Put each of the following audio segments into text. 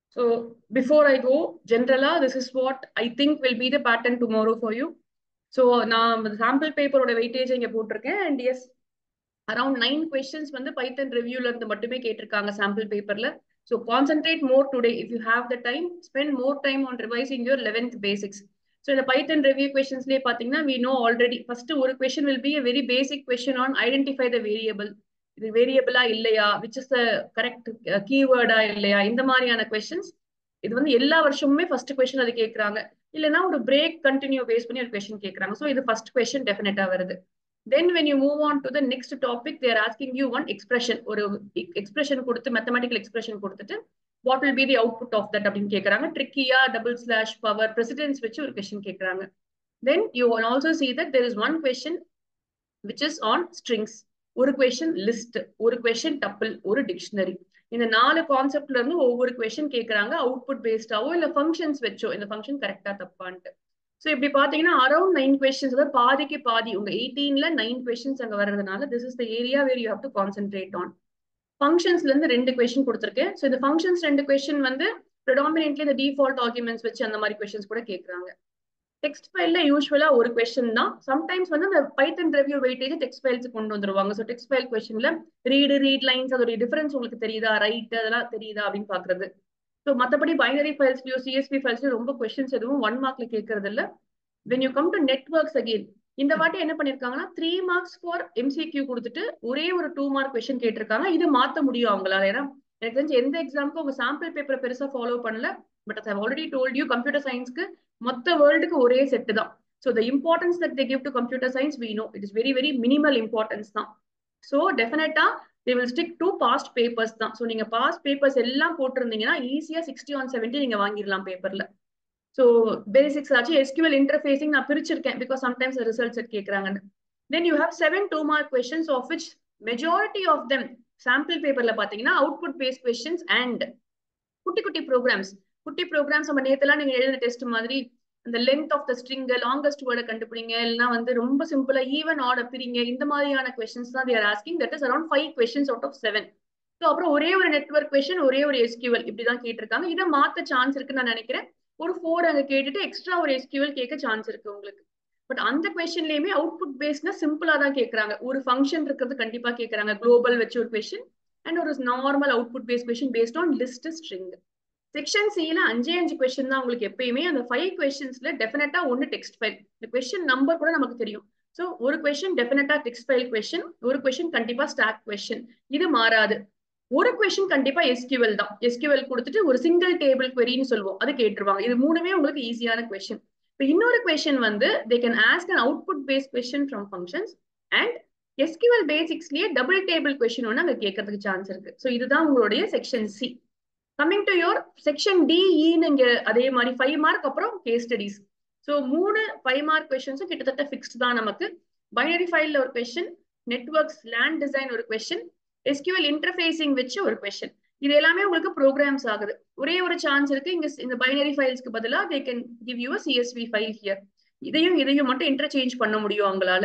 So before I go, generally, this is what I think will be the pattern tomorrow for you. So நான் sample பேப்பரோட weightage இங்க போட்டிருக்கேன் and as around nine questions வந்து Python ரிவ்யூல இருந்து மட்டுமே கேட்டிருக்காங்க சாம்பிள் பேப்பர்ல so concentrate more today if you have the time spend more time on revising your eleventh basics so இந்த பைத்தன் ரிவ்யூ கொஸ்டின்ஸ்லேயே பார்த்தீங்கன்னா வி நோ ஆல்ரெடி ஃபர்ஸ்ட் ஒரு question will be a very basic question on identify the variable இது வேரியபிளா இல்லையா which is the correct கீவேர்டா இல்லையா இந்த மாதிரியான கொஸ்டின்ஸ் இது வந்து எல்லா வருஷமுமே ஃபர்ஸ்ட் கொஸ்டின் அது கேட்கறாங்க இல்லைன்னா ஒரு பிரேக் கண்டினியூ பேஸ் பண்ணி ஒரு கொஸ்டின் கேட்கறாங்க ஸோ இது ஃபர்ஸ்ட் கொஸ்டின் டெஃபினட்டா வருது then when you move on to the next topic they're asking you one expression ஒரு எக்ஸ்பிரஷன் கொடுத்து மேத்தமெட்டிக்கல் எக்ஸ்பிரஷன் கொடுத்துட்டு what will be the output of that அப்படின்னு கேட்கறாங்க ட்ரிக்கியா டபுள் ஸ்லாஷ் பவர் பிரசிடென்ஸ் வச்சு ஒரு கொஸ்டின் கேட்கறாங்க then you also see that there is one question which is on strings ஒரு கொஸ்டின் லிஸ்ட் ஒரு கொஸ்டின் டப்பிள் ஒரு டிக்ஷனரி இந்த நாலு கான்செப்ட்ல இருந்து ஒவ்வொரு கொஸ்டின் கேட்கறாங்க அவுட்புட் பேஸ்டாவோ இல்ல ஃபங்க்ஷன்ஸ் வச்சோ இந்த ஃபங்க்ஷன் கரெக்டா தப்பான்ட்டு ஸோ இப்படி பாத்தீங்கன்னா அரௌண்ட் நைன் கொஸ்டின்ஸ் அதாவது பாதிக்கு பாதி உங்க எயிட்டீன்ல நைன் கொஸ்டின்ஸ் அங்க வர்றதுனால this is the area where you have to concentrate on ஃபங்க்ஷன்ஸ்ல இருந்து ரெண்டு கொஸ்டின் கொடுத்துருக்கேன் ஸோ இந்த ஃபங்க்ஷன்ஸ் ரெண்டு கொஸ்டின் வந்து ப்ரிடாமினென்ட்லி இந்த டிஃபால்ட் ஆர்குமெண்ட்ஸ் வச்சு அந்த மாதிரி கொஸ்டின்ஸ் கூட கேட்கறாங்க டெக்ஸ்ட் ஃபைல்ல யூஸ்வலா ஒரு கொஸ்டின் தான் சம்டைம்ஸ் வந்து அந்த Python review weightage text files கொண்டு வந்துருவாங்க ஸோ டெக்ஸ்ட் ஃபைல் கொஸ்டின்ல ரீடு ரீட் லைன்ஸ் அதோட டிஃபரன்ஸ் உங்களுக்கு தெரியுதா ரைட் அதெல்லாம் தெரியுதா அப்படின்னு பாக்குறது ஸோ மற்றபடி பைனரி ஃபைல்ஸ்லயோ சிஎஸ்பி ஃபைல்ஸ்லயோ ரொம்ப கொஸ்டின்ஸ் எதுவும் ஒன் மார்க்ல கேட்கறது இல்ல when you come to networks again இந்த வாட்டி என்ன பண்ணிருக்காங்கன்னா த்ரீ மார்க்ஸ் ஃபார் எம்சிக்யூ கொடுத்துட்டு ஒரே ஒரு டூ மார்க் கொஸ்டின் கேட்டிருக்காங்க இது மாத்த முடியும் அவங்களால ஏன்னா எனக்கு தெரிஞ்சு எந்த எக்ஸாமுக்கும் உங்க சாம்பிள் பேப்பரை பெருசா ஃபாலோ பண்ணல but I already told you computer சயின்ஸ்க்கு மொத்த வேர்ல்டுக்கு ஒரே செட்டு தான் so the importance that they give to computer science we know it is very very minimal importance தான் ஸோ டெஃபினட்டா they will stick to past papers தான் so நீங்க past papers எல்லாம் போட்டிருந்தீங்கன்னா ஈஸியா சிக்ஸ்டி ஒன் செவன்ட்டி நீங்க வாங்கிடலாம் பேப்பர்ல ஸோ பேசிக்ஸ் ஆச்சு எஸ்கியூஎல் இன்டர்ஃபேசிங் நான் பிரிச்சிருக்கேன் பிகாஸ் சம்டைம்ஸ் ரிசல்ட்ஸ் செட் கேட்கறாங்கன்னு then you have seven two mark questions of which majority of them sample பேப்பர்ல பாத்தீங்கன்னா அவுட்புட் பேஸ் கொஸ்டின்ஸ் அண்ட் குட்டி குட்டி ப்ரோக்ராம்ஸ் குட்டி ப்ரோக்ராம்ஸ் நம்ம நேத்தெல்லாம் நீங்க எழுதின டெஸ்ட் மாதிரி அந்த length of the string longest வேர்டை கண்டுபிடிங்க இல்லைன்னா வந்து ரொம்ப சிம்பிளா ஈவன் ஆர்டர் பிரிங்க இந்த மாதிரியான கொஸ்டின்ஸ் தான் they're asking that is around five questions out of seven so அப்புறம் ஒரே ஒரு நெட்ஒர்க் கொஸ்டின் ஒரே ஒரு எஸ்கியூஎல் இப்படிதான் கேட்டிருக்காங்க இதை மாத்த சான்ஸ் இருக்குன்னு நான் நினைக்கிறேன் ஒரு ஃபோர் அங்க கேட்டுட்டு எக்ஸ்ட்ரா ஒரு எஸ்கியூஎல் கேட்க சான்ஸ் இருக்கு உங்களுக்கு பட் அந்த கொஸ்டின்லயுமே அவுட்புட் பேஸ்னா சிம்பிளா தான் கேட்கறாங்க ஒரு ஃபங்க்ஷன் இருக்கிறது கண்டிப்பா கேட்கறாங்க குளோபல் வச்சு ஒரு கொஸ்டின் அண்ட் ஒரு normal output based question based on list string section சில அஞ்சே அஞ்சு கொஸ்டின் தான் உங்களுக்கு எப்பயுமே அந்த ஃபைவ் கொஸ்டின்ஸ்ல டெஃபினட்டா ஒன்னு டெக்ஸ்ட் ஃபைல் இந்த கொஸ்டின் நம்பர் கூட நமக்கு தெரியும் ஸோ ஒரு question definitely text file question ஒரு கொஸ்டின் கண்டிப்பா ஸ்டாக் கொஸ்டின் இது மாறாது ஒரு கொஸ்டின் கண்டிப்பா எஸ்கியூஎல் தான் எஸ்கியூஎல் கொடுத்துட்டு ஒரு சிங்கிள் டேபிள் queryன்னு சொல்லுவோம் அது கேட்டுருவாங்க இது மூணுமே உங்களுக்கு ஈஸியான கொஸ்டின் இப்போ இன்னொரு கொஸ்டின் வந்து they can ask an output based question from functions and SQL பேசிக்ஸ்லயே டபுள் டேபிள் கொஸ்டின் ஒன்று அங்கே கேட்கறதுக்கு சான்ஸ் இருக்கு ஸோ இதுதான் உங்களுடைய section C coming to your section டிஇன்னு இங்க அதே மாதிரி ஃபைவ் மார்க் அப்புறம் கேஸ் ஸ்டடிஸ் ஸோ மூணு ஃபைவ் மார்க் கொஸ்டின்ஸும் கிட்டத்தட்ட ஃபிக்ஸ்ட் தான் நமக்கு பைனரி ஃபைல்ல ஒரு கொஸ்டின் நெட்ஒர்க்ஸ் லேண்ட் டிசைன் ஒரு கொஸ்டின் எஸ்கியூஎல் இன்டர்ஃபேசிங் வச்சு ஒரு கொஸ்டின் இது எல்லாமே உங்களுக்கு ப்ரோக்ராம்ஸ் ஆகுது ஒரே ஒரு சான்ஸ் இருக்கு இங்க இந்த பைனரி ஃபைல்ஸ்க்கு பதிலாக they can give you CSV file here இதையும் இதையும் மட்டும் இன்டர்சேஞ்ச் பண்ண முடியும் அவங்களால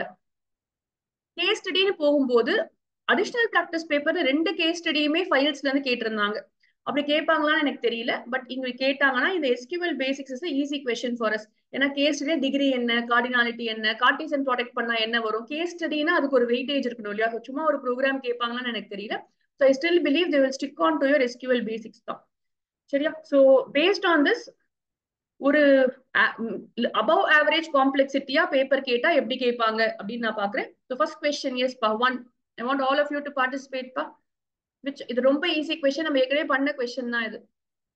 கேஸ் ஸ்டடின்னு போகும்போது அடிஷனல் ப்ராக்டிஸ் பேப்பர் ரெண்டு கேஸ் ஸ்டடியுமே ஃபைல்ஸ்ல இருந்து கேட்டிருந்தாங்க அப்படி கேட்பாங்களான்னு எனக்கு தெரியல பட் இங்க கேட்டாங்கன்னா இந்த SQL basics is easy question for us ஏன்னா கேஸ் ஸ்டடி டிகிரி என்ன கார்டினாலிட்டி என்ன கார்டிசன் ப்ராடக்ட் பண்ணா என்ன வரும் கேஸ் ஸ்டடினா அதுக்கு ஒரு வெயிட்டேஜ் இருக்கணும் இல்லையா சும்மா ஒரு ப்ரோக்ராம் கேட்பாங்களான்னு எனக்கு தெரியல so I still believe they will stick on to your SQL basics தான் சரியா ஸோ பேஸ்ட் ஆன் திஸ் ஒரு அபவ் ஆவரேஜ் காம்ப்ளெக்சிட்டியா பேப்பர் கேட்டா எப்படி கேட்பாங்க அப்படின்னு நான் பாக்குறேன் ஸோ ஃபர்ஸ்ட் கொஸ்டின் எஸ் பா one I want all of you to participate பா விச் இது ரொம்ப ஈஸி கொஸ்டின் நம்ம ஏற்கனவே பண்ண கொஸ்டின் தான் இது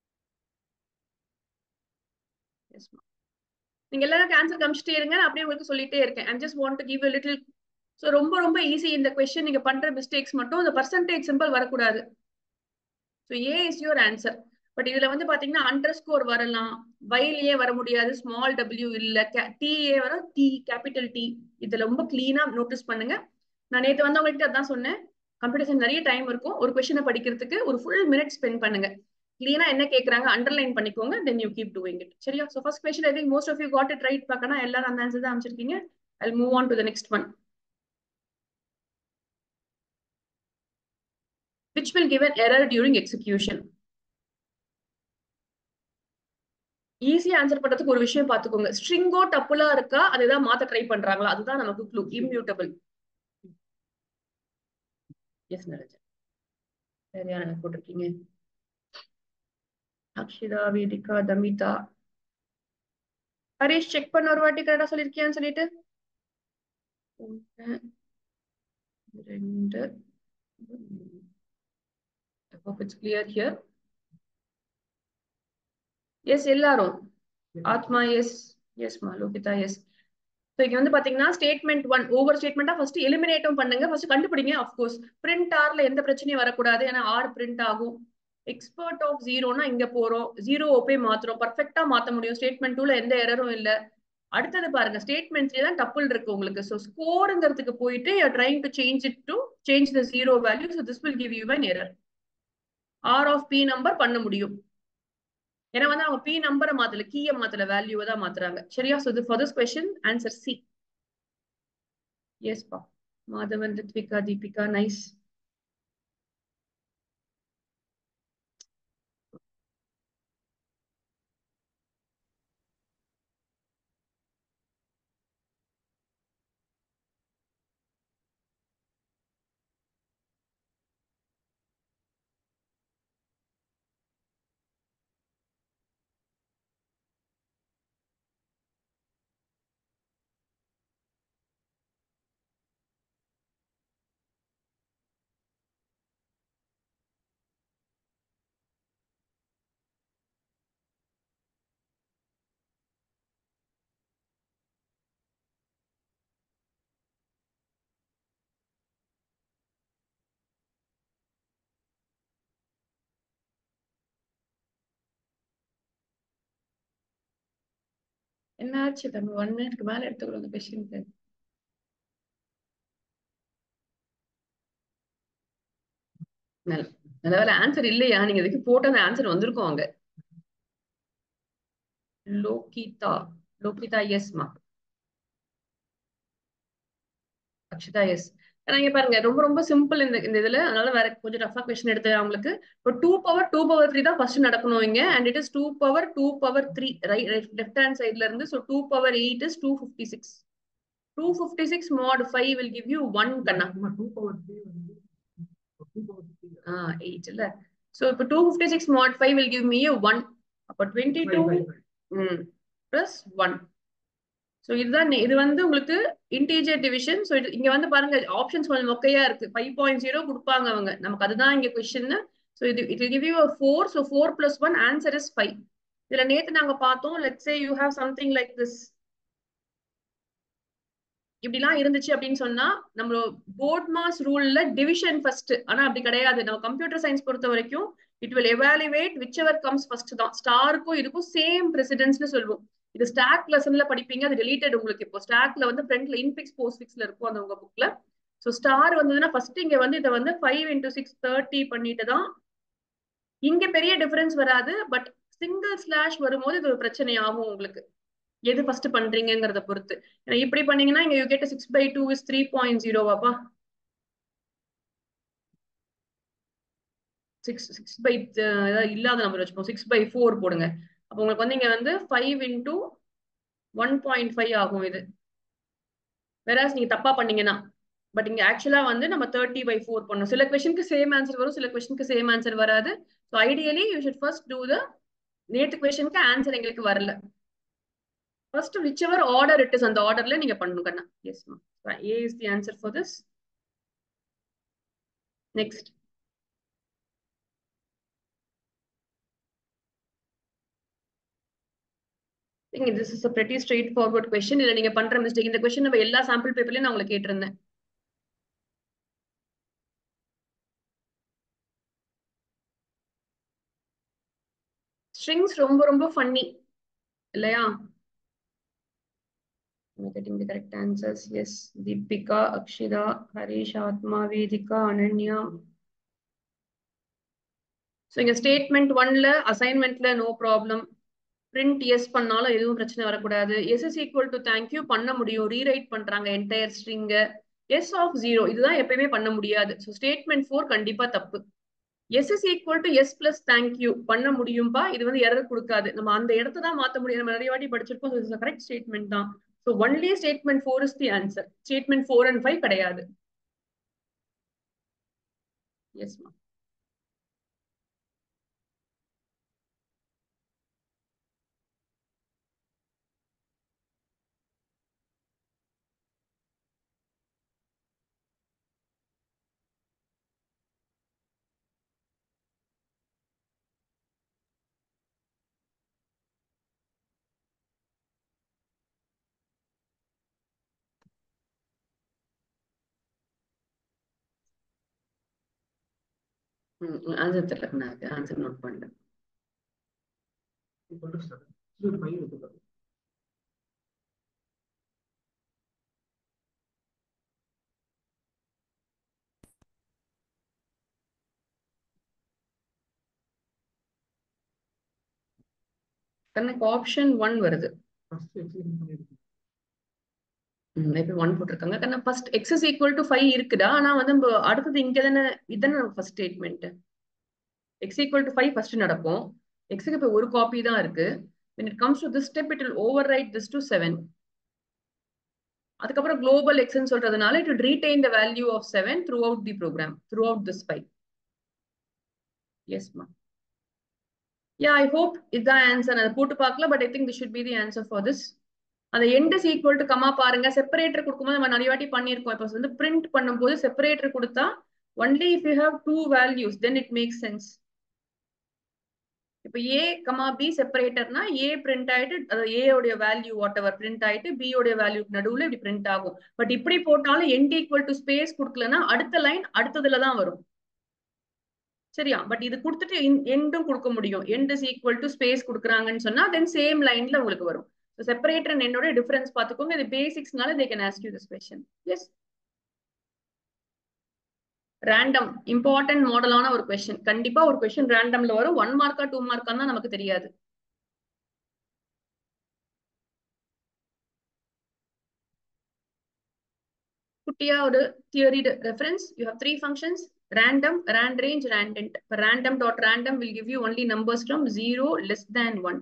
நீங்க எல்லாரும் ஆன்சர் காமிச்சிட்டே இருங்க நான் அப்படியே உங்களுக்கு சொல்லிட்டே இருக்கேன் I'm just want to give a little so ரொம்ப ரொம்ப ஈஸி இந்த கொஸ்டின் நீங்க பண்ற மிஸ்டேக்ஸ் மட்டும் இந்த பர்சன்டேஜ் சிம்பிள் வரக்கூடாது so A is your answer but இதுல வந்து பாத்தீங்கன்னா அண்டர் ஸ்கோர் வரலாம் வயலியே வர முடியாது ஸ்மால் டபிள்யூ இல்ல டிஏ வர டி கேபிட்டல் டி இதுல ரொம்ப கிளீனா நோட்டீஸ் பண்ணுங்க நான் நேற்று வந்தவங்ககிட்ட அதான் சொன்னேன் கம்ப்யூட்டர் சயின்ஸ் நிறைய டைம் இருக்கும் ஒரு கொஸ்டினை படிக்கிறதுக்கு ஒரு ஃபுல் மினிட் ஸ்பெண்ட் பண்ணுங்க கிளீனா என்ன கேக்குறாங்க அண்டர்லைன் பண்ணிக்கோங்க then you keep doing it சரியா so first question I think most of you got it right பார்க்கணும் எல்லாரும் அந்த ஆன்சர் தான் அமைச்சிருக்கீங்க I move on to the next one which will give an error during execution. ஈஸியா answer பண்றதுக்கு ஒரு விஷயம் பாத்துக்கோங்க ஸ்ட்ரிங்கோ டப்புலா இருக்கா அதை ஏதாவது மாத்த ட்ரை பண்றாங்களா அதுதான் நமக்கு க்ளூ இம்யூட்டபிள் எஸ் நினைச்சேன் சரியா எனக்கு போட்டிருக்கீங்க அக்ஷிதா வேதிகா தமிதா ஹரீஷ் செக் பண்ண ஒரு வாட்டி கரெக்டா சொல்லிருக்கியான்னு சொல்லிட்டு ஒன்று ரெண்டு hope it's clear here S எல்லாரும் ஆத்மா எஸ் எஸ் மா லோகிதா எஸ் ஸோ இங்க வந்து பாத்தீங்கன்னா ஸ்டேட்மெண்ட் ஒன் ஒவ்வொரு ஸ்டேட்மெண்டா ஃபர்ஸ்ட் எலிமினேட்டும் பண்ணுங்க ஃபர்ஸ்ட் கண்டுபிடிங்க அஃப்கோர்ஸ் பிரிண்ட் ஆர்ல எந்த பிரச்சனையும் வரக்கூடாது ஏன்னா ஆர் பிரிண்ட் ஆகும் எக்ஸ்பர்ட் ஆஃப் ஜீரோனா இங்க போறோம் ஜீரோ போய் மாத்துறோம் பர்ஃபெக்டா மாத்த முடியும் ஸ்டேட்மெண்ட் டூல எந்த எரரும் இல்ல அடுத்தது பாருங்க ஸ்டேட்மெண்ட்ஸ்ல தான் டப்புள் இருக்கு உங்களுக்கு ஸோ ஸ்கோருங்கிறதுக்கு போயிட்டு you trying to change it to change the zero value so this will give you an error R of B number பண்ண முடியும் ஏன்னா வந்து அவங்க பி நம்பரை மாத்தல கீயை மாத்தல வேல்யூவை தான் மாத்துறாங்க சரியா so for this question answer C yes பா மாதவன் ரித்விகா தீபிகா நைஸ் என்னாச்சு தம்பி ஒன் மினிட்க்கு மேல எடுத்துக்கிறோம் அந்த கொஸ்டினுக்கு நல்ல நல்ல வேலை ஆன்சர் இல்லையா நீங்க இதுக்கு போட்ட அந்த ஆன்சர் வந்திருக்கும் அங்க லோகிதா லோகிதா எஸ் மா அக்ஷிதா எஸ் இங்க பாருங்க ரொம்ப ரொம்ப சிம்பிள் இந்த இந்த இதுல அதனால வேற கொஞ்சம் டஃபா கொஸ்டின் எடுத்து அவங்களுக்கு இப்போ two power two power three தான் ஃபர்ஸ்ட் நடக்கணும் இங்க and it is two power two power three right left hand சைட்ல இருந்து so two power eight is two fifty six two fifty six mod five will give you one கண்ணா ஆ eight இல்ல so இப்போ two fifty six mod five will give me one அப்போ twenty two ம் plus one so இதுதான் இது வந்து உங்களுக்கு இன்டீஜர் டிவிஷன் ஸோ இது இங்க வந்து பாருங்க ஆப்ஷன்ஸ் கொஞ்சம் மொக்கையா இருக்கு ஃபைவ் பாயிண்ட் ஜீரோ கொடுப்பாங்க அவங்க நமக்கு அதுதான் இங்க கொஸ்டின் ஸோ இது it will give you four so four plus one answer is five இதுல நேத்து நாங்க பார்த்தோம் let's say you have something like this இப்படிலாம் இருந்துச்சு அப்படின்னு சொன்னா நம்ம போர்ட் மாஸ் ரூல்ல டிவிஷன் ஃபர்ஸ்ட் ஆனா அப்படி கிடையாது நம்ம கம்ப்யூட்டர் சயின்ஸ் பொறுத்த வரைக்கும் it will evaluate whichever comes first தான் ஸ்டாருக்கும் இதுக்கும் சேம் பிரசிடென்ஸ்னு சொல்லுவோம் இது ஸ்டாக் லெசன்ல படிப்பீங்க அது ரிலேட்டட் உங்களுக்கு இப்போ ஸ்டாக்ல வந்து ஃப்ரண்ட்ல இன்பிக்ஸ் போஸ்ட் ஃபிக்ஸ்ல இருக்கும் அந்த உங்க புக்ல ஸோ ஸ்டார் வந்ததுன்னா ஃபர்ஸ்ட் இங்க வந்து இதை வந்து ஃபைவ் இன்டூ சிக்ஸ் தேர்ட்டி பண்ணிட்டு தான் இங்க பெரிய டிஃபரன்ஸ் வராது பட் சிங்கிள் ஸ்லாஷ் வரும்போது இது ஒரு பிரச்சனை ஆகும் உங்களுக்கு எது ஃபர்ஸ்ட் பண்றீங்கிறத பொறுத்து இப்படி பண்ணீங்கன்னா இங்க you get six by two is three point ஜீரோவாப்பா சிக்ஸ் சிக்ஸ் பை ஏதாவது இல்லாத நம்பர் வச்சுப்போம் சிக்ஸ் பை ஃபோர் போடுங்க அப்போ உங்களுக்கு வந்து இங்க வந்து five into one point five ஆகும் இது வேறாஸ் நீங்க தப்பா பண்ணீங்கன்னா பட் இங்க ஆக்சுவலா வந்து நம்ம தேர்ட்டி பை ஃபோர் பண்ணணும் சில கொஸ்டினுக்கு சேம் ஆன்சர் வரும் சில கொஸ்டினுக்கு சேம் ஆன்சர் வராது so ideally you should first do the நேற்று கொஸ்டினுக்கு ஆன்சர் எங்களுக்கு வரல first whichever order it is அந்த ஆர்டர்ல நீங்க பண்ணணும் கண்ணா எஸ் மா A is the answer for this next think this is a pretty straightforward question இல்ல நீங்க பண்ற மிஸ்டேக் இந்த கொஸ்டின் நம்ம எல்லா சாம்பிள் பேப்பர்லயும் நான் உங்களுக்கு கேட்டிருந்தேன் ஸ்ட்ரிங்ஸ் ரொம்ப ரொம்ப ஃபன்னி இல்லையா getting the correct answers yes deepika akshida harish atma vedika ananya so இங்க ஸ்டேட்மெண்ட் ஒன்ல அசைன்மெண்ட்ல நோ ப்ராப்ளம் பிரிண்ட் எஸ் பண்ணாலும் எதுவும் பிரச்சனை வரக்கூடாது S is equal to thank you பண்ண முடியும் ரீரைட் பண்றாங்க என்டையர் ஸ்ட்ரிங்க எஸ் ஆஃப் ஜீரோ இதுதான் எப்பயுமே பண்ண முடியாது ஸோ ஸ்டேட்மெண்ட் ஃபோர் கண்டிப்பா தப்பு S is equal to S plus thank you பண்ண முடியும்பா இது வந்து எரர் கொடுக்காது நம்ம அந்த இடத்த தான் மாத்த முடியும் நம்ம நிறைய வாட்டி படிச்சிருக்கோம் கரெக்ட் ஸ்டேட்மெண்ட் தான் so only statement four is the answer statement four and five கிடையாது எஸ்மா ம் ஆன்சர் தெரியல நான் ஆன்சர் நோட் பண்ணேன் எனக்கு ஆப்ஷன் ஒன் வருது இப்போ ஒன் போட்டிருக்காங்க കാരണം first X is equal to five இருக்குடா ஆனா வந்து நம்ம அடுத்தது இங்க தானே இதுதானே நம்ம first statement X equal to five first நடக்கும் எக்ஸுக்கு இப்போ ஒரு காப்பி தான் இருக்கு when it comes to this step it will overwrite this to 7 அதுக்கப்புறம் குளோபல் எக்ஸ்ன்னு சொல்றதுனால it will retain the value of 7 throughout the program throughout this file yes ma yeah i hope இதுதான் ஆன்சர் அதை போட்டு பார்க்கல but I think this should be the answer for this அந்த end is equal to comma பாருங்க separator கொடுக்கும்போது நம்ம நிறைய வாட்டி பண்ணியிருக்கோம் இப்போ வந்து பிரிண்ட் பண்ணும்போது செப்பரேட்டர் கொடுத்தா only if you have two values then it makes sense இப்போ ஏ கமா பி செப்பரேட்டர்னா ஏ பிரிண்ட் ஆயிட்டு அதாவது ஏ உடைய வேல்யூ வாட் எவர் பிரிண்ட் ஆயிட்டு பி உடைய வேல்யூ நடுவுல இப்படி பிரிண்ட் ஆகும் பட் இப்படி போட்டாலும் எண்ட் ஈக்குவல் டு ஸ்பேஸ் கொடுக்கலன்னா அடுத்த லைன் அடுத்ததுல தான் வரும் சரியா பட் இது கொடுத்துட்டு எண்டும் கொடுக்க முடியும் end is equal to space கொடுக்குறாங்கன்னு சொன்னா தென் சேம் லைன்ல உங்களுக்கு வரும் செப்பரேட்டர் அண்ட் என்னோட டிஃபரன்ஸ் பார்த்துக்கோங்க இது பேசிக்ஸ்னால they can ask you this question yes random important மாடலான ஒரு கொஸ்டின் கண்டிப்பா ஒரு கொஸ்டின் ரேண்டம்ல வரும் ஒன் மார்க்கா டூ மார்க்கா தான் நமக்கு தெரியாது குட்டியா ஒரு theory reference you have three functions random rand range randint random dot random will give you only numbers from 0 less than 1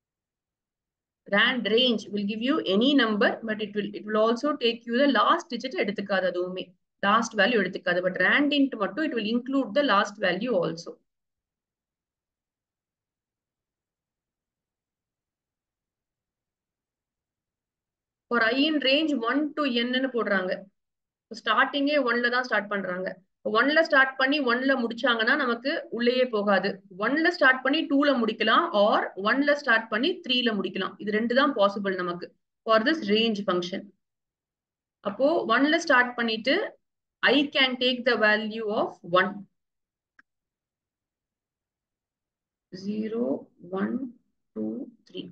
rand range will give you any number but it will it will also take you the last digit எடுத்துக்காது அதுவுமே last value எடுத்துக்காது but randint மட்டும் it will include the last value also for i in range 1 to n ன்னு போடுறாங்க ஸ்டார்டிங்கே ஒன்ல தான் start பண்றாங்க ஒன்ல ஸ்டார்ட் பண்ணி ஒன்ல முடிச்சாங்கன்னா நமக்கு உள்ளேயே போகாது ஒன்ல ஸ்டார்ட் பண்ணி டூல முடிக்கலாம் ஆர் ஒன்ல ஸ்டார்ட் பண்ணி த்ரீல முடிக்கலாம் இது ரெண்டு தான் பாசிபிள் நமக்கு ஃபார் திஸ் ரேஞ்ச் ஃபங்க்ஷன் அப்போ ஒன்ல ஸ்டார்ட் பண்ணிட்டு I can take the value of one zero one two three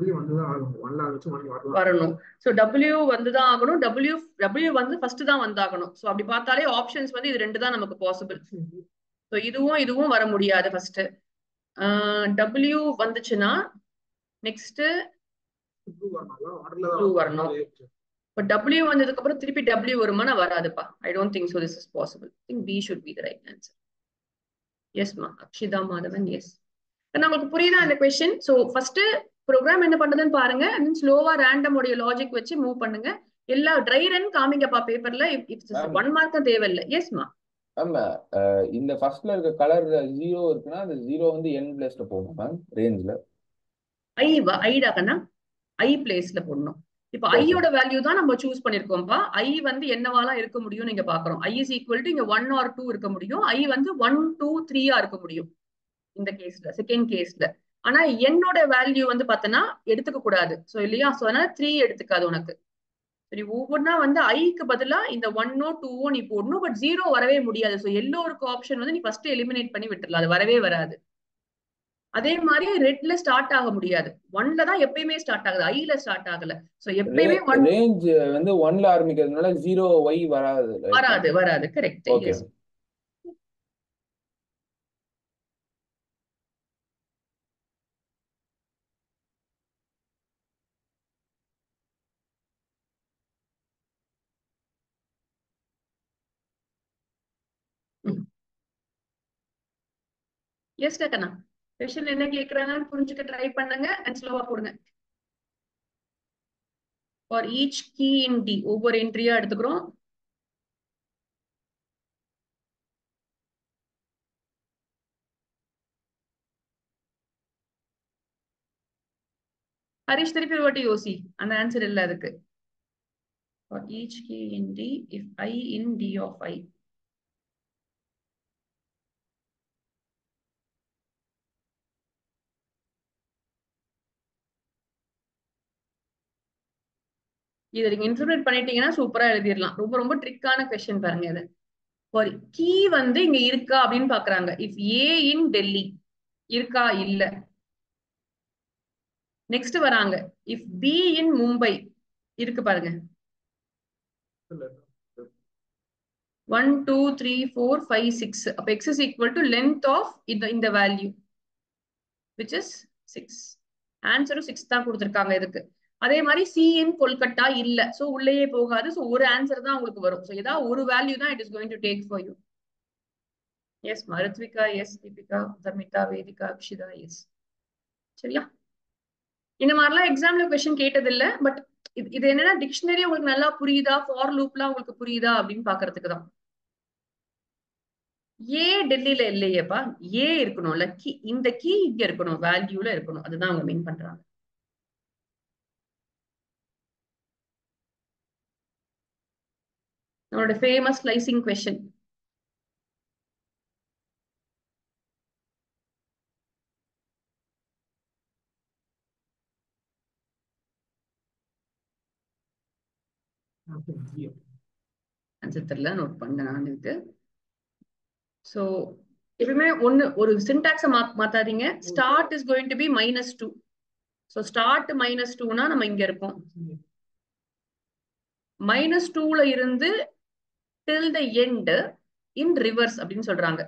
வரணும் ஸோ டபிள்யூ வந்து தான் ஆகணும் டபிள்யூ டபிள்யூ வந்து ஃபர்ஸ்ட் தான் வந்தாகணும் ஸோ அப்படி பார்த்தாலே ஆப்ஷன்ஸ் வந்து இது ரெண்டு தான் நமக்கு பாசிபிள் ஸோ இதுவும் இதுவும் வர முடியாது ஃபர்ஸ்ட் டபிள்யூ வந்துச்சுன்னா நெக்ஸ்ட் வரணும் இப்போ டபிள்யூ வந்ததுக்கு அப்புறம் திருப்பி டபிள்யூ வருமானா வராதுப்பா I don't think so this is possible think B should be the right answer எஸ்மா அக்ஷிதா மாதவன் எஸ் நம்மளுக்கு புரியுதா அந்த கொஸ்டின் ஸோ ஃபர்ஸ்ட் ப்ரோக்ராம் என்ன பண்ணுதுன்னு பாருங்க அண்ட் ஸ்லோவா ரேண்டம் உடைய லாஜிக் வச்சு மூவ் பண்ணுங்க எல்லா ட்ரை ரன் காமிங்கப்பா பேப்பர்ல ஒன் மார்க்கும் தேவையில்லை எஸ்மா ஆமா இந்த ஃபர்ஸ்ட்ல இருக்க கலர் ஜீரோ இருக்குன்னா அந்த ஜீரோ வந்து என் பிளேஸ்ல போகணும் மேம் ரேஞ்ச்ல ஐ ஐடா கண்ணா ஐ பிளேஸ்ல போடணும் இப்போ ஐயோட வேல்யூ தான் நம்ம சூஸ் பண்ணிருக்கோம்ப்பா ஐ வந்து என்னவாலாம் இருக்க முடியும் நீங்க பாக்குறோம் ஐ இஸ் ஈக்குவல் டு இங்க ஒன் ஆர் டூ இருக்க முடியும் ஐ வந்து ஒன் டூ த்ரீயா இருக்க முடியும் இந்த கேஸ்ல செகண்ட் கேஸ்ல ஆனா என்னோட வேல்யூ வந்து பார்த்தனா எடுத்துக்க கூடாது ஸோ இல்லையா ஸோ அதனால த்ரீ எடுத்துக்காது உனக்கு சரி ஒவ்வொன்றா வந்து ஐக்கு பதிலா இந்த ஒன்னோ டூவோ நீ போடணும் பட் ஜீரோ வரவே முடியாது ஸோ எல்லோருக்கு ஆப்ஷன் வந்து நீ ஃபர்ஸ்ட் எலிமினேட் பண்ணி விட்டுடலாம் அது வரவே வராது அதே மாதிரி ரெட்ல ஸ்டார்ட் ஆக முடியாது ஒன்ல தான் எப்பயுமே ஸ்டார்ட் ஆகுது ஐல ஸ்டார்ட் ஆகல சோ எப்பயுமே ஒன் ரேஞ்ச் வந்து ஒன்ல ஆரம்பிக்கிறதுனால ஜீரோ ஒய் வராது வராது வராது கரெக்ட் ஓகே எஸ் கண்ணா கொஸ்டின் என்ன கேக்குறாங்கன்னு புரிஞ்சுக்க ட்ரை பண்ணுங்க அண்ட் ஸ்லோவா போடுங்க for each key in D ஒவ்வொரு என்ட்ரியா எடுத்துக்கிறோம் ஹரிஷ் திருப்பி ஒரு வாட்டி யோசி அந்த ஆன்சர் இல்ல அதுக்கு for each key in D if I in D of I. இதை நீங்க இன்டர்பிரேட் பண்ணிட்டீங்கன்னா சூப்பரா எழுதிடலாம் ரொம்ப ரொம்ப ட்ரிக்கான கொஸ்டின் பாருங்க இது ஒரு கீ வந்து இங்க இருக்கா அப்படின்னு பாக்குறாங்க இஃப் ஏ இன் டெல்லி இருக்கா இல்ல நெக்ஸ்ட் வராங்க இஃப் பி இன் மும்பை இருக்கு பாருங்க one two three four five six அப்ப X is equal to length of இந்த இந்த வேல்யூ விச் இஸ் சிக்ஸ் ஆன்சரும் சிக்ஸ் தான் கொடுத்துருக்காங்க இதுக்கு அதே மாதிரி சி இன் கொல்கட்டா இல்ல சோ உள்ளேயே போகாது சோ ஒரு ஆன்சர் தான் உங்களுக்கு வரும் சோ ஏதாவது ஒரு வேல்யூ தான் it is going to take for you yes Maruthvika yes Deepika Dharmitha Vedika Akshita yes சரியா இந்த மாதிரிலாம் எக்ஸாம்ல கொஸ்டின் கேட்டது இல்ல பட் இது இது என்னன்னா டிக்ஷனரி உங்களுக்கு நல்லா புரியுதா ஃபார் லூப்லாம் உங்களுக்கு புரியுதா அப்படின்னு பாக்குறதுக்கு தான் ஏ டெல்லியில இல்லையேப்பா ஏ இருக்கணும்ல கீ இந்த கீ இங்க இருக்கணும் வேல்யூல இருக்கணும் அதுதான் அவங்க மீன் பண்றாங்க நம்மளோட ஃபேமஸ் ஸ்லைசிங் கொஸ்டின் ஆன்சர் தெரியல நோட் பண்ண நான் இதுக்கு ஸோ எப்பவுமே ஒன்னு ஒரு சின்டாக்ஸை மா மாத்தாதீங்க start is going to be minus two so start minus டூனா நம்ம இங்க இருக்கோம் மைனஸ் டூல இருந்து டில் த எண்ட் இன் ரிவர்ஸ் அப்படின்னு சொல்றாங்க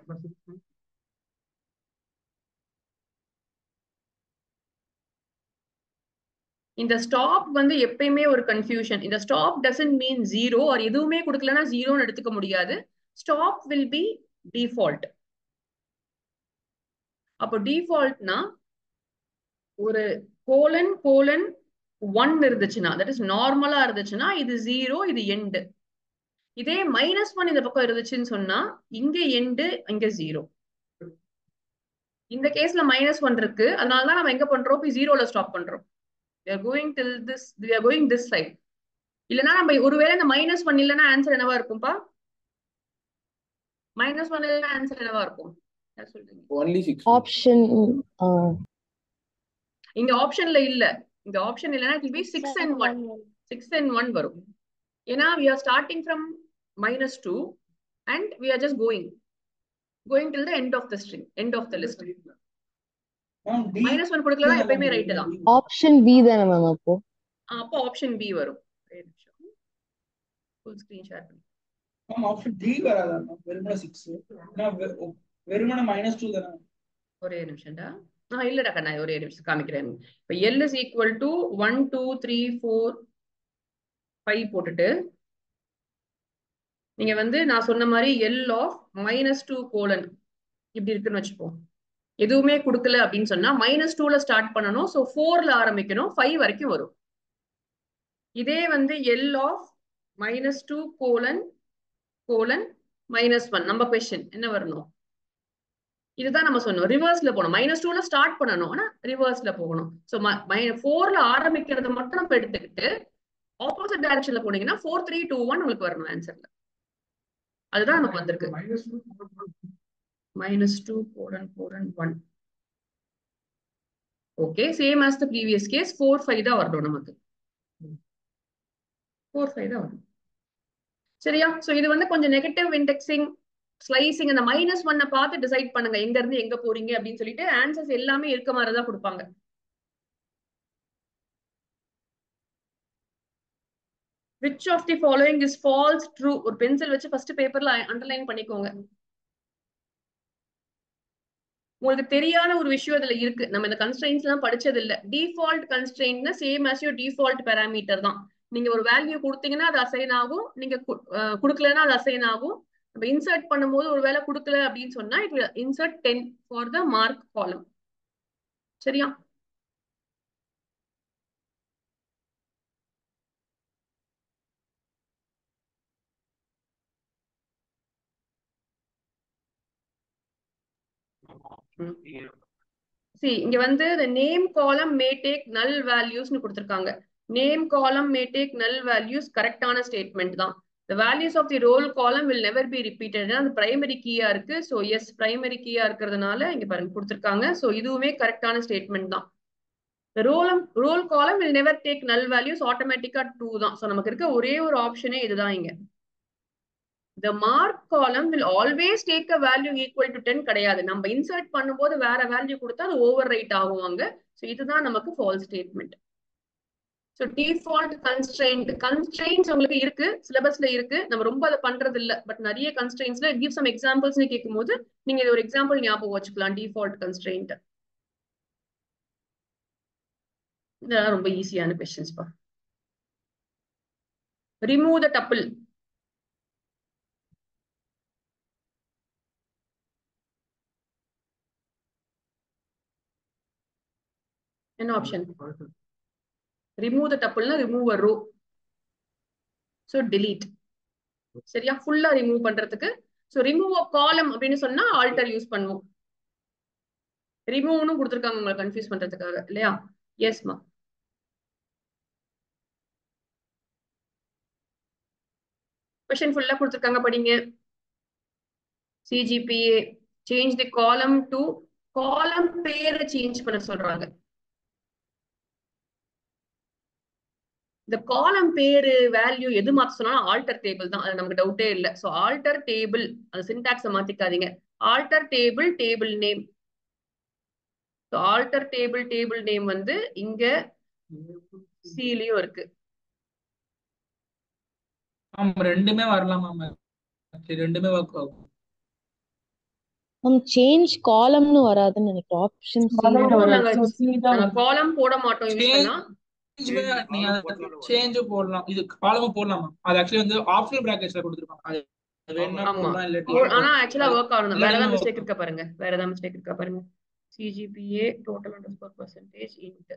இந்த ஸ்டாப் வந்து எப்பயுமே ஒரு கன்ஃபியூஷன் இந்த stop doesn't mean zero or எதுவுமே கொடுக்கலன்னா ஜீரோன்னு எடுத்துக்க முடியாது ஸ்டாப் வில் பி டிஃபால்ட் அப்போ டிஃபால்ட்னா ஒரு கோலன் கோலன் ஒன் இருந்துச்சுன்னா தட் இஸ் நார்மலா இருந்துச்சுன்னா இது ஜீரோ இது எண்டு இதே மைனஸ் ஒன் இந்த பக்கம் இருந்துச்சுன்னு சொன்னா இங்க எண்டு இங்க ஜீரோ இந்த கேஸ்ல மைனஸ் ஒன் இருக்கு அதனாலதான் நம்ம எங்க பண்றோம் போய் ஜீரோல ஸ்டாப் பண்றோம் we are going till this we are going this side இல்லனா நம்ம ஒருவேளை இந்த மைனஸ் ஒன் இல்லைன்னா ஆன்சர் என்னவா இருக்கும்பா மைனஸ் ஒன் இல்லைன்னா ஆன்சர் என்னவா இருக்கும் சொல்றீங்க ஒன்லி சிக்ஸ் ஆப்ஷன் இங்க ஆப்ஷன்ல இல்ல இங்க ஆப்ஷன் இல்லைன்னா it B six and one six and one வரும் ஏன்னா we are starting from minus two and we are just going going till the end of the string end of the list minus one கொடுக்கலாம் எப்பயுமே right தான் option B தானே ma'am அப்போ அப்போ option B வரும் full screen share பண்ணி ma'am option D வராதா ma'am வெறுமனே சிக்ஸ் வெறுமனே மைனஸ் டூ தானே ஒரே நிமிஷம்டா ஆ இல்லடா கண்ணா ஒரே நிமிஷம் காமிக்கிறேன் இப்போ L is equal to one two three four five போட்டுட்டு நீங்க வந்து நான் சொன்ன மாதிரி L of minus two colon இப்படி இருக்குன்னு வச்சுப்போம் எதுவுமே கொடுக்கல அப்படின்னு சொன்னா மைனஸ் டூல ஸ்டார்ட் பண்ணணும் ஸோ ஃபோர்ல ஆரம்பிக்கணும் ஃபைவ் வரைக்கும் வரும் இதே வந்து L of minus two colon colon minus one நம்ம கொஸ்டின் என்ன வரணும் இதுதான் நம்ம சொன்னோம் ரிவர்ஸ்ல போகணும் மைனஸ் டூல ஸ்டார்ட் பண்ணணும் ஆனா ரிவர்ஸ்ல போகணும் ஸோ ஃபோர்ல ஆரம்பிக்கிறத மட்டும் நம்ம எடுத்துக்கிட்டு ஆப்போசிட் டைரக்ஷன்ல போனீங்கன்னா ஃபோர் த்ரீ டூ ஒன் உங்களுக்கு வரணும் ஆன்சர்ல அதுதான் நமக்கு வந்திருக்கு minus 2 colon colon 1 okay same as the previous case 4 5 தான் வரணும் நமக்கு 4 5 தான் வரும் சரியா சோ இது வந்து கொஞ்சம் நெகட்டிவ் இண்டெக்ஸிங் ஸ்லைசிங் அந்த மைனஸ் ஒன்னை பார்த்து டிசைட் பண்ணுங்க எங்க இருந்து எங்க போறீங்க அப்படின்னு சொல்லிட்டு ஆன்சர்ஸ் எல்லாமே இருக்க மாதிரி தான் கொடுப்பாங்க which of the following is false true ஒரு பென்சில் வச்சு ஃபர்ஸ்ட் பேப்பர்ல அண்டர்லைன் பண்ணிக்கோங்க உங்களுக்கு தெரியாத ஒரு விஷயம் இதுல இருக்கு நம்ம இந்த கன்ஸ்ட்ரெயின்ஸ் எல்லாம் படிச்சது இல்ல டிஃபால்ட் கன்ஸ்ட்ரெயின்ட்னா same as you default parameter தான் நீங்க ஒரு வேல்யூ கொடுத்தீங்கன்னா அது அசைன் ஆகும் நீங்க கொடுக்கலன்னா அது அசைன் ஆகும் நம்ம இன்சர்ட் பண்ணும்போது ஒருவேளை கொடுக்கல அப்படின்னு சொன்னா it insert ten for the mark column சரியா சி இங்க வந்து the name column may take நல் வேல்யூஸ்னு கொடுத்திருக்காங்க name column may take null values கரெக்டான ஸ்டேட்மெண்ட் தான் the values of the roll column will never be repeated அது பிரைமரி கீயா இருக்கு ஸோ எஸ் பிரைமரி கீயா இருக்கிறதுனால இங்க பாருங்க கொடுத்திருக்காங்க ஸோ இதுவுமே கரெக்டான ஸ்டேட்மெண்ட் தான் the roll roll column will never take null values ஆட்டோமேட்டிக்கா டூ தான் ஸோ நமக்கு இருக்க ஒரே ஒரு ஆப்ஷனே இதுதான் இங்க the mark column will always take a value equal to 10 கிடையாது நம்ம இன்சர்ட் பண்ணும்போது வேற வேல்யூ கொடுத்தா அது ஓவர் ரைட் ஆகுவாங்க ஸோ இதுதான் நமக்கு false statement so default constraint constraints உங்களுக்கு இருக்கு சிலபஸ்ல இருக்கு நம்ம ரொம்ப அதை பண்றது இல்ல பட் நிறைய கன்ஸ்ட்ரெயின்ஸ்ல கிவ் சம் எக்ஸாம்பிள்ஸ்னு கேட்கும்போது நீங்க இது ஒரு எக்ஸாம்பிள் ஞாபகம் வச்சுக்கலாம் டிஃபால்ட் கன்ஸ்ட்ரெயின்ட் இதெல்லாம் ரொம்ப ஈஸியான கொஸ்டின்ஸ் பா ரிமூவ் த டப்பிள் என்ன ஆப்ஷன் ரிமூவ் த டப்பிள்னா remove a row so delete சரியா ஃபுல்லா ரிமூவ் பண்றதுக்கு ஸோ ரிமூவ் அ காலம் அப்படின்னு சொன்னா ஆல்டர் யூஸ் பண்ணுவோம் ரிமூவ்னு கொடுத்துருக்காங்க உங்களை கன்ஃபியூஸ் பண்றதுக்காக இல்லையா எஸ்மா கொஸ்டின் ஃபுல்லா கொடுத்துருக்காங்க படிங்க சிஜிபிஏ சேஞ்ச் தி காலம் டு காலம் பேரை சேஞ்ச் பண்ண சொல்றாங்க இந்த காலம் பேரு வேல்யூ எது மாத்த சொன்னாலும் ஆல்டர் டேபிள் தான் அது நமக்கு டவுட்டே இல்லை ஸோ ஆல்டர் டேபிள் அந்த சின்டாக்ஸை மாத்திக்காதீங்க alter table table name so alter table table name வந்து இங்க சிலயும் இருக்கு ஆமா ரெண்டுமே வரலாம் மேம் ரெண்டுமே ஒர்க் ஆகும் மேம் சேஞ்ச் காலம்னு வராதுன்னு நினைக்கிறேன் ஆப்ஷன் நாங்க காலம் போட மாட்டோம் யூஸ் பண்ணா Change நீங்க சேஞ்ச் போடலாம் இது காலமும் போடலாம் மேம் அது ஆக்சுவலி வந்து ஆப்ஷனல் பிராக்கெட்ஸ்ல கொடுத்துருப்பாங்க அது வேணும்னா ஆமா. போடலாம் இல்லாட்டி ஆனா ஆக்சுவலா ஒர்க் ஆகணும் வேற ஏதாவது எல்லாமே மிஸ்டேக் work இருக்கா பாருங்க வேற ஏதாவது மிஸ்டேக் இருக்கா பாருங்க CGPA total under score percentage int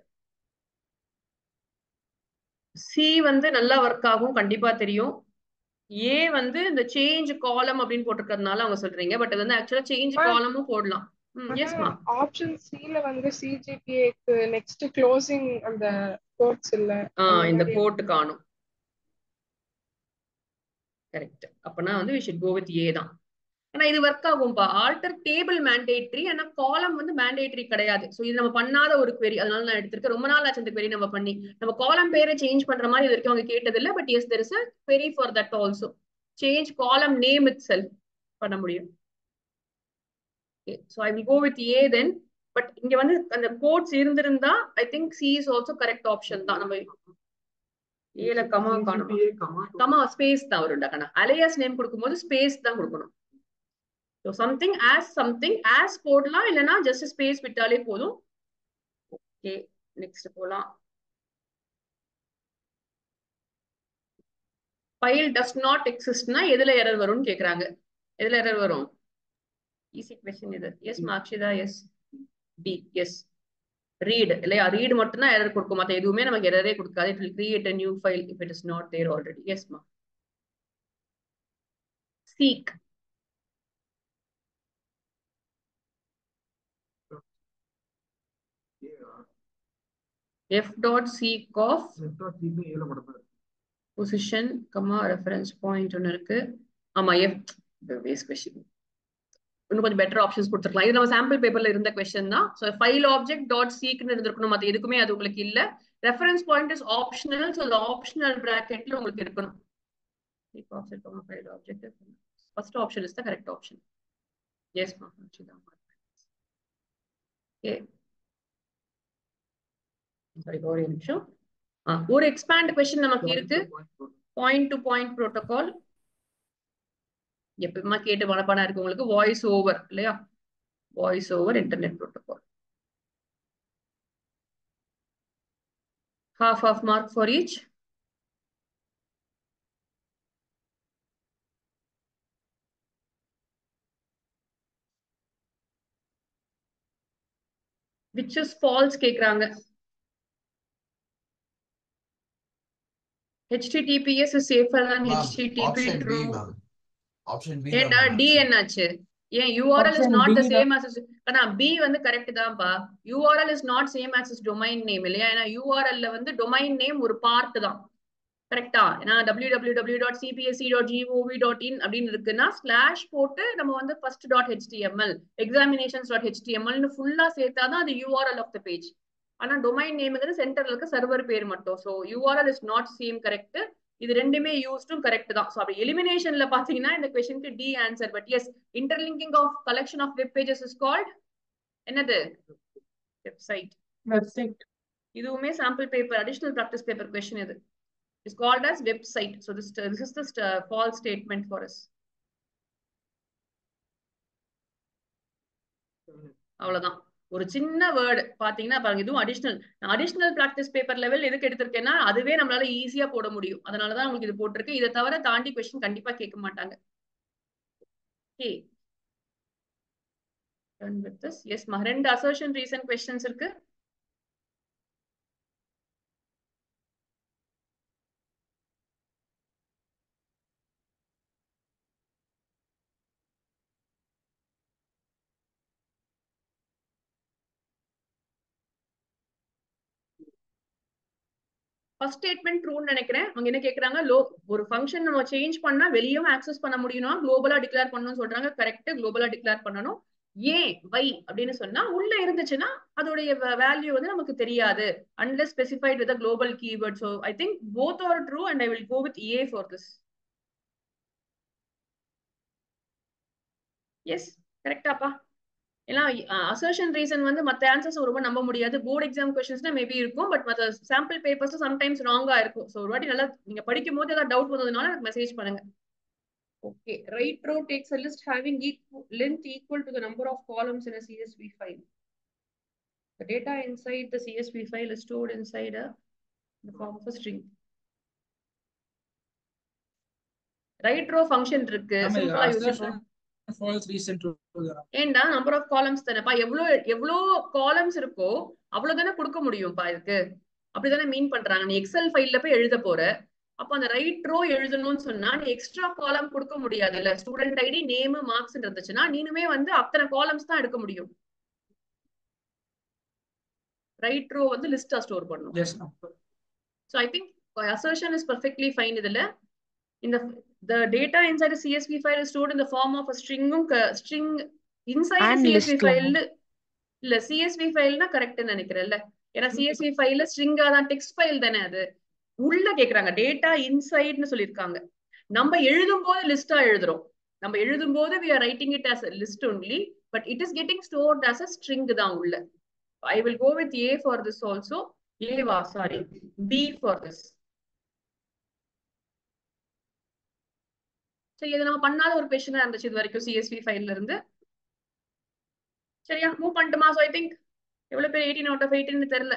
C வந்து நல்லா ஒர்க் ஆகும் கண்டிப்பா தெரியும் ஏ வந்து இந்த சேஞ்ச் காலம் அப்படின்னு போட்டிருக்கிறதுனால அவங்க சொல்றீங்க பட் இது வந்து ஆக்சுவலா சேஞ்ச் Ma'am. காலமும் போடலாம் ம் எஸ் மா ஆப்ஷன் சில வந்து சிஜிபிஏக்கு நெக்ஸ்ட் க்ளோசிங் அந்த கோட்ஸ் இல்ல ஆ அந்த இந்த மாதிரி கோட்டு காணும் கரெக்ட் அப்பனா வந்து we should go with A தான் ஆனா இது ஒர்க் ஆகும்பா ஆல்டர் டேபிள் மேண்டேட்ரி ஆனா காலம் வந்து மேண்டேட்ரி கிடையாது சோ இது நம்ம பண்ணாத ஒரு query அதனால நான் எடுத்திருக்கேன் ரொம்ப நாள் ஆச்சு இந்த query நம்ம பண்ணி நம்ம காலம் பேரை சேஞ்ச் பண்ற மாதிரி இது வரைக்கும் அவங்க கேட்டது இல்ல but yes there is a query for that also change column name itself பண்ண முடியும் so I will go with A then but இங்க வந்து அந்த கோட்ஸ் இருந்திருந்தா I think C is also correct option தான் நம்ம ஏல கமா காணும் கமா ஸ்பேஸ் தான் வரும்டா கண்ணா அலையாஸ் நேம் கொடுக்கும்போது ஸ்பேஸ் தான் கொடுக்கணும் so something as something as போடலாம் இல்லைன்னா ஜஸ்ட் ஸ்பேஸ் விட்டாலே போதும் ஓகே நெக்ஸ்ட் போலாம் ஃபைல் டஸ் நாட் எக்ஸிஸ்ட்னா எதுல எரர் வரும்னு கேக்குறாங்க எதுல எரர் வரும் ஈஸி கொஸ்டின் இது எஸ் மார்க்ஷிதா எஸ் டி எஸ் ரீட் இல்லையா ரீட் மட்டும் தான் எரர் கொடுக்கும் மத்த எதுவுமே நமக்கு எரரே கொடுக்காது it will create a new file if it is not there already yes மா seek f dot seek of position comma reference point ஒன்னு இருக்கு ஆமா f வேஸ்ட் கொஸ்டின் இன்னும் கொஞ்சம் பெட்டர் ஆப்ஷன்ஸ் கொடுத்துருக்கலாம் இது நம்ம சாம்பிள் பேப்பர்ல இருந்த கொஸ்டின் தான் ஸோ ஃபைல் ஆப்ஜெக்ட் டாட் சீக்னு இருந்திருக்கணும் மற்ற எதுக்குமே அது உங்களுக்கு இல்ல reference point is optional so அந்த ஆப்ஷனல் பிராக்கெட்ல உங்களுக்கு இருக்கணும் file object first option is the correct option yes மா ஓகே சாரி ஒரு நிமிஷம் ஆ, ஒரு எக்ஸ்பேண்ட் கொஸ்டின் நமக்கு இருக்கு பாயிண்ட் டு பாயிண்ட் ப்ரோட்டோகால் எப்பவுமா கேட்டு மனப்பாடம் இருக்கு உங்களுக்கு வாய்ஸ் ஓவர் இல்லையா voice over internet protocol half of mark for each which is false கேக்குறாங்க HTTPS is safer than Ma'am, HTTP option B, true. ma'am. Option B ஏண்டா தான் ma'am டி answer. என்னாச்சு ஏன் URL is Option not the B same as ஆனா B வந்து correct தான்ப்பா URL is not same as domain name இல்லையா ஏன்னா URL ல வந்து domain name ஒரு பார்ட் தான் கரெக்டா ஏன்னா www.cpsc.gov.in அப்படின்னு இருக்குன்னா ஸ்லாஷ் போட்டு நம்ம வந்து first dot HTML examinations dot ஹெச்டிஎம்எல்னு ஃபுல்லா சேர்த்தாதான் அது யூஆர்எல் ஆஃப் த பேஜ் ஆனா டொமைன் நேம்ங்கிறது சென்டர்ல இருக்க சர்வர் பேர் மட்டும் so URL is not same correct இது ரெண்டுமே யூஸ்டும் கரெக்ட் தான் ஸோ அப்படி எலிமினேஷன்ல பாத்தீங்கன்னா இந்த கொஸ்டினுக்கு D answer but yes interlinking of collection of web pages is called என்னது வெப்சைட் வெப்சைட் இதுவுமே sample paper additional practice paper question இது is called as website. So this, this is the uh, false statement for us. அவ்வளவுதான் ஒரு சின்ன word பாத்தீங்கன்னா பாருங்க இதுவும் additional additional practice paper level எதுக்கு எடுத்திருக்கேன்னா அதுவே நம்மளால ஈஸியா போட முடியும் அதனாலதான் உங்களுக்கு இது போட்டிருக்கு இதை தவிர தாண்டி கொஸ்டின் கண்டிப்பா கேட்க மாட்டாங்க ஓகே with this yes ரெண்டு அசர்ஷன் ரீசன் கொஸ்டின்ஸ் இருக்கு ஃபர்ஸ்ட் ஸ்டேட்மெண்ட் ட்ரூன்னு நினைக்கிறேன் அவங்க என்ன கேக்குறாங்க லோ ஒரு ஃபங்க்ஷன் நம்ம சேஞ்ச் பண்ணா வெளியும் ஆக்சஸ் பண்ண முடியும்னா குளோபலா டிக்ளேர் பண்ணணும்னு சொல்றாங்க கரெக்ட் குளோபலா டிக்ளேர் பண்ணணும் ஏன் வை அப்படின்னு சொன்னா உள்ள இருந்துச்சுன்னா அதோடைய வேல்யூ வந்து நமக்கு தெரியாது unless specified with global keyword so I think both are true and I will go with A for this yes கரெக்டாப்பா ஏன்னா அசர்ஷன் ரீசன் வந்து மத்த ஆன்சர்ஸ் ரொம்ப நம்ப முடியாது போர்டு எக்ஸாம் கொஸ்டின்ஸ்னா மேபி இருக்கும் பட் மத்த சாம்பிள் பேப்பர்ஸ் சம்டைம்ஸ் ராங்கா இருக்கும் ஸோ ஒரு வாட்டி நல்லா நீங்க படிக்கும் போது ஏதாவது டவுட் வந்ததுனால எனக்கு மெசேஜ் பண்ணுங்க okay write row takes a list having length equal to the number of columns in a CSV file The data inside the CSV file is stored inside a the form of a string. Right row function இருக்கு சிம்பிளா use பண்ணலாம் false reason true ஏண்டா number of columns தானேப்பா எவ்வளோ எவ்வளோ columns இருக்கோ அவ்வளவு தானே கொடுக்க முடியும்ப்பா இதுக்கு அப்படிதானே மீன் பண்றாங்க நீ எக்ஸல் ஃபைல்ல போய் எழுத போற அப்ப அந்த ரைட் ரோ எழுதணும்னு சொன்னா நீ எக்ஸ்ட்ரா காலம் கொடுக்க முடியாது இல்ல ஸ்டூடெண்ட் ஐடி நேம் மார்க்ஸ் இருந்துச்சுன்னா நீனுமே வந்து அத்தனை காலம்ஸ் தான் எடுக்க முடியும் ரைட் ரோ வந்து லிஸ்டா ஸ்டோர் பண்ணும் yes so I think assertion is perfectly fine இதுல இந்த the data inside a CSV file is stored in the form of a string string inside And the CSV list file இல்ல CSV ஃபைல்னா கரெக்ட்னு நினைக்கிறேன்ல ஏன்னா CSV ஃபைல்ல ஸ்ட்ரிங்கா தான் text file தானே அது உள்ள கேக்குறாங்க டேட்டா இன்சைட்னு சொல்லிருக்காங்க நம்ம எழுதும் போது லிஸ்டா எழுதுறோம் நம்ம எழுதும் போது we are writing it as a list only but it is getting stored as a string தான் உள்ள I will go with A for this also A வா sorry B for this சரி இது நம்ம பண்ணாத ஒரு கொஸ்டினா இருந்துச்சு இது வரைக்கும் சிஎஸ்வி ஃபைல்ல இருந்து சரியா மூவ் பண்ணிட்டுமா ஸோ ஐ திங்க் எவ்வளவு பேர் எயிட்டீன் அவுட் ஆஃப் எயிட்டின்னு தெரியல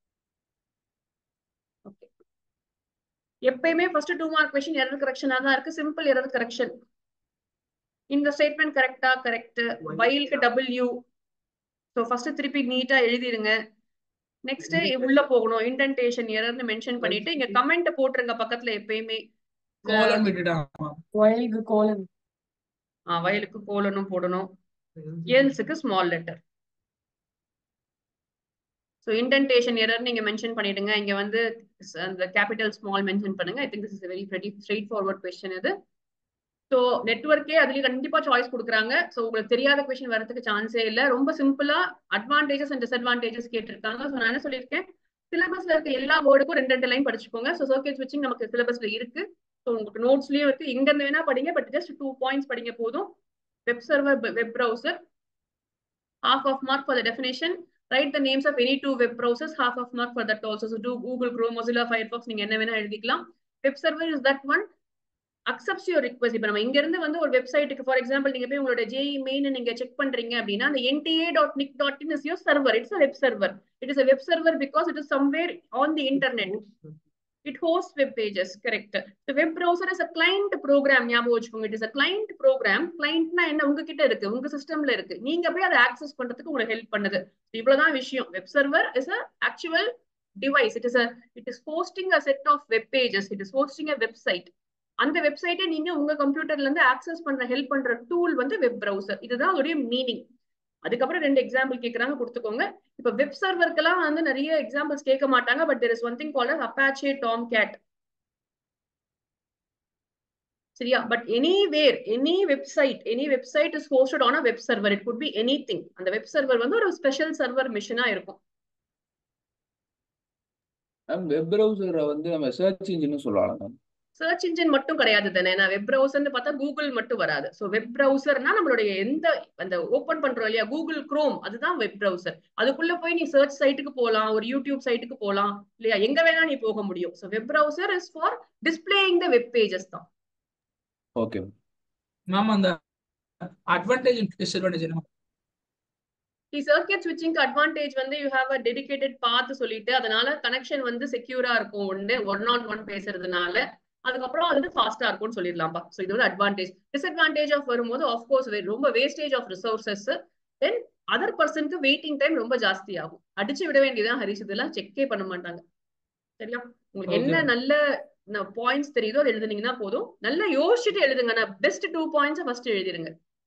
ஓகே எப்பயுமே first two mark question error கரெக்ஷனா தான் இருக்கு சிம்பிள் எரர் கரெக்ஷன் இந்த ஸ்டேட்மெண்ட் கரெக்டா கரெக்ட் வயலுக்கு டபுள் யூ ஸோ ஃபர்ஸ்ட் திருப்பி நீட்டா எழுதிருங்க நெக்ஸ்ட் உள்ள போகணும் இன்டென்டேஷன் எரர்னு மென்ஷன் பண்ணிட்டு இங்க கமெண்ட் போட்டுருங்க பக்கத்துல எப்பயுமே கோலன் விட்டுட்டாங்க வயலுக்கு கோலன் வயலுக்கு கோலனும் போடணும் எல்ஸுக்கு small letter so indentation error நீங்க மென்ஷன் பண்ணிடுங்க இங்க வந்து அந்த கேபிட்டல் ஸ்மால் மென்ஷன் பண்ணுங்க I think this is very very straightforward question இது ஸோ நெட்ஒர்க்கே அதுலயும் கண்டிப்பா சாய்ஸ் கொடுக்குறாங்க ஸோ உங்களுக்கு தெரியாத கொஸ்டின் வரதுக்கு சான்ஸே இல்லை ரொம்ப சிம்பிளா அட்வான்டேஜஸ் அண்ட் டிஸ்அட்வான்டேஜஸ் கேட்டிருக்காங்க ஸோ நான் என்ன சொல்லியிருக்கேன் சிலபஸ்ல இருக்க எல்லா வேர்டுக்கும் ரெண்டு ரெண்டு லைன் படிச்சுக்கோங்க ஸோ சர்க்கியூட் ஸ்விட்சிங் நமக்கு சிலபஸ்ல இருக்கு ஸோ உங்களுக்கு நோட்ஸ்லயும் இருக்கு எங்க இருந்து வேணா படிங்க பட் ஜஸ்ட் டூ பாயிண்ட்ஸ் படிங்க போதும் web server web browser half of mark for the definition write the names of any two web browsers half of mark for that also so do google chrome mozilla firefox நீங்க என்ன வேணா எழுதிக்கலாம் web server is that one accepts your request இப்போ நம்ம இங்க இருந்து வந்து ஒரு வெப்சைட்டுக்கு ஃபார் எக்ஸாம்பிள் நீங்க போய் உங்களோட ஜேஇ மெயின் நீங்க செக் பண்றீங்க அப்படின்னா அந்த NDA dot nic dot in is your server it's web server it is web server because it is somewhere on the internet It hosts web pages, correct. The web browser is a client program. ஞாபகம் வச்சுக்கோங்க. It is a client program. Clientனா என்ன உங்ககிட்ட இருக்கு, உங்க சிஸ்டம்ல இருக்கு. நீங்க போய் அதை ஆக்சஸ் பண்றதுக்கு உங்களுக்கு ஹெல்ப் பண்ணுது. இவ்வளவுதான் விஷயம். Web server is a actual device. It is a it is hosting a set of web pages. It is hosting a website. அந்த வெப்சைட்டை நீங்க உங்க கம்ப்யூட்டர்ல இருந்து ஆக்சஸ் பண்ற ஹெல்ப் பண்ற டூல் வந்து வெப் browser. இதுதான் அதோடைய மீனிங். அதுக்கப்புறம் ரெண்டு எக்ஸாம்பிள் கேக்குறாங்க கொடுத்துக்கோங்க இப்ப வெப் சர்வருக்கெல்லாம் வந்து நிறைய எக்ஸாம்பிள்ஸ் கேட்க மாட்டாங்க but there is one thing called Apache Tomcat சரியா but anywhere any website any website is hosted on a web server it could be anything அந்த வெப் சர்வர் வந்து ஒரு ஸ்பெஷல் சர்வர் மிஷினா இருக்கும் ma'am web ப்ரௌசரை வந்து நம்ம search engine சொல்லலாம் ma'am search engine மட்டும் கிடையாது தானே நான் வெப் ப்ரௌசர்னு பார்த்தா கூகுள் மட்டும் வராது ஸோ வெப் ப்ரௌசர்னா நம்மளுடைய எந்த அந்த ஓப்பன் பண்றோம் இல்லையா கூகுள் குரோம் அதுதான் வெப் ப்ரௌசர் அதுக்குள்ள போய் நீ சர்ச் சைட்டுக்கு போகலாம் ஒரு யூடியூப் சைட்டுக்கு போகலாம் இல்லையா எங்க வேணா நீ போக முடியும் so web browser is for displaying the web pages தான் ஓகே மேம் அந்த அட்வான்டேஜ் டிஸ்அட்வான்டேஜ் என்ன தி சர்க்கியூட் ஸ்விட்சிங் அட்வான்டேஜ் வந்து you have a dedicated path சொல்லிட்டு அதனால கனெக்ஷன் வந்து செக்யூரா இருக்கும் ஒன்று ஒன் ஆன் ஒன் பேசுறதுனால அதுக்கப்புறம் அது வந்து ஃபாஸ்டா இருக்கும்னு சொல்லிடலாம்ப்பா ஸோ இது வந்து அட்வான்டேஜ் டிஸ்அட்வான்டேஜ் ஆஃப் வரும்போது ஆஃப்கோர்ஸ் ரொம்ப wastage of resources then other பர்சனுக்கு வெயிட்டிங் டைம் ரொம்ப ஜாஸ்தி ஆகும் அடிச்சு விட வேண்டியதான் ஹரிஷ் இதெல்லாம் செக்கே பண்ண மாட்டாங்க சரியா உங்களுக்கு Okay. என்ன நல்ல பாயிண்ட்ஸ் தெரியுதோ அது எழுதுனீங்கன்னா போதும் நல்லா யோசிச்சுட்டு எழுதுங்க நான் பெஸ்ட் டூ பாயிண்ட்ஸ் ஃபர்ஸ்ட் எழுதிருங்க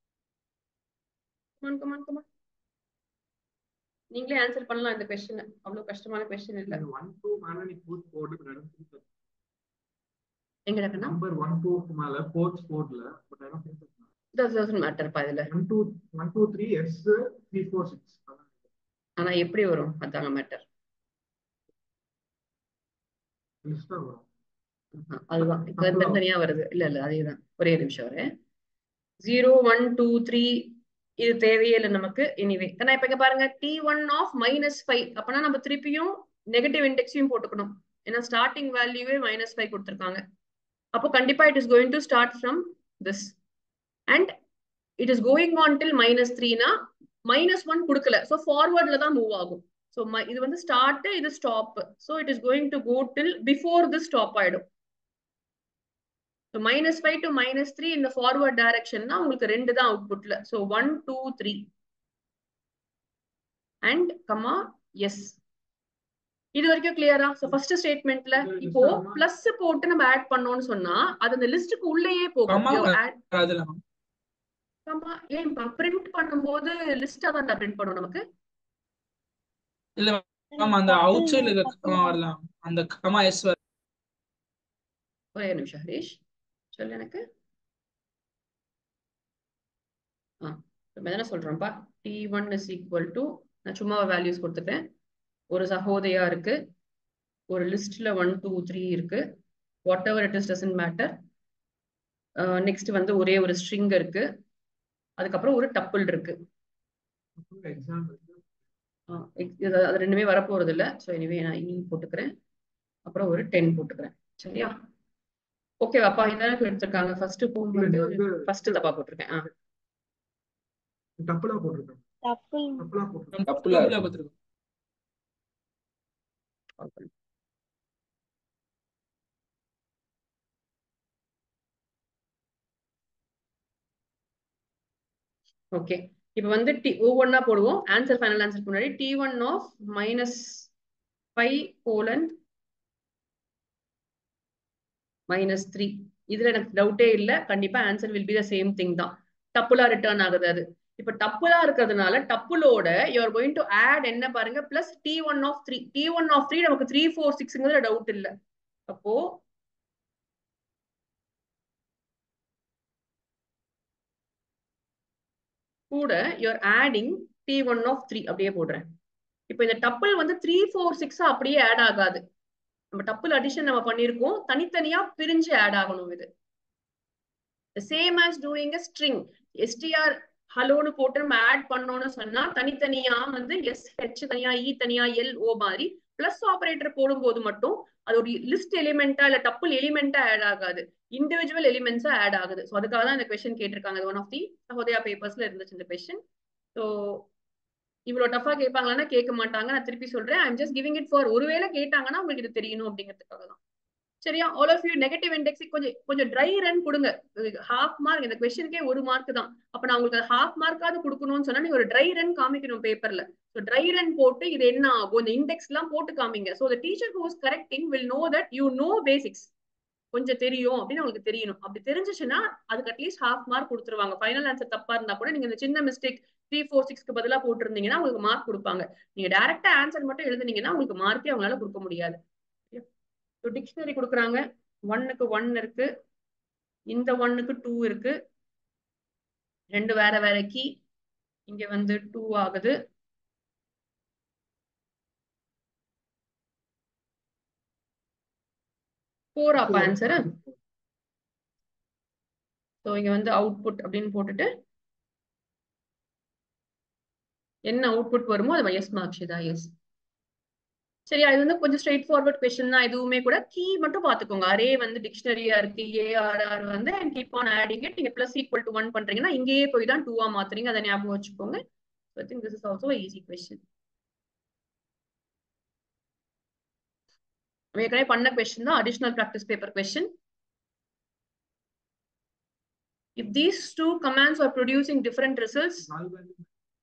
கமான் கமான் கமான் நீங்களே ஆன்சர் பண்ணலாம் இந்த கொஸ்டின் அவ்வளவு கஷ்டமான கொஸ்டின் இல்ல ஒன் டூ மேல நீ போர்ட் போர்டு நடந்து எங்க இருக்குன்னா நம்பர் ஒன் டூ மேல போர்ட்ஸ் போர்ட்ல but I don't think doesn't மேட்டர்ப்பா இதுல one two one two three yes three four six ஆனா எப்படி வரும் அதாங்க மேட்டர் லிஸ்டா வரும் அதுதான் இப்ப தனித்தனியா வருது இல்ல இல்ல அதேதான் ஒரே நிமிஷம் வரேன் ஜீரோ ஒன் டூ த்ரீ இது தேவையே இல்லை நமக்கு எனிவே நான் இப்ப இங்க பாருங்க T one of minus five அப்பனா நம்ம திருப்பியும் நெகட்டிவ் இண்டெக்ஸையும் போட்டுக்கணும் ஏன்னா ஸ்டார்டிங் வேல்யூவே மைனஸ் ஃபைவ் கொடுத்துருக்காங்க அப்போ கண்டிப்பா it is going to start from this and it is going on till minus த்ரீனா மைனஸ் ஒன் கொடுக்கல ஸோ ஃபார்வர்ட்ல தான் மூவ் ஆகும் ஸோ இது வந்து ஸ்டார்ட் இது stop so it is going to go till before this stop ஆயிடும் so minus five to minus three இந்த ஃபார்வர்ட் டைரக்ஷன்னா உங்களுக்கு ரெண்டு தான் அவுட்புட்ல so one two three and comma yes இது வரைக்கும் கிளியரா ஸோ ஃபர்ஸ்ட் ஸ்டேட்மெண்ட்ல இப்போ பிளஸ் போட்டு நம்ம ஆட் பண்ணோம்னு சொன்னா அது அந்த லிஸ்ட்டுக்கு உள்ளேயே போகும் Comma You add- வராதுல்ல மேம் comma ஏன் பிரிண்ட் பண்ணும்போது லிஸ்டா தான் பிரிண்ட் பண்ணும் நமக்கு இல்ல மேம் அந்த அவுட் சைடுல இருக்க கமா வரலாம் அந்த கமா எஸ் வர ஒரே நிமிஷம் ஹரீஷ் சொல்லு எனக்கு ஆ நம்ம என்ன சொல்றோம்ப்பா T one is equal to நான் சும்மா வேல்யூஸ் கொடுத்துட்டேன் ஒரு சகோதயா இருக்கு ஒரு லிஸ்ட்ல ஒன் டூ த்ரீ இருக்கு whatever it is doesn't matter next வந்து ஒரே ஒரு ஸ்ட்ரிங் இருக்கு அதுக்கப்புறம் ஒரு டப்பிள் இருக்கு எக்ஸாம் ஆ, ex- இது- அது ரெண்டுமே வரப்போறது இல்ல ஸோ எனிவே நான் இ போட்டுக்கிறேன் அப்புறம் ஒரு டென் போட்டுக்கிறேன் சரியா ஓகேவாப்பா இதான் எடுத்திருக்காங்க ஃபர்ஸ்ட் போகும்போது இது வந்து ஃபர்ஸ்ட் தப்பா போட்டிருக்கேன் ஆ டப்புலா போட்டிருக்கேன் டப்புள் டப்புலா போட்டிருக்கேன் தப்புல டப்புல கொடுத்துருக்கோம் ஓகே இப்போ வந்து டி ஒவ்வொன்றா போடுவோம் ஆன்சர் ஃபைனல் ஆன்சருக்கு முன்னாடி T one of minus five colon minus three இதுல எனக்கு டவுட்டே இல்லை கண்டிப்பா answer will be the same thing தான் டப்புலா ரிட்டர்ன் ஆகுது அது இப்ப டப்புலா இருக்கிறதுனால டப்புலோட யூஆர் கோயிங் டு ஆட் என்ன பாருங்க plus T one of three T one of three நமக்கு த்ரீ ஃபோர் சிக்ஸ்ங்கிறது டவுட் இல்லை அப்போ கூட you're adding T one of three அப்படியே போடுறேன் இப்போ இந்த டப்புள் வந்து த்ரீ ஃபோர் சிக்ஸ் அப்படியே ஆட் ஆகாது நம்ம டப்புள் அடிஷன் நம்ம பண்ணியிருக்கோம் தனித்தனியா பிரிஞ்சு ஆட் ஆகணும் இது same as doing a string STR ஹலோன்னு போட்டு நம்ம ஆட் பண்ணோம்னு சொன்னா தனித்தனியா வந்து எஸ் ஹெச் தனியா இ தனியா எல் ஓ மாதிரி பிளஸ் ஆபரேட்டர் போடும்போது மட்டும் அது ஒரு லிஸ்ட் எலிமெண்டா இல்ல டப்புள் எலிமெண்டா ஆட் ஆகாது இண்டிவிஜுவல் எலிமெண்ட்ஸா ஆட் ஆகுது ஸோ அதுக்காக தான் இந்த கொஸ்டின் கேட்டிருக்காங்க ஒன் ஆஃப் தி சகோதயா பேப்பர்ஸ்ல இருந்துச்சு இந்த கொஸ்டின் ஸோ இவ்வளவு டஃபா கேட்பாங்களான்னா கேட்க மாட்டாங்க நான் திருப்பி சொல்றேன் I'm just giving it for ஒருவேளை கேட்டாங்கன்னா உங்களுக்கு இது தெரியணும் அப்படிங்கிறதுக்காக தான் சரியா all of you negative index கொஞ்சம் கொஞ்சம் ட்ரை ரன் கொடுங்க ஹாஃப் மார்க் இந்த கொஸ்டினுக்கே ஒரு மார்க் தான் அப்ப நான் உங்களுக்கு ஹாஃப் மார்க்காவது கொடுக்கணும்னு சொன்னா நீங்க ஒரு ட்ரை ரன் காமிக்கணும் பேப்பர்ல ஸோ ட்ரை ரன் போட்டு இது என்ன ஆகும் இந்த இண்டெக்ஸ் எல்லாம் போட்டு காமிங்க so the teacher who's correcting will know that you know basics கொஞ்சம் தெரியும் அப்படின்னு உங்களுக்கு தெரியணும் அப்படி தெரிஞ்சிச்சுன்னா அதுக்கு அட்லீஸ்ட் ஹாஃப் மார்க் கொடுத்துருவாங்க ஃபைனல் ஆன்சர் தப்பா இருந்தா கூட நீங்க இந்த சின்ன மிஸ்டேக் த்ரீ ஃபோர் சிக்ஸ்க்கு பதிலா போட்டிருந்தீங்கன்னா உங்களுக்கு மார்க் கொடுப்பாங்க நீங்க டைரக்டா ஆன்சர் மட்டும் எழுதுனீங்கன்னா உங்களுக்கு மார்க்கே அவங்களால கொடுக்க முடியாது ஸோ டிக்ஷனரி கொடுக்குறாங்க ஒன்னுக்கு ஒன் இருக்கு இந்த ஒன்னுக்கு டூ இருக்கு ரெண்டு வேற வேற கீ இங்க வந்து டூ ஆகுது ஃபோர் அப்ப ஆன்சர் ஸோ இங்க வந்து அவுட்புட் அப்படின்னு போட்டுட்டு என்ன அவுட்புட் வருமோ அது எஸ் மார்க்ஷிதா எஸ் சரியா இது வந்து கொஞ்சம் ஸ்ட்ரெயிட் ஃபார்வர்ட் கொஸ்டின் தான் இதுவுமே கூட கீ மட்டும் பாத்துக்கோங்க அரே வந்து டிக்ஷனரியா இருக்கு ஏஆர்ஆர் வந்து and keep on adding it நீங்க பிளஸ் ஈக்குவல் டு ஒன் பண்றீங்கன்னா இங்கேயே போய் தான் டூவா மாத்துறீங்க அதை ஞாபகம் வச்சுக்கோங்க I think this is also easy question ஏற்கனவே பண்ண கொஸ்டின் தான் additional practice paper question If these two commands are producing different results, null value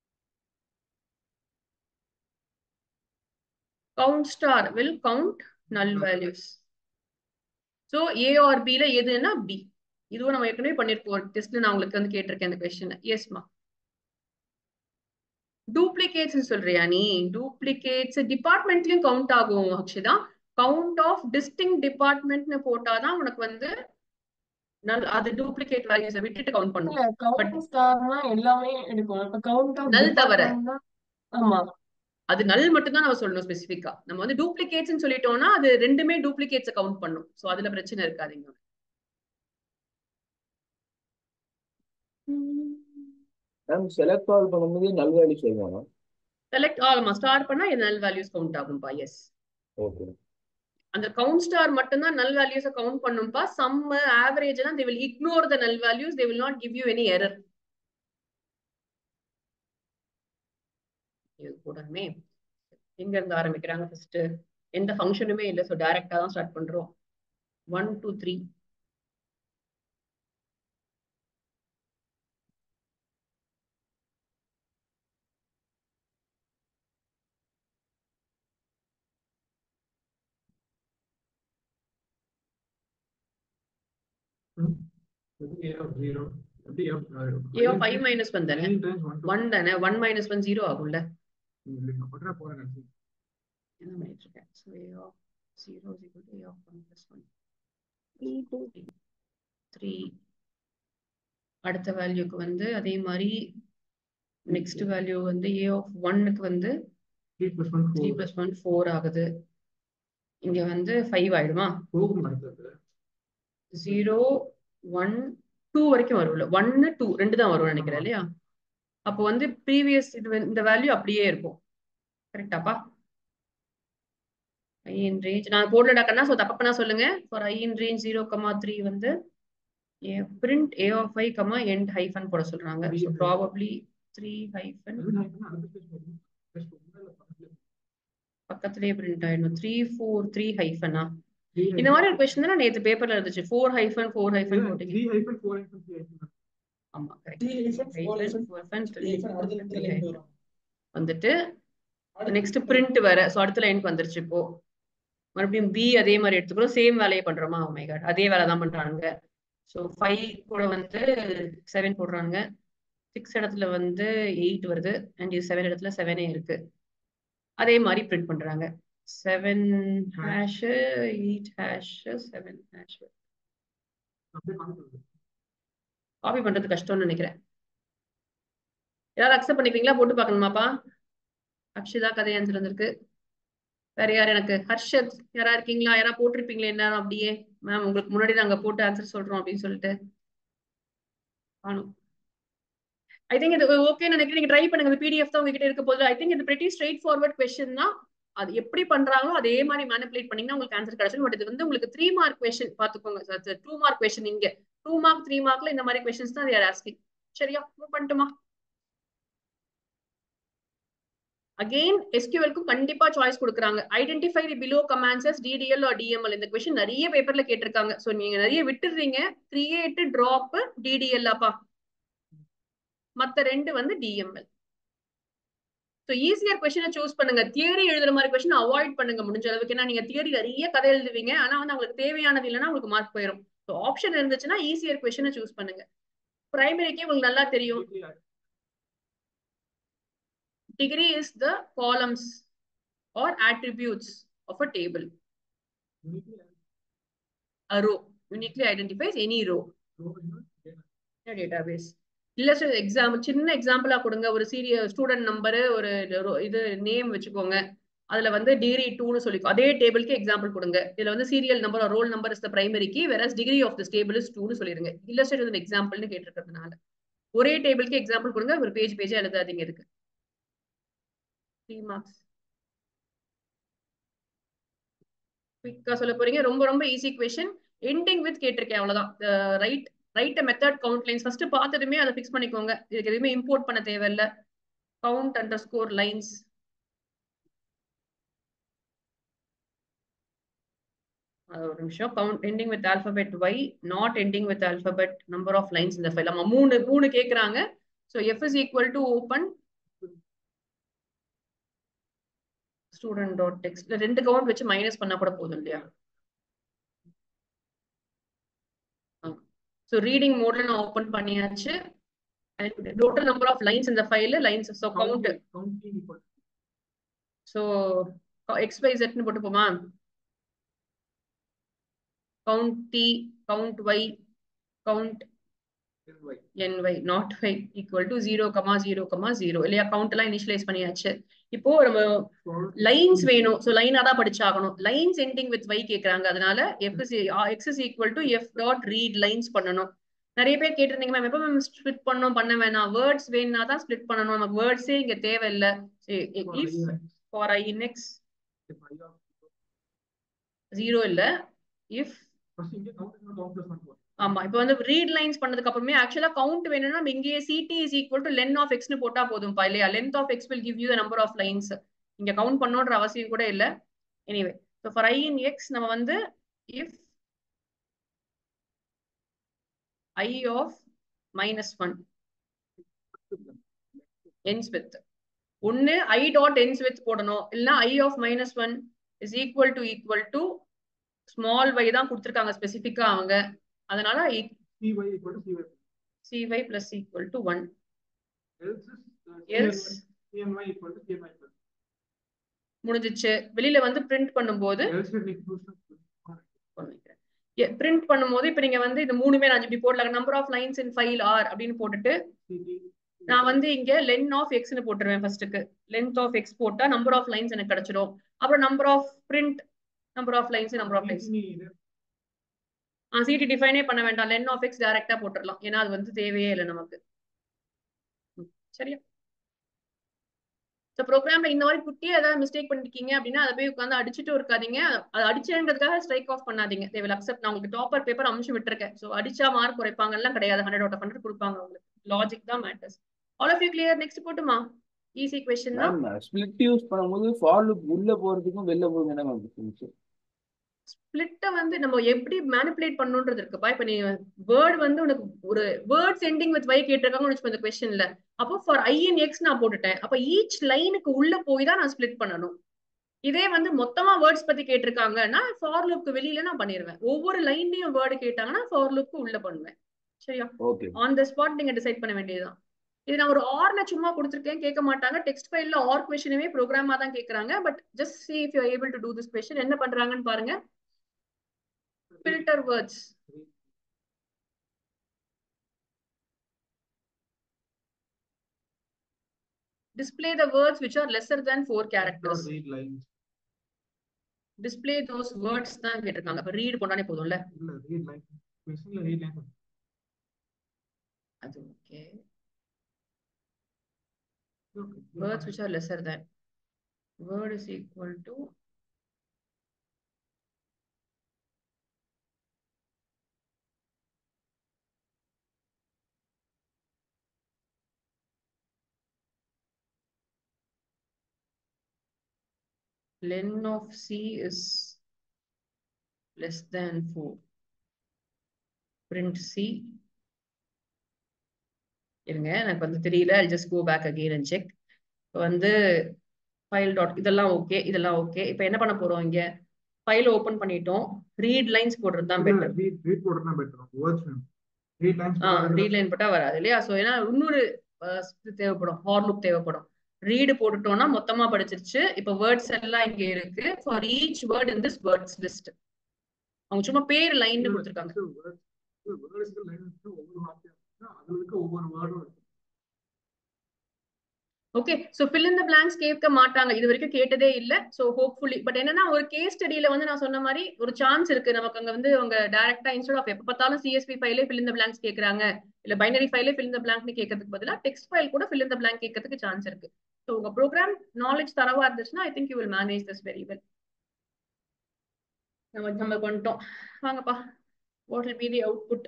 count star will count null values. So A or B ல எதுன்னா B. இதுவும் நம்ம ஏற்கனவே பண்ணிருப்போம் டெஸ்ட்ல நான் உங்களுக்கு வந்து கேட்டிருக்கேன் இந்த கொஸ்டின் எஸ்மா டூப்ளிகேட்ஸ் சொல்றியா நீ டூப்ளிகேட்ஸ் டிபார்ட்மெண்ட்லயும் கவுண்ட் ஆகும் அக்ஷிதா கவுண்ட் ஆஃப் டிஸ்டிங் டிபார்ட்மெண்ட்னு போட்டாதான் உனக்கு வந்து நல் அது டூப்ளிகேட் வேல்யூஸை விட்டுட்டு கவுண்ட் பண்ணும் இல்ல கவுண்ட் ஸ்டார்னா எல்லாமே எடுக்கும் இப்ப கவுண்ட் ஆஃப் நல் தவிர. ஆமா அது நல் மட்டும் தான் நம்ம சொல்லணும் ஸ்பெசிஃபிக்கா நம்ம வந்து டூப்ளிகேட்ஸ் சொல்லிட்டோம்னா அது ரெண்டுமே டூப்ளிகேட்ஸ் கவுண்ட் பண்ணும் சோ அதுல பிரச்சனை இருக்காதுங்க மேம் செலக்ட் கால் பண்ணும்போது நல் வேல்யூ செய்வாங்க செலக்ட் ஆகுமா ஸ்டார் பண்ணா இது நல் வேல்யூஸ் கவுண்ட் ஆகும்பா எஸ் ஓகே அந்த கவுண்ட் ஸ்டார் மட்டும்தான் நல் வேல்யூஸ கவுண்ட் பண்ணும்பா சம் ஆவரேஜ் எல்லாம் they will ignore the null values they will not give you any error இது கூடமே எங்க இருந்து ஆரம்பிக்கிறாங்க ஃபர்ஸ்ட் எந்த ஃபங்க்ஷனுமே இல்லை ஸோ டைரக்டா தான் ஸ்டார்ட் பண்றோம் ஒன் டூ த்ரீ எப்படி A of zero எப்படி F A of five minus one தானே nine times one to one தானே ஒன் மைனஸ் ஒன் ஜீரோ ஆகும்ல இல்லை, நான் பண்ற போறேன் நினைச்சேன். என்ன பண்ணிட்டு இருக்கேன் so A of zero is equal to A of one plus one three அடுத்த வேல்யூக்கு வந்து அதே மாதிரி நெக்ஸ்ட் வேல்யூ வந்து ஏ ஆஃப் ஒன்னுக்கு வந்து Three plus one three four. Plus one four ஆகுது இங்க வந்து ஃபைவ் ஆயிடுமா போகும் அடுத்தது. ஜீரோ ஒன் டூ வரைக்கும் வரும்ல ஒன்னு டூ ரெண்டு தான் வரும்னு நினைக்கிறேன் இல்லையா அப்போ வந்து ப்ரீவியஸ் இது வந்து- இந்த வேல்யூ அப்படியே இருக்கும் கரெக்டாப்பா ஐ இன் ரேஞ்ச் நான் போடலடா கண்ணா ஸோ தப்பா பண்ணா சொல்லுங்க for I in range zero comma three வந்து print A of I comma end hyphen போட சொல்றாங்க ஸோ ப்ராபப்ளி த்ரீ ஹைஃபன் அது நான் இப்ப அடுத்த page போடணும். Page போடணும், இல்ல பக்கத்துல. பக்கத்துலயே பிரிண்ட் ஆயிடும் த்ரீ ஃபோர் த்ரீ ஹைஃபனா Three இந்த மாதிரி ஒரு கொஸ்டின் தான் நேற்று பேப்பர்ல இருந்துச்சு four hyphen four hyphen hyphen- போட்டீங்க three hyphen, four hyphen, three hyphen. ஆமா correct Three hyphen, four hyphen, three hyphen, அடுத்த இடத்துல line வரும். வந்துட்டு அடுத்த நெக்ஸ்ட் பிரிண்ட் வேற ஸோ அடுத்த லைனுக்கு வந்துருச்சு இப்போ மறுபடியும் பி அதே மாதிரி எடுத்துக்கிறோம் சேம் வேலையை பண்றோமா oh my god அதே வேலை தான் பண்றாங்க ஸோ ஃபைவ் கூட வந்து செவன் போடுறாங்க சிக்ஸ் இடத்துல வந்து எயிட் வருது அண்ட் இது செவன் இடத்துல செவனே இருக்கு அதே மாதிரி பிரிண்ட் பண்றாங்க seven hash eight hash seven hash அப்படியே காமிக்கிறது. காப்பி பண்றது கஷ்டம்னு நினைக்கிறேன் யாராவது அக்செப்ட் பண்ணிக்கிறீங்களா போட்டு பார்க்கணுமாப்பா அக்ஷிதா கதை ஆன்சர் வந்திருக்கு வேற யார் எனக்கு ஹர்ஷத் யாரா இருக்கீங்களா யாரா போட்டிருப்பீங்களா என்ன அப்படியே மேம் உங்களுக்கு முன்னாடி நாங்க போட்டு ஆன்சர் சொல்றோம் அப்படின்னு சொல்லிட்டு காணும் ஐ திங்க் இது ஓகே நினைக்கிறேன் நீங்க ட்ரை பண்ணுங்க பிடிஎஃப் தான் உங்ககிட்ட இருக்க போது ஐ திங்க் இது pretty ஸ்ட்ரெயிட் ஃபார்வர்ட் கொஸ்டின் தான் அது எப்படி பண்றாங்களோ அதே மாதிரி மேனிபுலேட் பண்ணீங்கன்னா உங்களுக்கு ஆன்சர் கிடைச்சிடும் பட் இது வந்து உங்களுக்கு த்ரீ மார்க் கொஸ்டின் பாத்துக்கோங்க டூ மார்க் கொஸ்டின் இங்க டூ மார்க் த்ரீ மார்க்ல இந்த மாதிரி கொஸ்டின்ஸ் தான் ஆஸ்கிங் சரியா மூவ் பண்ணட்டுமா அகெயின் எஸ்கியூஎல்க்கும் கண்டிப்பா சாய்ஸ் கொடுக்குறாங்க identify the below commands as DDL or DML இந்த கொஸ்டின் நிறைய பேப்பர்ல கேட்டிருக்காங்க சோ நீங்க நிறைய விட்டுடுறீங்க கிரியேட் டிராப் டிடிஎல் அப்பா மத்த ரெண்டு வந்து டிஎம்எல் ஸோ ஈஸியர் கொஸ்டினை சூஸ் பண்ணுங்க தியரி எழுதுற மாதிரி கொஸ்டின் அவாய்ட் பண்ணுங்க முடிஞ்ச அளவுக்கு ஏன்னா நீங்க தியரி நிறைய கதை எழுதுவீங்க ஆனா வந்து உங்களுக்கு தேவையானது இல்லைன்னா உங்களுக்கு மார்க் போயிடும் ஸோ ஆப்ஷன் இருந்துச்சுன்னா ஈஸியர் கொஸ்டினை சூஸ் பண்ணுங்க பிரைமரிக்கே உங்களுக்கு நல்லா தெரியும் degree is the columns or attributes of a table. A row uniquely identifies any row. A database. இல்ல சார் எக்ஸாம்பிள் சின்ன எக்ஸாம்பிளா கொடுங்க ஒரு சீரிய ஸ்டூடெண்ட் நம்பரு ஒரு ro- இது நேம் வச்சுக்கோங்க அதுல வந்து டிகிரி டூன்னு சொல்லிக்கோ அதே டேபிளுக்கு எக்ஸாம்பிள் கொடுங்க இதுல வந்து serial number roll number is the பிரைமரிக்கு வேற degree of this table is டூன்னு சொல்லிருங்க இல்லஸ்ட்ரேட் எக்ஸாம்பிள்னு கேட்டிருக்கிறதுனால ஒரே டேபிளுக்கு எக்ஸாம்பிள் கொடுங்க ஒரு பேஜ் பேஜா எழுதாதீங்க இருக்கு த்ரீ மார்க்ஸ் குயிக்கா சொல்ல போறீங்க ரொம்ப ரொம்ப ஈஸி கொஸ்டின் எண்டிங் வித் கேட்டிருக்கேன் அவ்வளவுதான் right right method count lines first பார்த்ததுமே அதை ஃபிக்ஸ் பண்ணிக்கோங்க இதுக்கு எதுவுமே இம்போர்ட் பண்ண தேவையில்ல கவுண்ட் அண்டர் ஸ்கோர் லைன்ஸ் ஒரு நிமிஷம் count ending with alphabet Y not ending with alphabet number of lines இந்த ஃபைல் நம்ம மூணு மூணு கேட்குறாங்க so F is equal to open student dot text ரெண்டு கவுண்ட் வச்சு மைனஸ் பண்ணா கூட போதும் இல்லையா ஸோ ரீடிங் மோட்ல நான் ஓப்பன் பண்ணியாச்சு and total number of lines இந்த file lines so count so X Y செட்னு போட்டு போமா count T count Y count ny not y equal to 0 comma 0 comma 0 இல்லையா கவுண்ட் எல்லாம் இனிஷியலைஸ் பண்ணியாச்சு இப்போ நம்ம லைன்ஸ் வேணும் சோ லைனா தான் படிச்சாகணும் லைன்ஸ் எண்டிங் வித் y கேக்குறாங்க அதனால f is x is equal to f dot read lines பண்ணணும் நிறைய பேர் கேட்டிருந்தீங்க மேம் எப்ப மேம் ஸ்ப்ளிட் பண்ணணும் பண்ண வேணாம் வேர்ட்ஸ் வேணும்னா தான் ஸ்ப்ளிட் பண்ணணும் நமக்கு வேர்ட்ஸே இங்க தேவையில்ல if for I in X zero இல்ல இஃப் ஆமா இப்போ வந்து ரீட் லைன்ஸ் பண்ணதுக்கு அப்புறமே ஆக்சுவலா கவுண்ட் வேணும்னா நம்ம இங்கேயே CT is equal to len of எக்ஸ்னு போட்டா போதும்பா இல்லையா length of X will give you the number of lines இங்க கவுண்ட் பண்ணணுன்ற அவசியம் கூட இல்ல anyway so for I in X நம்ம வந்து if I of minus one ends with ஒன்னு ஐ டாட் என்ஸ் வித் போடணும் இல்லைன்னா I of minus one is equal to equal to small Y தான் கொடுத்துருக்காங்க ஸ்பெசிஃபிக்கா அவங்க அதனால cy plus equal to 1 else முடிஞ்சிச்சு வெளியில வந்து பிரிண்ட் பண்ணும்போது பிரிண்ட் பண்ணும்போது இப்ப நீங்க வந்து இது மூணுமே நான் இப்படி போடலாம் number of lines in file are அப்படின்னு போட்டுட்டு நான் வந்து இங்க லென் ஆஃப் எக்ஸ்னு போட்டுருவேன் ஃபர்ஸ்ட்டுக்கு லென்த் ஆஃப் எக்ஸ் போட்டா நம்பர் ஆஃப் லைன்ஸ் எனக்கு கிடைச்சிடும் அப்புறம் number of print number of lines number of lines CT டிஃபைனே பண்ண வேண்டாம் லென் ஆஃப் எக்ஸ் டைரக்டா போட்டுடலாம் ஏன்னா அது வந்து தேவையே இல்லை நமக்கு சரியா ஸோ ப்ரோக்ராம்ல இந்த மாதிரி குட்டியா ஏதாவது மிஸ்டேக் பண்ணிருக்கீங்க அப்படின்னா அதை போய் உட்காந்து அடிச்சுட்டு இருக்காதீங்க அது அடிச்சேன்றதுக்காக ஸ்ட்ரைக் ஆஃப் பண்ணாதீங்க தே வில் அக்செப்ட் நான் உங்களுக்கு டாப்பர் பேப்பர் அமுச்சு விட்டுருக்கேன் ஸோ அடிச்சா மார்க் குறைப்பாங்கலாம் கிடையாது ஹண்ட்ரட் அவுட் ஆஃப் ஹண்ட்ரட் கொடுப்பாங்க உங்களுக்கு லாஜிக் தான் matters all of you clear next போட்டுமா ஈஸி கொஸ்டின் தான் ஸ்பிளிட் யூஸ் பண்ணும்போது ஃபார் லுக் உள்ள போறதுக்கும் வெளில போறதுக்கும் என்ன மேம் ஸ்பிளிட்ட வந்து நம்ம எப்படி மேனிப்புலேட் பண்ணணுன்றது இருக்குப்பா இப்ப நீ வேர்ட் வந்து உனக்கு ஒரு வேர்ட்ஸ் எண்டிங் வித் வை கேட்டிருக்காங்கன்னு வச்சுக்கோ இந்த கொஸ்டின்ல அப்போ ஃபார் ஐ என் எக்ஸ் நான் போட்டுட்டேன் அப்ப ஈச் லைனுக்கு உள்ள போய் தான் நான் ஸ்பிளிட் பண்ணணும் இதே வந்து மொத்தமா வேர்ட்ஸ் பத்தி கேட்டிருக்காங்கன்னா ஃபார் லுக்கு வெளியில நான் பண்ணிடுவேன் ஒவ்வொரு லைன்லயும் வேர்டு கேட்டாங்கன்னா ஃபார் லுக்கு உள்ள பண்ணுவேன் சரியா ஓகே ஆன் த ஸ்பாட் நீங்க டிசைட் பண்ண வேண்டியதுதான் இது நான் ஒரு ஆர்ல சும்மா கொடுத்துருக்கேன் கேட்க மாட்டாங்க டெக்ஸ்ட் ஃபைல்ல ஆர் கொஸ்டினுமே ப்ரோக்ராமா தான் கேட்கறாங்க but just see if you able to do this question என்ன பண்றாங்கன்னு பாருங்க filter words. Display the words which are lesser than four characters. Display those words தான் கேட்டிருக்காங்க அப்ப ரீட் பண்ணானே போதும்ல அது okay words which are lesser than word is equal to len of c is less than 4 print c இருங்க எனக்கு வந்து தெரியல I'll just go back again and check இப்போ வந்து ஃபைல் டாட் இதெல்லாம் ஓகே இதெல்லாம் ஓகே இப்போ என்ன பண்ண போறோம் இங்க ஃபைல் ஓபன் பண்ணிட்டோம் ரீட் லைன்ஸ் போடுறது தான் பெட்டர் ரீட் ரீட் போடுறதுனா பெட்டர் வேர்ட்ஸ் வேணும் ரீட் லைன்ஸ் ஆ ரீட் லைன் போட்டா வராது இல்லையா ஸோ ஏன்னா இன்னொரு அஹ், இது தேவைப்படும் ஹார் லுக் தேவைப்படும் ரீடு போட்டுட்டோம்னா மொத்தமா படிச்சிருச்சு இப்போ வேர்ட்ஸ் எல்லாம் இங்க இருக்கு for each word in this words list அவங்க சும்மா பேர் லைன் கொடுத்துருக்காங்க வேர்ட்ஸ்க்கு லைன் ஒவ்வொரு வார்த்தையா இருக்குன்னா அதுல இருக்க ஒவ்வொரு வேர்டும் இருக்கு okay so fill in the blanks கேட்க மாட்டாங்க இது வரைக்கும் கேட்டதே இல்ல ஸோ ஹோப்ஃபுல்லி பட் என்னன்னா ஒரு கேஸ் ஸ்டடியில வந்து நான் சொன்ன மாதிரி ஒரு சான்ஸ் இருக்கு நமக்கு அங்க வந்து அவங்க டைரக்டா இன்ஸ்டெட் ஆஃப் எப்ப பார்த்தாலும் சிஎஸ்பி ஃபைலே ஃபில் இன் த பிளாங்க்ஸ் கேக்குறாங்க இல்ல பைனரி ஃபைலே ஃபில் இன் த பிளாங்க்னு கேட்கறதுக்கு பதிலா டெக்ஸ்ட் ஃபைல் கூட ஃபில் இன் த பிளாங்க் கேட்கறதுக்கு சான்ஸ் இருக்கு ஸோ உங்க ப்ரோக்ராம் நாலேஜ் தரவா இருந்துச்சுன்னா I think you will manage this very well நம்ம நம்ம பண்ணிட்டோம் வாங்கப்பா what will be the output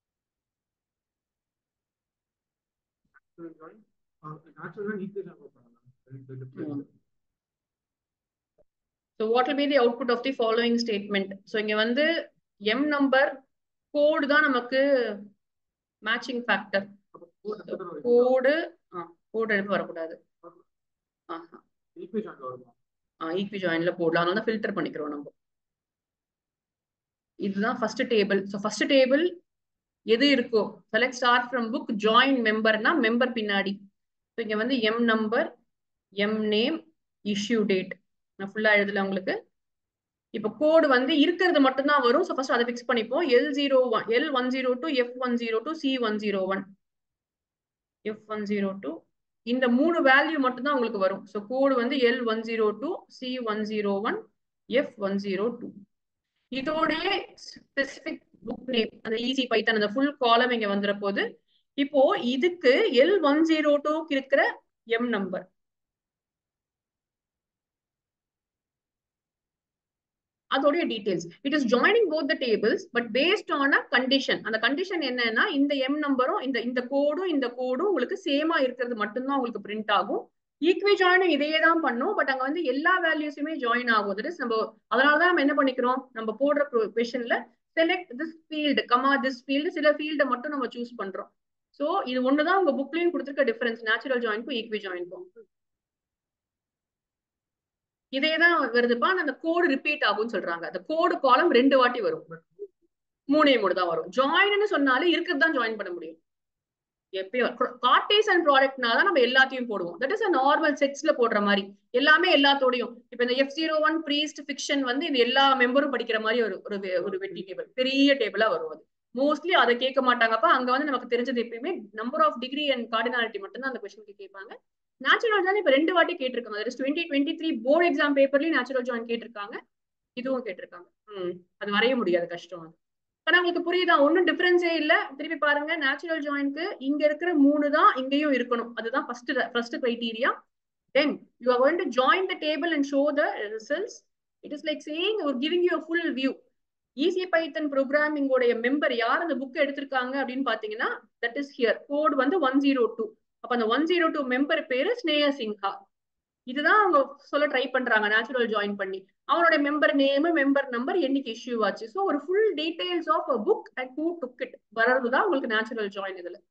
நேச்சுரலா ஈக்குவேஷன் பண்ணலாம் So what will be the output of the following statement? So இங்க வந்து M number code தான் நமக்கு matching factor. கோடு கோடு எடுத்து வரக்கூடாது ஆஹா ஈக்குவேஷன் வருமா ஈக்வி ஜாயின்ல போடலாம் அதனால ஃபில்டர் பண்ணிக்கிறோம் நம்ம இதுதான் first table so first table எது இருக்கோ select star from book join மெம்பர்னா மெம்பர் பின்னாடி ஸோ இங்க வந்து M number M name issue date நான் ஃபுல்லா எழுதல உங்களுக்கு இப்போ கோடு வந்து இருக்கிறது மட்டும்தான் வரும் ஸோ ஃபர்ஸ்ட் அதை ஃபிக்ஸ் பண்ணிப்போம் L zero one L one zero two F one zero two C one zero one F one zero two இந்த மூணு வேல்யூ மட்டும்தான் உங்களுக்கு வரும் ஸோ கோடு வந்து L one zero two C one zero one F one zero two இதோடைய specific book name அந்த easy Python அந்த full காலம் இங்க வந்துற போது இப்போ இதுக்கு எல் ஒன் ஜீரோ டூக்கு இருக்கிற எம் நம்பர் அதோடைய details it is joining both the tables but based on a condition அந்த கண்டிஷன் என்னன்னா இந்த எம் நம்பரும் இந்த இந்த கோடும் இந்த கோடும் உங்களுக்கு சேமா இருக்கிறது மட்டும்தான் உங்களுக்கு பிரிண்ட் ஆகும் ஈக்வி ஜாயினும் இதே தான் பண்ணும் பட் அங்க வந்து எல்லா வேல்யூஸுமே ஜாயின் ஆகும் தட் இஸ் நம்ம அதனாலதான் நம்ம என்ன பண்ணிக்கிறோம் நம்ம போடுற கொஷன்ல select this field comma this field சில ஃபீல்டை மட்டும் நம்ம சூஸ் பண்றோம் சோ இது ஒண்ணுதான் உங்க புக்லயும் கொடுத்துருக்க டிஃபரன்ஸ் நேச்சுரல் ஜாயின்க்கும் ஈக்வி ஜாயின்க்கும் இதே தான் வருதுப்பா அந்த கோடு ரிப்பீட் ஆகும்னு சொல்றாங்க அந்த கோடு காலம் ரெண்டு வாட்டி வரும் மூணே மூணு தான் வரும் ஜாயின்னு சொன்னாலே இருக்கிறது தான் ஜாயின் பண்ண முடியும் எப்பயும் கார்டேசன் ப்ராடக்ட்னா தான் நம்ம எல்லாத்தையும் போடுவோம் தட் இஸ் அ நார்மல் செட்ஸ்ல போடுற மாதிரி எல்லாமே எல்லாத்தோடையும் இப்ப இந்த எஃப் ஜீரோ ஒன் ப்ரீஸ்ட் ஃபிக்ஷன் வந்து இது எல்லா மெம்பரும் படிக்கிற மாதிரி ஒரு ஒரு வே- ஒரு வெட்டி டேபிள் பெரிய டேபிளா வரும் அது மோஸ்ட்லி அதை கேட்க மாட்டாங்கப்பா அங்க வந்து நமக்கு தெரிஞ்சது எப்பயுமே number of degree and cardinality மட்டும் தான் அந்த கொஸ்டினுக்கு கேட்பாங்க நேச்சுரல் ஜாயின் இப்ப ரெண்டு வாட்டி கேட்டிருக்காங்க that is twenty twenty three board exam பேப்பர்லயும் நேச்சுரல் ஜாயின் கேட்டிருக்காங்க இதுவும் கேட்டிருக்காங்க ம் அது வரைய முடியாது கஷ்டம் அது ஆனா உங்களுக்கு புரியுதா ஒன்னும் டிஃபரன்ஸே இல்ல திருப்பி பாருங்க நேச்சுரல் ஜாயின்க்கு இங்க இருக்கிற மூணு தான் இங்கேயும் இருக்கணும் அதுதான் first first criteria then you are going to join the table and show the results it is like saying ஒரு giving you full view easy Python ப்ரோக்ராமிங்கோடைய மெம்பர் யார் அந்த புக் எடுத்திருக்காங்க அப்படின்னு பாத்தீங்கன்னா தட் இஸ் ஹியர் கோட் வந்து one zero two அப்ப அந்த ஒன் ஜீரோ டூ மெம்பர் பேரு ஸ்னேய சின்ஹா இதுதான் அவங்க சொல்ல ட்ரை பண்றாங்க நேச்சுரல் ஜாயின் பண்ணி அவனோட மெம்பர் நேம் மெம்பர் நம்பர் என்னைக்கு இஷ்யூ ஆச்சு ஸோ ஒரு full details of book and who took it வர்றதுதான் உங்களுக்கு நேச்சுரல் ஜாயின் இதுல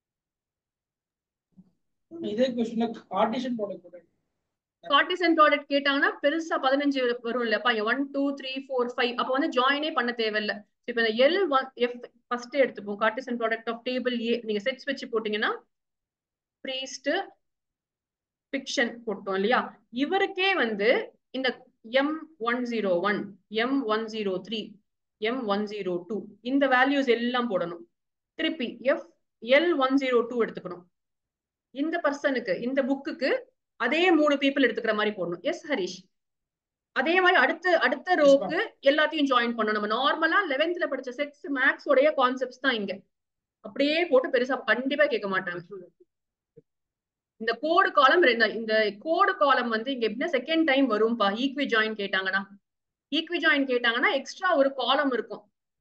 இதே கொஸ்டின்ல கார்டிஷன் ப்ராடக்ட் கூட கார்டிசன் ப்ராடக்ட் கேட்டாங்கன்னா பெருசா பதினஞ்சு வரும் இல்லப்பா one two three four five அப்போ வந்து ஜாயினே பண்ண தேவையில்ல இப்போ இந்த எல் ஒன் எஃப் ஃபர்ஸ்ட் எடுத்துப்போம் Cartesian product of table A நீங்க செட்ஸ் வச்சு போட்டீங்கன்னா ப்ரீஸ்ட் ஃபிக்ஷன் போட்டோம் இல்லையா இவருக்கே வந்து இந்த M one zero one M one zero three M one zero two இந்த வேல்யூஸ் எல்லாம் போடணும் திருப்பி F L one zero two எடுத்துக்கணும் இந்த பர்சனுக்கு இந்த புக்குக்கு அதே மூணு பீப்புள் எடுத்துக்கிற மாதிரி போடணும் எஸ் ஹரிஷ் அதே மாதிரி அடுத்த அடுத்த ரோக்கு எல்லாத்தையும் ஜாயின் பண்ணணும் நம்ம நார்மலா லெவன்த்ல படிச்ச செக்ஸ் மேக்ஸ் உடைய கான்செப்ட்ஸ் தான் இங்க அப்படியே போட்டு பெருசா கண்டிப்பா கேட்க மாட்டாங்க இந்த கோடு காலம் ரெண்டு இந்த கோடு காலம் வந்து இங்க எப்படின்னா செகண்ட் டைம் வரும்பா ஈக்வி ஜாயின் கேட்டாங்கன்னா ஈக்வி ஜாயின் கேட்டாங்கன்னா எக்ஸ்ட்ரா ஒரு காலம் இருக்கும்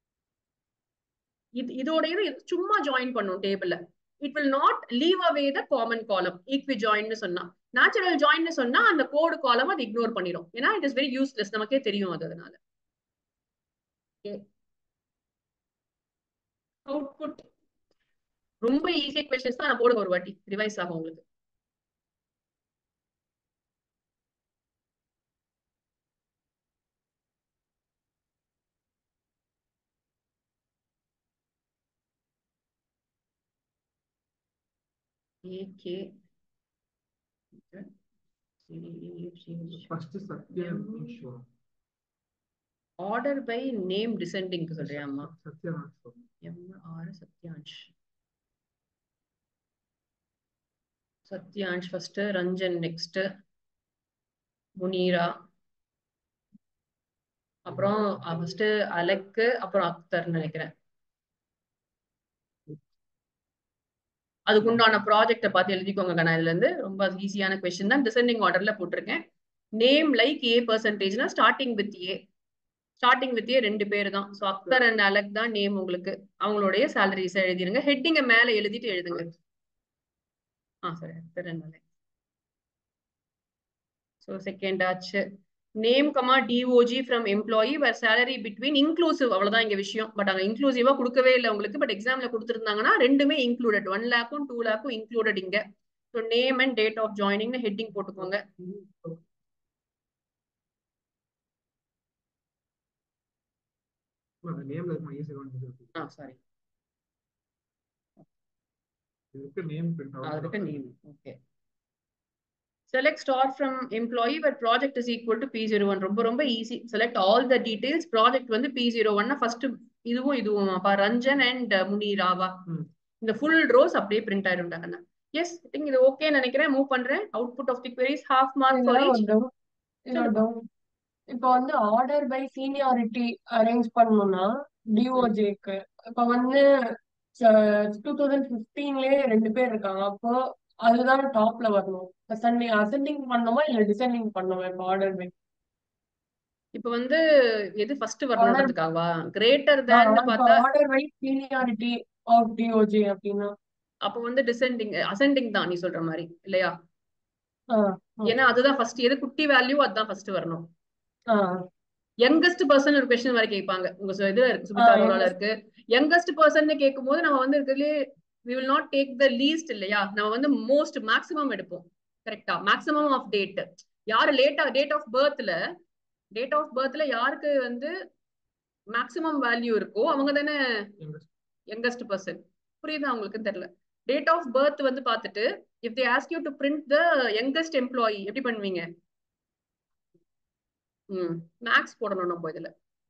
இது இதோட இது சும்மா ஜாயின் பண்ணும் டேபிள்ல it will not leave away the common column equi ஜாயின்னு சொன்னா நேச்சுரல் ஜாயின்னு சொன்னா அந்த கோடு காலம் அது இக்னோர் பண்ணிடும் ஏன்னா இட் இஸ் வெரி யூஸ்லெஸ் நமக்கே தெரியும் அது அதனால அவுட்புட் ரொம்ப ஈஸி கொஸ்டின்ஸ் தான் நான் போடுங்க ஒரு வாட்டி ரிவைஸ் ஆகும் உங்களுக்கு ஏகே ஃபர்ஸ்ட் சத்யா ஈஸ்வரா ஆர்டர் பை நேம் டிசெண்டிங் சொல்றியா அம்மா சத்யநாத் சொல்லு. M R Satyansh Satyansh first Ranjan next Munira அப்புறம் ஃபர்ஸ்ட் அலக்கு அப்புறம் அக்தர்னு நினைக்கிறேன் அதுக்கு உண்டான ப்ராஜெக்டை பார்த்து எழுதிக்கோங்க கண்ணா இதுல இருந்து ரொம்ப ஈஸியான கொஸ்டின் தான் டிசெண்டிங் ஆர்டர்ல போட்டிருக்கேன் நேம் லைக் ஏ பர்சன்டேஜ்னா starting with A starting with A ரெண்டு பேர் தான் ஸோ அக்தர் அண்ட் அலக் தான் நேம் உங்களுக்கு அவங்களுடைய சேலரிஸ் எழுதிருங்க ஹெட்டிங்க மேல எழுதிட்டு எழுதுங்க ஆ சரி Akhtar and Alak so second ஆச்சு name comma DOJ from employee where salary between inclusive அவ்வளவுதான் இங்க விஷயம் பட் அங்க இன்க்ளூசிவா கொடுக்கவே இல்லை உங்களுக்கு பட் எக்ஸாம்ல கொடுத்துருந்தாங்கன்னா ரெண்டுமே இன்க்ளூடட் ஒன் லேக்கும் டூ லேக்கும் இன்க்ளூடட் இங்க so name and date of ஜாயினிங்னு ஹெட்டிங் போட்டுக்கோங்க அந்த நேம்ல இருக்கும் ஈஸி இருக்கு ஆ சாரி இதுக்கு நேம் பிரிண்ட் அதுக்கு name okay select star from employee where project is equal to P01 ரொம்ப ரொம்ப easy select all the details project வந்து P01 ஃபர்ஸ்ட் இதுவும் இதுவும் அப்பா ரஞ்சன் அண்ட் முனிராவா ம். இந்த ஃபுல் ரோஸ் அப்படியே பிரிண்ட் ஆயிடும்டாங்கண்ணா எஸ் திங்க் இது ஓகே நினைக்கிறேன் மூவ் பண்றேன் output of the queries half mark for இன்னொரு each doubt. இன்னொரு doubt. இப்போ வந்து ஆர்டர் பை சீனியாரிட்டி அரேஞ்ச் பண்ணணும்னா டிஓஜேக்கு இப்போ வந்து டூ தௌசண்ட் ஃபிஃப்டீன்லயே ரெண்டு பேர் இருக்காங்க அப்போ அதுதான் டாப்ல வரணும் அசெண்டிங் அசெண்டிங் பண்ணணுமா இல்ல டிசெண்டிங் பண்ணணுமா இப்போ ஆர்டர் பை இப்போ வந்து எது ஃபர்ஸ்ட் வரணுன்றதுக்காகவா கிரேட்டர் தேன் இப்போ பார்த்தா order by seniority of DOJ அப்படின்னா அப்போ வந்து டிசெண்டிங் அசெண்டிங் தான் நீ சொல்ற மாதிரி இல்லையா ஆ, ஏன்னா அதுதான் ஃபர்ஸ்ட் எது குட்டி வேல்யூ அதுதான் ஃபர்ஸ்ட் வரணும் ஆ, யங்கஸ்ட் பர்சன் ஒரு கொஸ்டின் வரை கேட்பாங்க உங்க சு- இதுல இருக்கு சுபிதா ஆ, அரோரால youngest. இருக்கு யங்கஸ்ட் பர்சன் கேட்கும் போது நம்ம வந்து இருக்கிறதுலே we will not take the least இல்லையா நம்ம வந்து மோஸ்ட் மேக்ஸிமம் எடுப்போம் கரெக்டா மேக்ஸிமம் ஆஃப் டேட் யாரு லேட்டா டேட் ஆஃப் பர்த்ல டேட் ஆஃப் பர்த்ல யாருக்கு வந்து மேக்ஸிமம் வேல்யூ இருக்கோ அவங்க தானே யங்கஸ்ட் பர்சன் புரியுதா உங்களுக்கு தெரியல டேட் ஆஃப் பர்த் வந்து பார்த்துட்டு if they ask you to print the youngest employee எப்படி பண்ணுவீங்க ம் மேக்ஸ் போடணும் நம்ம இதுல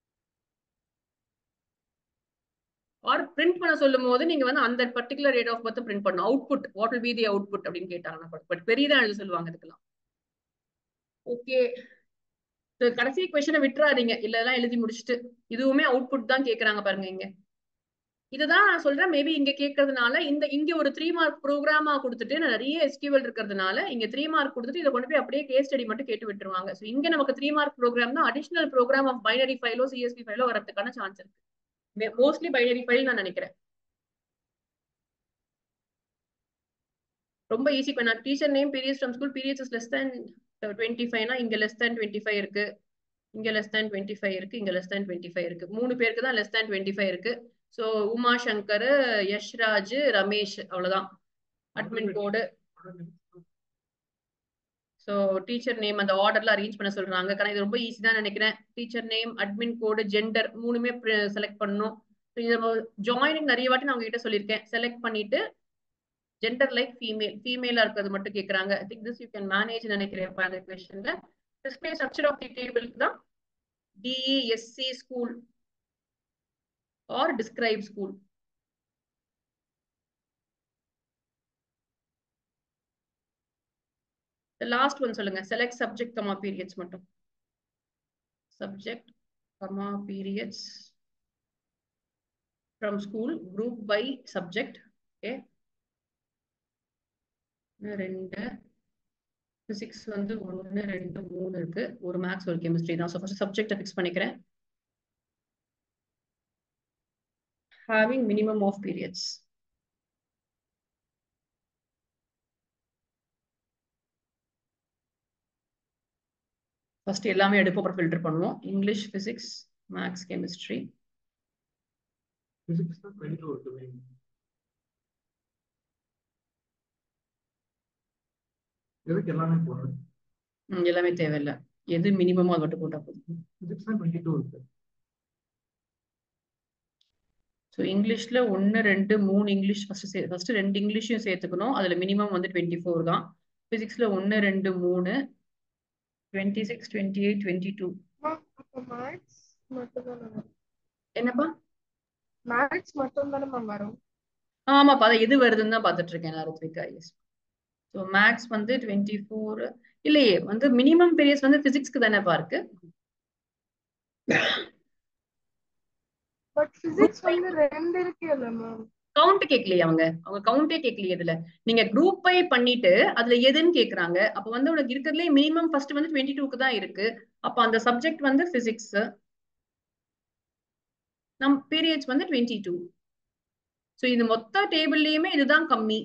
ஆர் பிரிண்ட் பண்ண சொல்லும் போது நீங்க வந்து அந்த particular rate of birth print பண்ணணும் output what will be the output அப்படின்னு கேட்டாங்கன்னா பட் பெரியதான் எழுத சொல்லுவாங்க இதுக்கெல்லாம் ஓகே கடைசி கொஸ்டினை விட்டுறாதீங்க இல்ல எல்லாம் எழுதி முடிச்சுட்டு இதுவுமே அவுட்புட் தான் கேக்குறாங்க பாருங்க இங்க இதுதான் நான் சொல்றேன் மேபி இங்க கேட்கறதுனால இந்த இங்க ஒரு த்ரீ மார்க் ப்ரோக்ராமா கொடுத்துட்டு நிறைய எஸ்கியூவல் இருக்கிறதுனால இங்க த்ரீ மார்க் கொடுத்துட்டு இதை கொண்டு போய் அப்படியே கேஸ் ஸ்டடி மட்டும் கேட்டு விட்டுருவாங்க ஸோ இங்க நமக்கு த்ரீ மார்க் ப்ரோக்ராம் தான் அடிஷனல் ப்ரோக்ராம் ஆஃப் பைனரி ஃபைலோ சிஎஸ்பி ஃபைலோ வரதுக்கான சான்ஸ் இருக்கு மோஸ்ட்லி பைனரி ஃபைல் நான் நினைக்கிறேன் ரொம்ப ஈஸி பண்ண teacher name periods from school periods is less than twenty ஃபைவ்னா இங்க லெஸ் தேன் டுவெண்ட்டி ஃபைவ் இருக்கு இங்க லெஸ் தேன் டுவெண்ட்டி ஃபைவ் இருக்கு இங்க லெஸ் தேன் டுவெண்ட்டி ஃபைவ் இருக்கு மூணு பேருக்கு தான் லெஸ் தேன் டுவெண்ட்டி ஃபைவ் இருக்கு ஸோ உமா சங்கர் யஷ்ராஜ் ரமேஷ் அவ்வளவுதான் admin code so teacher name அந்த ஆர்டர்ல அரேஞ்ச் பண்ண சொல்றாங்க കാരണം இது ரொம்ப ஈஸி தான் நினைக்கிறேன் teacher name admin code gender மூணுமே செலக்ட் பண்ணணும் ஜாயினிங் நிறைய வாட்டி நான் உங்ககிட்ட சொல்லியிருக்கேன் செலக்ட் பண்ணிட்டு ஜெண்டர் லைக் ஃபீமேல் ஃபீமேலா இருக்கிறது மட்டும் கேட்கறாங்க I think this you can manage நினைக்கிறேன் இப்போ அந்த கொஸ்டின்ல display structure of the table தான் DESC school or describe school last one சொல்லுங்க செலக்ட் சப்ஜெக்ட் கமா பீரியட்ஸ் மட்டும் subject comma periods from school group by subject okay ரெண்டு physics வந்து ஒன்று ரெண்டு மூணு இருக்கு ஒரு மேக்ஸ் ஒரு கெமிஸ்ட்ரி தான் ஸோ ஃபர்ஸ்ட் சப்ஜெக்டை ஃபிக்ஸ் பண்ணிக்கிறேன் having minimum of periods first எல்லாமே எடுப்போம் அப்புறம் ஃபில்டர் பண்ணுவோம் English physics maths chemistry physics தான் டுவெண்ட்டி டூ இருக்கு main. எதுக்கு எல்லாமே போடுறது ம், எல்லாமே தேவையில்லை எது மினிமமோ அது மட்டும் போட்டா போதும் பிசிக்ஸ் தான் டுவெண்ட்டி டூ இருக்கு ஸோ இங்கிலீஷ்ல ஒன்று ரெண்டு மூணு இங்கிலீஷ் ஃபர்ஸ்ட் சே ஃபர்ஸ்ட் ரெண்டு இங்கிலீஷையும் சேர்த்துக்கணும் அதில் மினிமம் வந்து டுவெண்ட்டி ஃபோர் தான் ஃபிசிக்ஸில் ஒன்று ரெண்டு மூணு twenty six twenty eight twenty two அப்போ மேக்ஸ் மட்டும் தானே வரும் என்னப்பா மேக்ஸ் மட்டும் தானே மேம் வரும் ஆமாப்பா அதை எது வருதுன்னு தான் பார்த்துட்டு இருக்கேன் நான் ருத்விகா எஸ் ஸோ மேக்ஸ் வந்து டுவெண்ட்டி ஃபோர் இல்லையே வந்து மினிமம் பீரியட்ஸ் வந்து ஃபிசிக்ஸ்க்கு தானேப்பா இருக்கு பட் பிசிக்ஸ் வந்து ரெண்டு இருக்கு இல்ல மேம் கவுண்ட் கேட்கலையே அவங்க அவங்க கவுண்டே கேட்கலையே இதுல நீங்க குரூப் பை பண்ணிட்டு அதுல எதுன்னு கேக்குறாங்க அப்ப வந்து உனக்கு இருக்கிறதுலே மினிமம் ஃபர்ஸ்ட் வந்து டுவெண்ட்டி டூக்கு தான் இருக்கு அப்ப அந்த சப்ஜெக்ட் வந்து பிசிக்ஸ் நம் பீரியட்ஸ் வந்து டுவெண்ட்டி டூ ஸோ இது மொத்த டேபிள்லயுமே இதுதான் கம்மி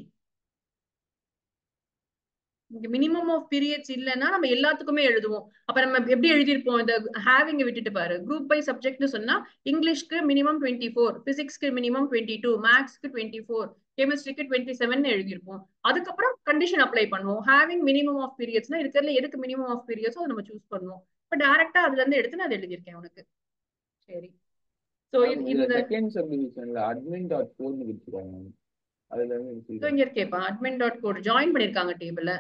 இங்க மினிமம் ஆஃப் பீரியட்ஸ் இல்லைன்னா நம்ம எல்லாத்துக்குமே எழுதுவோம் அப்ப நம்ம எப்படி எழுதியிருப்போம் இந்த ஹேவிங்க விட்டுட்டு பாரு குரூப் பை சப்ஜெக்ட்னு சொன்னா இங்கிலீஷ்க்கு மினிமம் டுவெண்ட்டி ஃபோர் பிசிக்ஸ்க்கு மினிமம் டுவெண்ட்டி டூ மேக்ஸ்க்கு டுவெண்ட்டி ஃபோர் கெமிஸ்ட்ரிக்கு டுவெண்ட்டி செவன் எழுதியிருப்போம் அதுக்கப்புறம் கண்டிஷன் அப்ளை பண்ணுவோம் ஹேவிங் மினிமம் ஆஃப் பீரியட்ஸ்னா இருக்கிறதுல எதுக்கு மினிமம் ஆஃப் பீரியட்ஸோ அதை நம்ம சூஸ் பண்ணுவோம் இப்போ டேரக்டா அதுல இருந்து எடுத்து நான் அதை எழுதியிருக்கேன் உனக்கு சரி ஸோ இதுல இந்த செகண்ட் சப்டிவிஷன்ல அட்மின் டாட் கோட்னு கொடுத்துருக்காங்க அதுல இருந்து இதோ எடுத்துக்கலாம். இங்க இருக்கேப்பா அட்மின் டாட் கோட் ஜாயின் பண்ணிருக்காங்க டேபிள்ல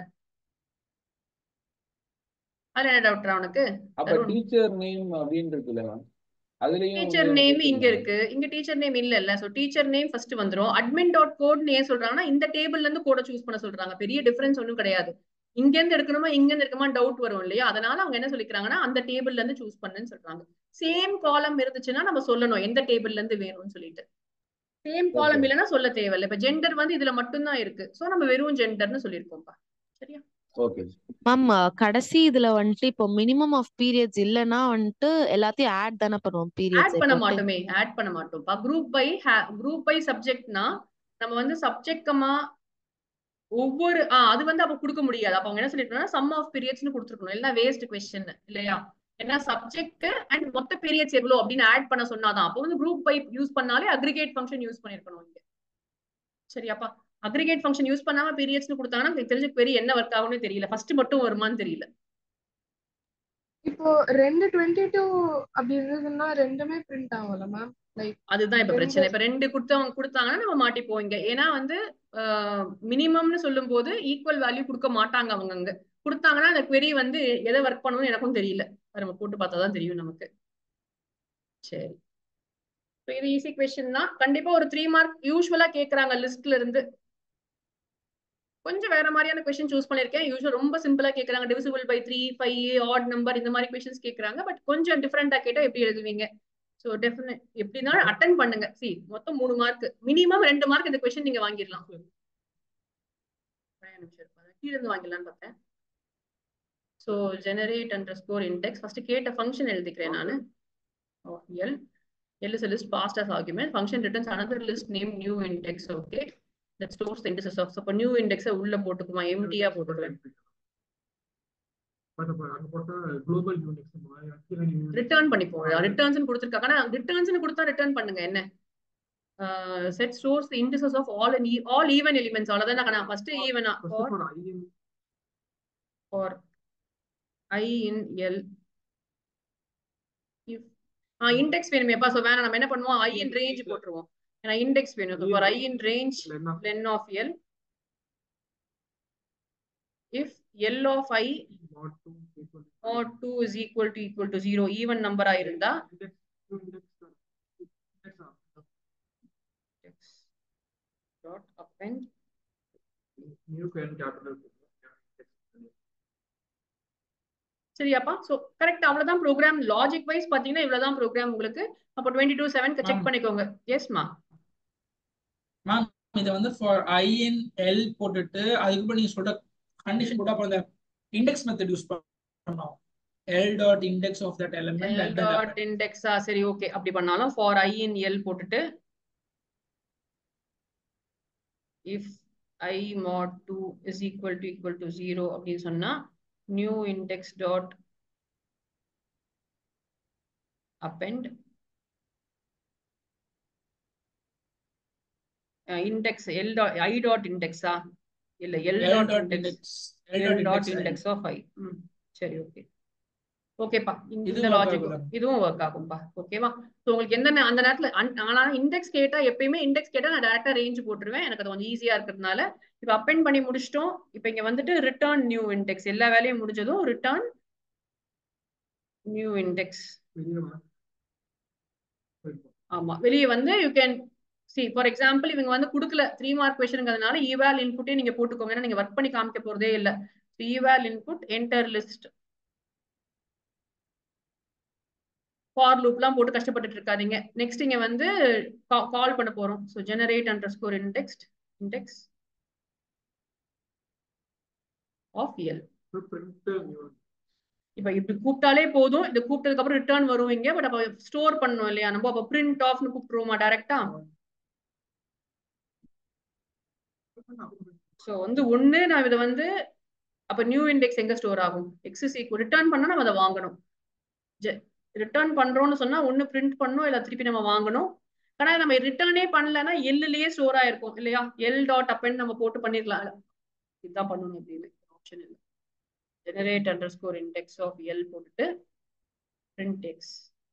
அதுல என்ன டவுட்ரா உனக்கு அப்ப தருண் டீச்சர் நேம் அப்படின்னு இருக்குல்ல மேம் அதுலயும் டீச்சர் வந்து நேம் எனக்கு இங்க இருக்கு இங்க டீச்சர் நேம் இல்ல இல்ல சோ டீச்சர் நேம் ஃபர்ஸ்ட் வந்துரும் அட்மின் டாட் கோட்னு ஏன் சொல்றாங்கன்னா இந்த டேபிள்ல இருந்து கோட சூஸ் பண்ண சொல்றாங்க பெரிய டிஃபரன்ஸ் ஒன்றும் கிடையாது இங்க இருந்து எடுக்கணுமா இங்க இருந்து எடுக்கணுமா டவுட் வரும் இல்லையா அதனால அவங்க என்ன சொல்லிக்கிறாங்கன்னா அந்த டேபிள்ல இருந்து சூஸ் பண்ணுன்னு சொல்றாங்க சேம் காலம் இருந்துச்சுன்னா நம்ம சொல்லணும் எந்த டேபிள்ல இருந்து வேணும்னு சொல்லிட்டு சேம் காலம் ஓகே இல்லைன்னா சொல்ல தேவையில்ல இப்ப ஜெண்டர் வந்து இதுல மட்டும்தான் இருக்கு சோ நம்ம வெறும் ஜெண்டர்னு சொல்லியிருக்கோம்ப்பா சரியா ஓகே மேம் கடைசி இதுல வந்துட்டு இப்போ மினிமம் ஆஃப் பீரியட்ஸ் இல்லைன்னா வந்துட்டு எல்லாத்தையும் ஆட் தானே பண்ணுவோம் ஆட் பீரியட்ஸ் பண்ண போட்டு மாட்டோமே ஆட் பண்ண மாட்டோம்ப்பா குரூப் பை குரூப் பை சப்ஜெக்ட்னா நம்ம வந்து சப்ஜெக்டமா ஒவ்வொரு ஆ அது வந்து அப்ப கொடுக்க முடியாது அப்ப அவங்க என்ன சொல்லிருக்கணும் சம் ஆஃப் பீரியட்ஸ்னு கொடுத்துருக்கணும் எல்லாம் வேஸ்ட் கொஸ்டின் இல்லையா ஏன்னா சப்ஜெக்ட் அண்ட் மொத்த பீரியட்ஸ் எவ்வளவு அப்படின்னு ஆட் பண்ண சொன்னாதான் அப்போ வந்து குரூப் பை யூஸ் பண்ணாலே அக்ரிகேட் ஃபங்க்ஷன் யூஸ் பண்ணிருக்கணும் இங்க சரியாப்பா அக்ரிகேட் ஃபங்க்ஷன் யூஸ் பண்ணாம பீரியட்ஸ்னு கொடுத்தாங்கன்னா எனக்கு தெரிஞ்ச பெரிய என்ன ஒர்க் ஆகும்னு தெரியல ஃபர்ஸ்ட் மட்டும் வருமான்னு தெரியல இப்போ ரெண்டு டுவெண்ட்டி டூ அப்படி இருந்ததுன்னா ரெண்டுமே பிரிண்ட் ஆகும்ல மேம் லைக் அதுதான் இப்ப ரெண்டு பிரச்சனை இப்ப ரெண்டு கொடுத்தவங்க கொடுத்தாங்கன்னா நம்ம மாட்டிப்போம் இங்க ஏன்னா வந்து மினிமம்னு சொல்லும் போது ஈக்குவல் வேல்யூ கொடுக்க மாட்டாங்க அவங்க அங்க கொடுத்தாங்கன்னா அந்த query வந்து எதை ஒர்க் பண்ணணும்னு எனக்கும் தெரியல அது நம்ம போட்டு பார்த்தா தான் தெரியும் நமக்கு சரி So இது ஈஸி கொஸ்டின் தான் கண்டிப்பா ஒரு த்ரீ மார்க் யூஸ்வலா கேக்குறாங்க லிஸ்ட்ல இருந்து கொஞ்சம் வேற மாதிரியான கொஸ்டின் சூஸ் பண்ணிருக்கேன் யூஸ்வல் ரொம்ப சிம்பிளா கேக்குறாங்க divisible by three five odd number இந்த மாதிரி கொஸ்டின்ஸ் கேக்குறாங்க பட் கொஞ்சம் டிஃபரெண்டா கேட்டா எப்படி எழுதுவீங்க ஸோ டெஃபினட் எப்படினாலும் அட்டன் பண்ணுங்க சி மொத்தம் மூணு மார்க் மினிமம் ரெண்டு மார்க் இந்த கொஸ்டின் நீங்க வாங்கிடலாம் ஒரே நிமிஷம் இருப்பாங்க. கீழ இருந்து வாங்கிடலாம்னு பார்த்தேன் so generate under score index first கேட்ட ஃபங்க்ஷன் எழுதிக்கிறேன் நான் L L is list passed as argument function returns another list name new index okay that stores the indices of so இப்போ நியூ இண்டெக்ஸை உள்ள போட்டுக்குமா எம்டியா போட்டுக்குவேன் பட் அப்ப அங்க போட்டா குளோபல் யூனிக்ஸ் ரிட்டர்ன் பண்ணிப்போம் ரிட்டர்ன்ஸ் கொடுத்துருக்காங்க ஆனா ரிட்டர்ன்ஸ் கொடுத்தா ரிட்டர்ன் பண்ணுங்க என்ன set stores indices of all all even elements அவ்வளவுதான் நான் ஃபர்ஸ்ட் ஈவனா for for I in L if ah index வேணுமேப்பா ஸோ வேணாம் நம்ம என்ன பண்ணுவோம் ஐ இன் ரேஞ்ச் போட்டுருவோம் ஏன்னா இண்டெக்ஸ் வேணும் for I in range len of L if L of i not 2 is equal to equal to 0 even number ஆ இருந்தா index dot append சரியாப்பா சோ கரெக்ட் அவ்வளவுதான் ப்ரோக்ராம் லாஜிக் வைஸ் பாத்தீங்கன்னா இவ்வளவுதான் ப்ரோக்ராம் உங்களுக்கு அப்போ twenty two seven check Ma'am. பண்ணிக்கோங்க எஸ்மா ma'am இதை வந்து ஃபார் ஐஎன் எல் போட்டுட்டு அதுக்கப்புறம் நீங்க சொல்ற கண்டிஷன் போட்டு அப்புறம் இந்த இண்டெக்ஸ் மெத்தட் யூஸ் பண்ணோம் L dot index of that element L dot இண்டெக்ஸா சரி ஓகே அப்படி பண்ணாலும் ஃபார் ஐ இன் எல் போட்டுட்டு if I mod 2 is equal to equal to 0 அப்படின்னு சொன்னா new index dot append index L dot I dot இண்டெக்ஸா இல்ல L L dot dot index index L L dot dot index index of I ம் சரி okay ஓகேப்பா இந்த இதுவும் work logic ஆகுதா? இதுவும் ஒர்க் ஆகும்பா ஓகேவா ஸோ உங்களுக்கு எந்த நே- அந்த நேரத்துல அன்- ஆனா இண்டெக்ஸ் கேட்டா எப்பயுமே இண்டெக்ஸ் கேட்டா நான் டேரக்டா ரேஞ்ச் போட்டுருவேன் எனக்கு அது கொஞ்சம் ஈஸியா இருக்கிறதுனால இப்போ அப்பெண்ட் பண்ணி முடிச்சிட்டோம் இப்போ இங்க வந்துட்டு ரிட்டர்ன் நியூ இண்டெக்ஸ் எல்லா வேலையும் முடிஞ்சதும் ரிட்டர்ன் நியூ இண்டெக்ஸ் வெளியே வா. போயிருப்போம். ஆமா வெளியே வந்து you can see for example இவங்க வந்து கொடுக்கல த்ரீ மார்க் கொஸ்டின்ங்கிறதுனால ஈவால் இன்புட்டே நீங்க போட்டுக்கோங்க ஏன்னா நீங்க ஒர்க் பண்ணி காமிக்க போறதே இல்ல eval input enter list for லூப்லாம் போட்டு கஷ்டப்பட்டுட்டு இருக்காதீங்க நெக்ஸ்ட் இங்க வந்து கால் பண்ண போறோம் so generate under score index index of L அப்புறம் print new. இப்ப இப்படி கூப்பிட்டாலே போதும் இது கூப்பிட்டதுக்கு அப்புறம் ரிட்டர்ன் வரும் இங்க பட் அப்ப ஸ்டோர் பண்ணணும் இல்லையா நம்ம அப்ப பிரிண்ட் ஆஃப்னு கூப்பிட்டுருவோமா டைரக்டா ஸோ வந்து ஒண்ணு நான் இதை வந்து அப்ப நியூ இண்டெக்ஸ் எங்க ஸ்டோர் ஆகும் எக்ஸ் இஸ் ஈக்குவல் ரிட்டர்ன் பண்ணா நம்ம அதை வாங்கணும் ரிட்டர்ன் பண்றோம்னு சொன்னா ஒண்ணு பிரிண்ட் பண்ணணும் இல்ல திருப்பி நம்ம வாங்கணும் ஆனா நம்ம ரிட்டர்னே பண்ணலன்னா எல்லுலயே ஸ்டோர் ஆயிருக்கும் இல்லையா எல் டாட் அப்பன்னு நம்ம போட்டு பண்ணிடலாம் இதுதான் பண்ணணும் அப்படின்னு ஆப்ஷன் இல்லை generate under score index of L போட்டுட்டு பிரிண்ட் எக்ஸ்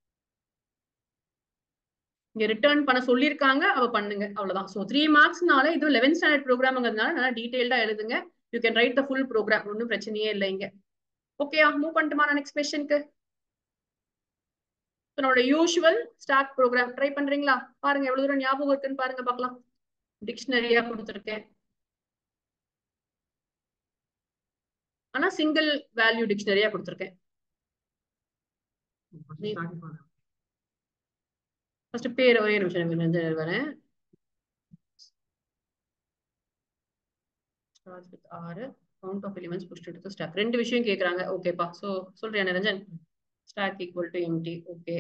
இங்க ரிட்டர்ன் பண்ண சொல்லியிருக்காங்க அவ பண்ணுங்க அவ்வளவுதான் ஸோ த்ரீ மார்க்ஸ்னால இது லெவன்த் ஸ்டாண்டர்ட் ப்ரோக்ராம்ங்கிறதுனால நல்லா டீடைல்டா எழுதுங்க you can write the full program ஒன்றும் பிரச்சனையே இல்லை இங்க ஓகேயா மூவ் பண்ணிட்டுமா நெக்ஸ்ட் கொஸ்டினுக்கு நம்மளோட யூஷுவல் ஸ்டார்ட் ப்ரோக்ராம் ட்ரை பண்றீங்களா பாருங்க எவ்வளவு தூரம் ஞாபகம் இருக்குன்னு பாருங்க பார்க்கலாம் டிக்ஷனரியா கொடுத்துருக்கேன் ஆனா சிங்கிள் வேல்யூ டிக்ஷனரியா கொடுத்துருக்கேன் First நீ- starting பண்ணு. ஃபர்ஸ்ட் பேர் ஒரே நிமிஷம் எனக்கு வந்து வரேன் Starts with ஆறு கவுண்ட் ஆஃப் எலிமெண்ட்ஸ் புஷ்ட் எடுத்து ஸ்டாக் ரெண்டு விஷயம் கேக்குறாங்க ஓகேப்பா சோ சொல்றியா Niranjan stack equal to empty okay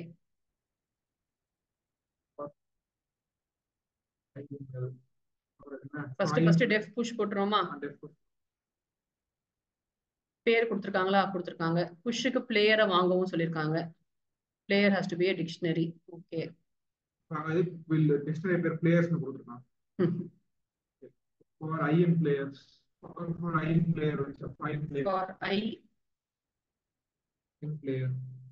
அப்புறம் என்ன? First File first def push போட்டுருவோமா and def. பேர் கொடுத்துருக்காங்களா கொடுத்துருக்காங்க புஷ்ஷுக்கு பிளேயரை வாங்கவும் சொல்லியிருக்காங்க player has to be a dictionary okay நாங்க இது will dictionary பேர் players னு கொடுத்திருக்கோம். For IN players. For for IN player, it's a fine player. For I IN player.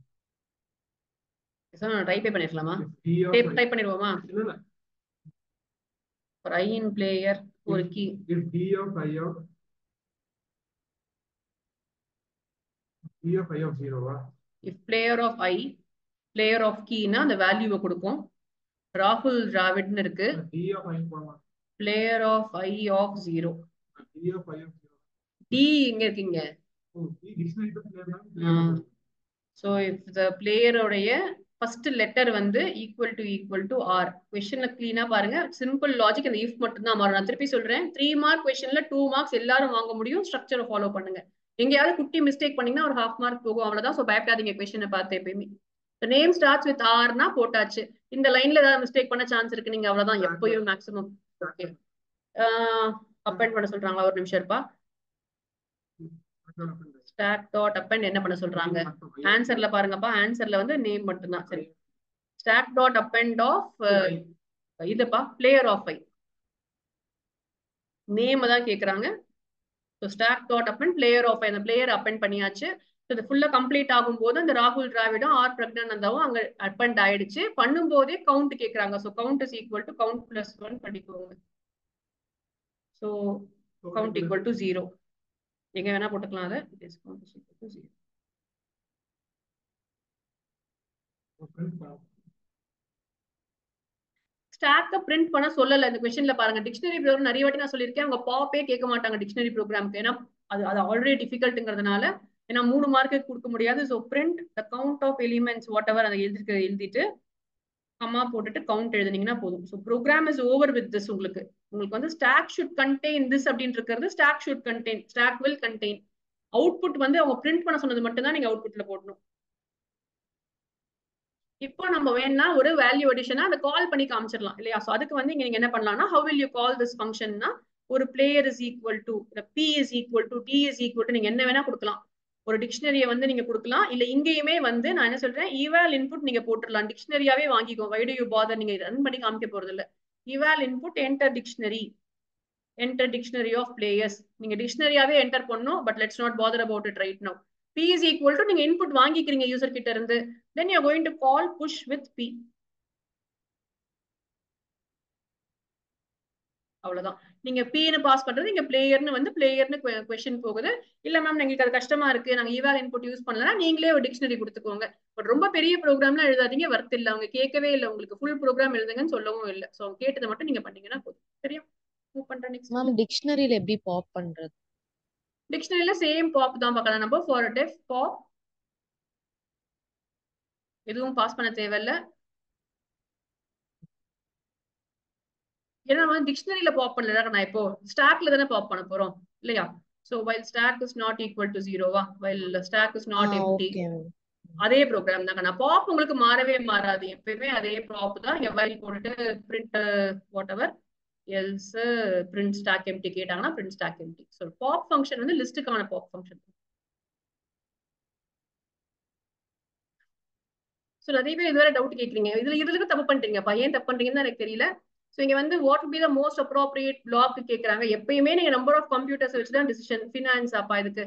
டைப்பே பண்ணிருக்கலாமா If D of type I- type பண்ணிடுவோமா இல்ல, இல்ல. ஃபார் ஐ இன் பிளேயர் ஒரு key If D of I of D of I of zero வா? If player of I player of கீனா அந்த வேல்யூவை கொடுக்கும் ராகுல் டிராவிட்னு இருக்கு D of I போடலாம். Player of I of zero D of I of zero. D இங்க இருக்கீங்க ஓ, D dictionary பேர் player தான் ஆ. player. ஸோ இஃப் த பிளேயருடைய ஃபர்ஸ்ட் லெட்டர் வந்து equal to equal to R கொஸ்டின்ல கிளீனா பாருங்க சிம்பிள் லாஜிக் அந்த இஃப் மட்டும் தான் மாறும் நான் திருப்பி சொல்றேன் த்ரீ மார்க் கொஸ்டின்ல டூ மார்க்ஸ் எல்லாரும் வாங்க முடியும் ஸ்ட்ரக்சரை ஃபாலோ பண்ணுங்க எங்கேயாவது குட்டி மிஸ்டேக் பண்ணீங்கன்னா ஒரு ஹாஃப் மார்க் போகும் அவ்வளவுதான் ஸோ பயப்படாதீங்க கொஸ்டினை பார்த்து எப்பயுமே நேம் ஸ்டார்ட்ஸ் வித் ஆர்னா போட்டாச்சு இந்த லைன்ல ஏதாவது மிஸ்டேக் பண்ண சான்ஸ் இருக்கு நீங்க அவ்வளவுதான் எப்பயும் மேக்ஸிமம் ஓகே அப்பெண்ட் பண்ண சொல்றாங்களா ஒரு நிமிஷம் இருப்பா ஸ்டாக் டாட் அப்பெண்ட் என்ன பண்ண சொல்றாங்க ஆன்சர்ல பாருங்கப்பா ஆன்சர்ல வந்து நேம் மட்டும்தான் சரி ஸ்டாக் டாட் அப்பெண்ட் ஆஃப் இதுப்பா பிளேயர் ஆஃப் ஐ நேம் தான் கேக்குறாங்க so stack dot append player of I அந்த பிளேயர் அப்பெண்ட் பண்ணியாச்சு ஸோ இது ஃபுல்லா கம்ப்ளீட் ஆகும்போது அந்த ராகுல் டிராவிடும் ஆர் பிரக்னானந்தாவும் அங்க அப்பெண்ட் ஆயிடுச்சு பண்ணும்போதே கவுண்ட் கேக்குறாங்க so count is equal to count plus one பண்ணிக்கோங்க so count equal to zero எங்க வேணா போட்டுக்கலாம் அதை count is equal to zero ஸ்டாக்க பிரிண்ட் பண்ண சொல்லல இந்த கொஸ்டின்ல பாருங்க டிக்ஷனரி ப்ரோக்ராம் நிறைய வாட்டி நான் சொல்லியிருக்கேன் அவங்க பாப்பே கேட்க மாட்டாங்க டிக்ஷனரி ப்ரோக்ராம்க்கு ஏன்னா அது அது ஆல்ரெடி டிஃபிகல்ட்டுங்கிறதுனால ஏன்னா மூணு மார்க்கு கொடுக்க முடியாது so print the count of elements whatever அதை எழுதிருக்க எழுதிட்டு கம்மா போட்டுட்டு கவுண்ட் எழுதுனீங்கன்னா போதும் so program is over with this உங்களுக்கு உங்களுக்கு வந்து ஸ்டாக் ஷுட் கண்டெயின் திஸ் அப்படின்னு இருக்கிறது stack should contain stack will contain output வந்து அவங்க பிரிண்ட் பண்ண சொன்னது மட்டும் தான் நீங்க அவுட்புட்ல போடணும் இப்போ நம்ம வேணா ஒரு வேல்யூ அடிஷனா அதை கால் பண்ணி காமிச்சிடலாம் இல்லையா ஸோ அதுக்கு வந்து இங்க நீங்க என்ன பண்ணலாம்னா how will you call this ஃபங்க்ஷன்னா ஒரு player is equal to P is equal to D is equal to நீங்க என்ன வேணா கொடுக்கலாம் ஒரு டிக்ஷனரியை வந்து நீங்க கொடுக்கலாம் இல்ல இங்கேயுமே வந்து நான் என்ன சொல்றேன் ஈவால் இன்புட் நீங்க போட்டுடலாம் டிக்ஷனரியாவே வாங்கிக்கோ வை டு யூ பாதர் நீங்க ரன் பண்ணி காமிக்க போறது இல்ல eval input enter dictionary enter dictionary of players நீங்க டிக்ஷனரியாவே என்டர் பண்ணும் but let's not bother about it right now p is equal to நீங்க இன்புட் வாங்கிக்கிறீங்க யூசர் கிட்ட இருந்து then you are going to call push with p அவ்வளவுதான் நீங்க பீன்னு pass பண்றது நீங்க பிளேயர்னு வந்து பிளேயர்னு கொஸ்டின் போகுது இல்ல மேம் எங்களுக்கு அது கஷ்டமா இருக்கு நாங்க ஈவால் இன்புட் யூஸ் பண்ணலன்னா நீங்களே ஒரு டிக்ஷனரி கொடுத்துக்கோங்க பட் ரொம்ப பெரிய ப்ரோக்ராம்லாம் எழுதாதீங்க வர்த் இல்ல அவங்க கேட்கவே இல்லை உங்களுக்கு ஃபுல் ப்ரோக்ராம் எழுதுங்கன்னு சொல்லவும் இல்லை ஸோ அவங்க கேட்டதை மட்டும் நீங்க பண்ணீங்கன்னா போதும் சரியா மூவ் பண்றேன் நெக்ஸ்ட் மேம் டிக்ஷனரியில எப்படி பாப் பண்றது டிக்ஷனரியில சேம் பாப் தான் பார்க்கலாம் நம்ம ஃபார் டெஃப் பாப் எதுவும் பாஸ் பண்ண தேவையில்ல ஏன்னா வந்து டிக்ஷனரியில பாப் பண்ணல நான் இப்போ ஸ்டாக்ல தானே பாப் பண்ண போறோம் இல்லையா so while stack is not equal to ஜீரோவா while stack is not empty okay அதே ப்ரோக்ராம் தாங்க நான் பாப் உங்களுக்கு மாறவே மாறாது எப்பயுமே அதே ப்ராப் தான் இங்க வைல் போட்டுட்டு print whatever else print stack empty கேட்டாங்கன்னா print stack empty so pop function வந்து லிஸ்ட்டுக்கான பாப் ஃபங்க்ஷன் ஸோ நிறைய பேர் இதுவரை டவுட் கேட்குறீங்க இதுல இதுல தப்பு பண்றீங்கப்பா ஏன் தப்பு பண்றீங்கன்னு எனக்கு தெரியல ஸோ இங்க வந்து what be the most appropriate block கேட்கறாங்க எப்பயுமே நீங்க நம்பர் ஆஃப் கம்ப்யூட்டர்ஸ் வச்சு தான் டிசிஷன் ஃபினான்ஸ் அப்பா இதுக்கு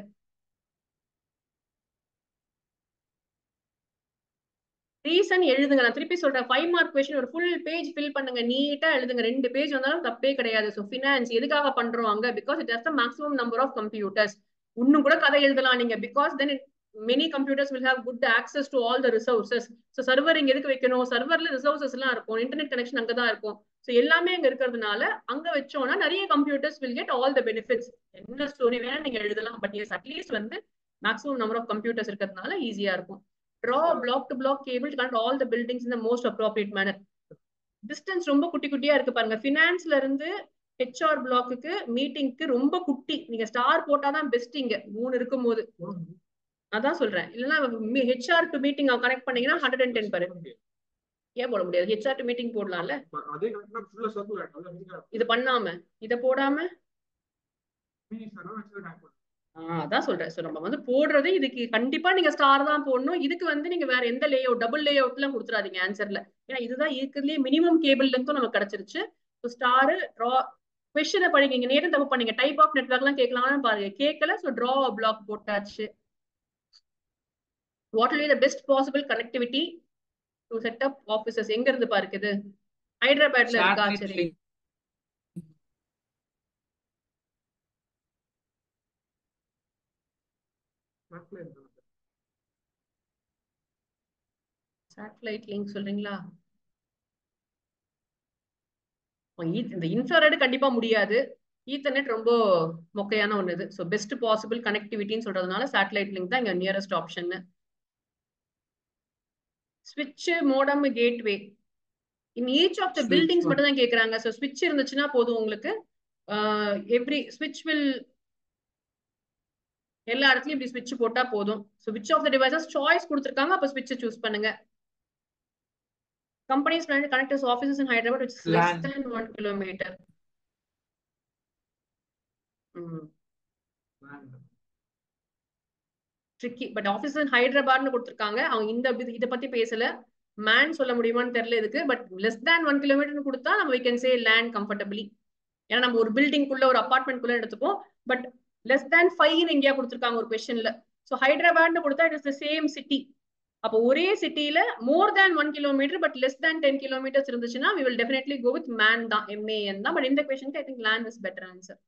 ரீசன் எழுதுங்க நான் திருப்பி சொல்றேன் ஃபைவ் மார்க் கொஸ்டின் ஒரு ஃபுல் பேஜ் ஃபில் பண்ணுங்க நீட்டா எழுதுங்க ரெண்டு பேஜ் வந்தாலும் தப்பே கிடையாது ஸோ ஃபினான்ஸ் எதுக்காக பண்றோம் அங்க because it has the maximum number of computers இன்னும் கூட கதை எழுதலாம் நீங்க because then many computers will have good access to all the resources so server இங்க எதுக்கு வைக்கணும் சர்வர்ல ரிசோர்சஸ் எல்லாம் இருக்கும் இன்டர்நெட் கனெக்ஷன் அங்கதான் இருக்கும் ஸோ எல்லாமே அங்க இருக்கிறதுனால அங்க வச்சோம்னா நிறைய computers will get all the benefits என்ன ஸ்டோரி வேணா நீங்க எழுதலாம் பட் எஸ் அட்லீஸ்ட் வந்து மேக்ஸிமம் நம்பர் ஆஃப் கம்ப்யூட்டர்ஸ் இருக்கிறதுனால ஈஸியா இருக்கும் draw block to block cable to connect all the buildings in the most appropriate manner distance ரொம்ப குட்டி குட்டியா இருக்கு பாருங்க ஃபினான்ஸ்ல இருந்து ஹெச்ஆர் பிளாக்குக்கு மீட்டிங்க்கு ரொம்ப குட்டி நீங்க ஸ்டார் போட்டாதான் பெஸ்ட் இங்க மூணு இருக்கும் போது அதான் சொல்றேன் இல்லைன்னா ஹெச்ஆர் டு மீட்டிங் கனெக்ட் பண்ணீங்கன்னா ஹண்ட்ரட் அண்ட் டென் பாரு ஏன் போட முடியாது ஹெச்ஆர் டு மீட்டிங் போடலாம்ல அதே கரெக்டா ஃபுல்லா சர்க்கிள் ஆயிடும் இது பண்ணாம இத போடாம மீனி சர்வர் வச்சு கனெக்ட் பண்ணும் ஆஹ் அதான் சொல்றேன் சோ நம்ம வந்து போடுறது இதுக்கு கண்டிப்பா நீங்க ஸ்டார் தான் போடணும் இதுக்கு வந்து நீங்க வேற எந்த லே அவுட் டபுள் லே அவுட்லாம் கொடுத்துறாதீங்க ஆன்சர்ல ஏன்னா இதுதான் இருக்கிறதுலயே மினிமம் கேபிள் லென்த்தும் நமக்கு கிடைச்சிருச்சு ஸோ ஸ்டார் ட்ரா கொஸ்டினை படிங்க நீங்க நேரம் தப்பு பண்ணீங்க டைப் ஆஃப் நெட்ஒர்க் எல்லாம் கேட்கலாம்னு பாருங்க கேட்கல ஸோ ட்ரா பிளாக் போட்டாச்சு what will be the best possible connectivity to set up offices எங்க இருந்து பாருக்கு இது ஹைதராபாத்ல இருக்கா சரி சேட்டலைட் லிங்க் சொல்றீங்களா இந்த இன்ஃப்ராரெட் கண்டிப்பா முடியாது ஈத்தர்நெட் ரொம்ப மொக்கையான ஒன்று இது ஸோ பெஸ்ட் பாசிபிள் கனெக்டிவிட்டின்னு சொல்றதுனால சேட்டலைட் லிங்க் தான் இங்க நியரஸ்ட் ஆப்ஷன் ஸ்விட்ச் modem gateway in each of the Switch buildings mo- மட்டும் தான் கேக்குறாங்க ஸோ ஸ்விட்ச் இருந்துச்சுன்னா போதும் உங்களுக்கு எவ்ரி ஸ்விட்ச் வில் எல்லா இடத்துலயும் இப்படி ஸ்விட்ச் போட்டா போதும் so which off the devices choice கொடுத்துருக்காங்க அப்போ ஸ்விட்ச் சூஸ் பண்ணுங்க companies plan to connect its offices in Hyderabad, which is less LAN. than one kilometer. Mm. Tricky but office in ஹைதராபாத்னு கொடுத்துருக்காங்க அவங்க இந்த இது- இதை பத்தி பேசல மேன் சொல்ல முடியுமான்னு தெரியல இதுக்கு பட் லெஸ் தேன் ஒன் கிலோமீட்டர்னு கொடுத்தா நம்ம we can say land comfortably ஏன்னா நம்ம ஒரு பில்டிங் குள்ள ஒரு அபார்ட்மெண்ட் குள்ள எடுத்துப்போம் பட் லெஸ் தேன் ஃபைவ் எங்கேயா கொடுத்துருக்காங்க ஒரு கொஸ்டின்ல ஸோ ஹைதராபாத்னு கொடுத்தா it is the same city அப்போ ஒரே சிட்டில more than one kilometer but less than ten kilometers இருந்துச்சுன்னா we will definitely go with man தான் எம்ஏஎன் தான் பட் இந்த கொஸ்டினுக்கு I think land is better answer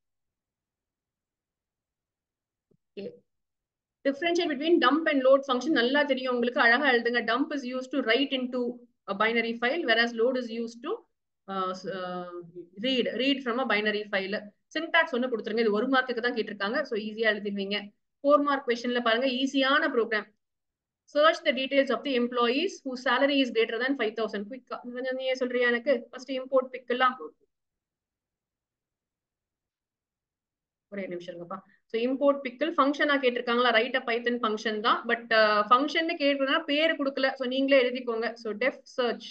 differentiate between dump and load function நல்லா தெரியும் உங்களுக்கு அழகா எழுதுங்க dump is use to write into binary file whereas load is used to uh, s- uh, read read from a binary file syntax ஒன்று கொடுத்துருங்க இது ஒரு மார்க்குக்கு தான் கேட்டிருக்காங்க ஸோ ஈஸியா எழுதிடுவீங்க ஃபோர் மார்க் கொஸ்டின்ல பாருங்க ஈஸியான program search the details of the employees who salary is greater than five thousand குயிக்கா கொஞ்சம் நீயே சொல்றியா எனக்கு ஃபர்ஸ்ட் இம்போர்ட் பிக்கலாம் ஒரே நிமிஷம் இருங்கப்பா ஸோ இம்போர்ட் பிக்கல் ஃபங்க்ஷனா கேட்டிருக்காங்களா ரைட் அ பைத்தன் ஃபங்க்ஷன் தான் பட் ஃபங்க்ஷன் கேட்கணும்னா பேர் கொடுக்கல ஸோ நீங்களே எழுதிக்கோங்க so def search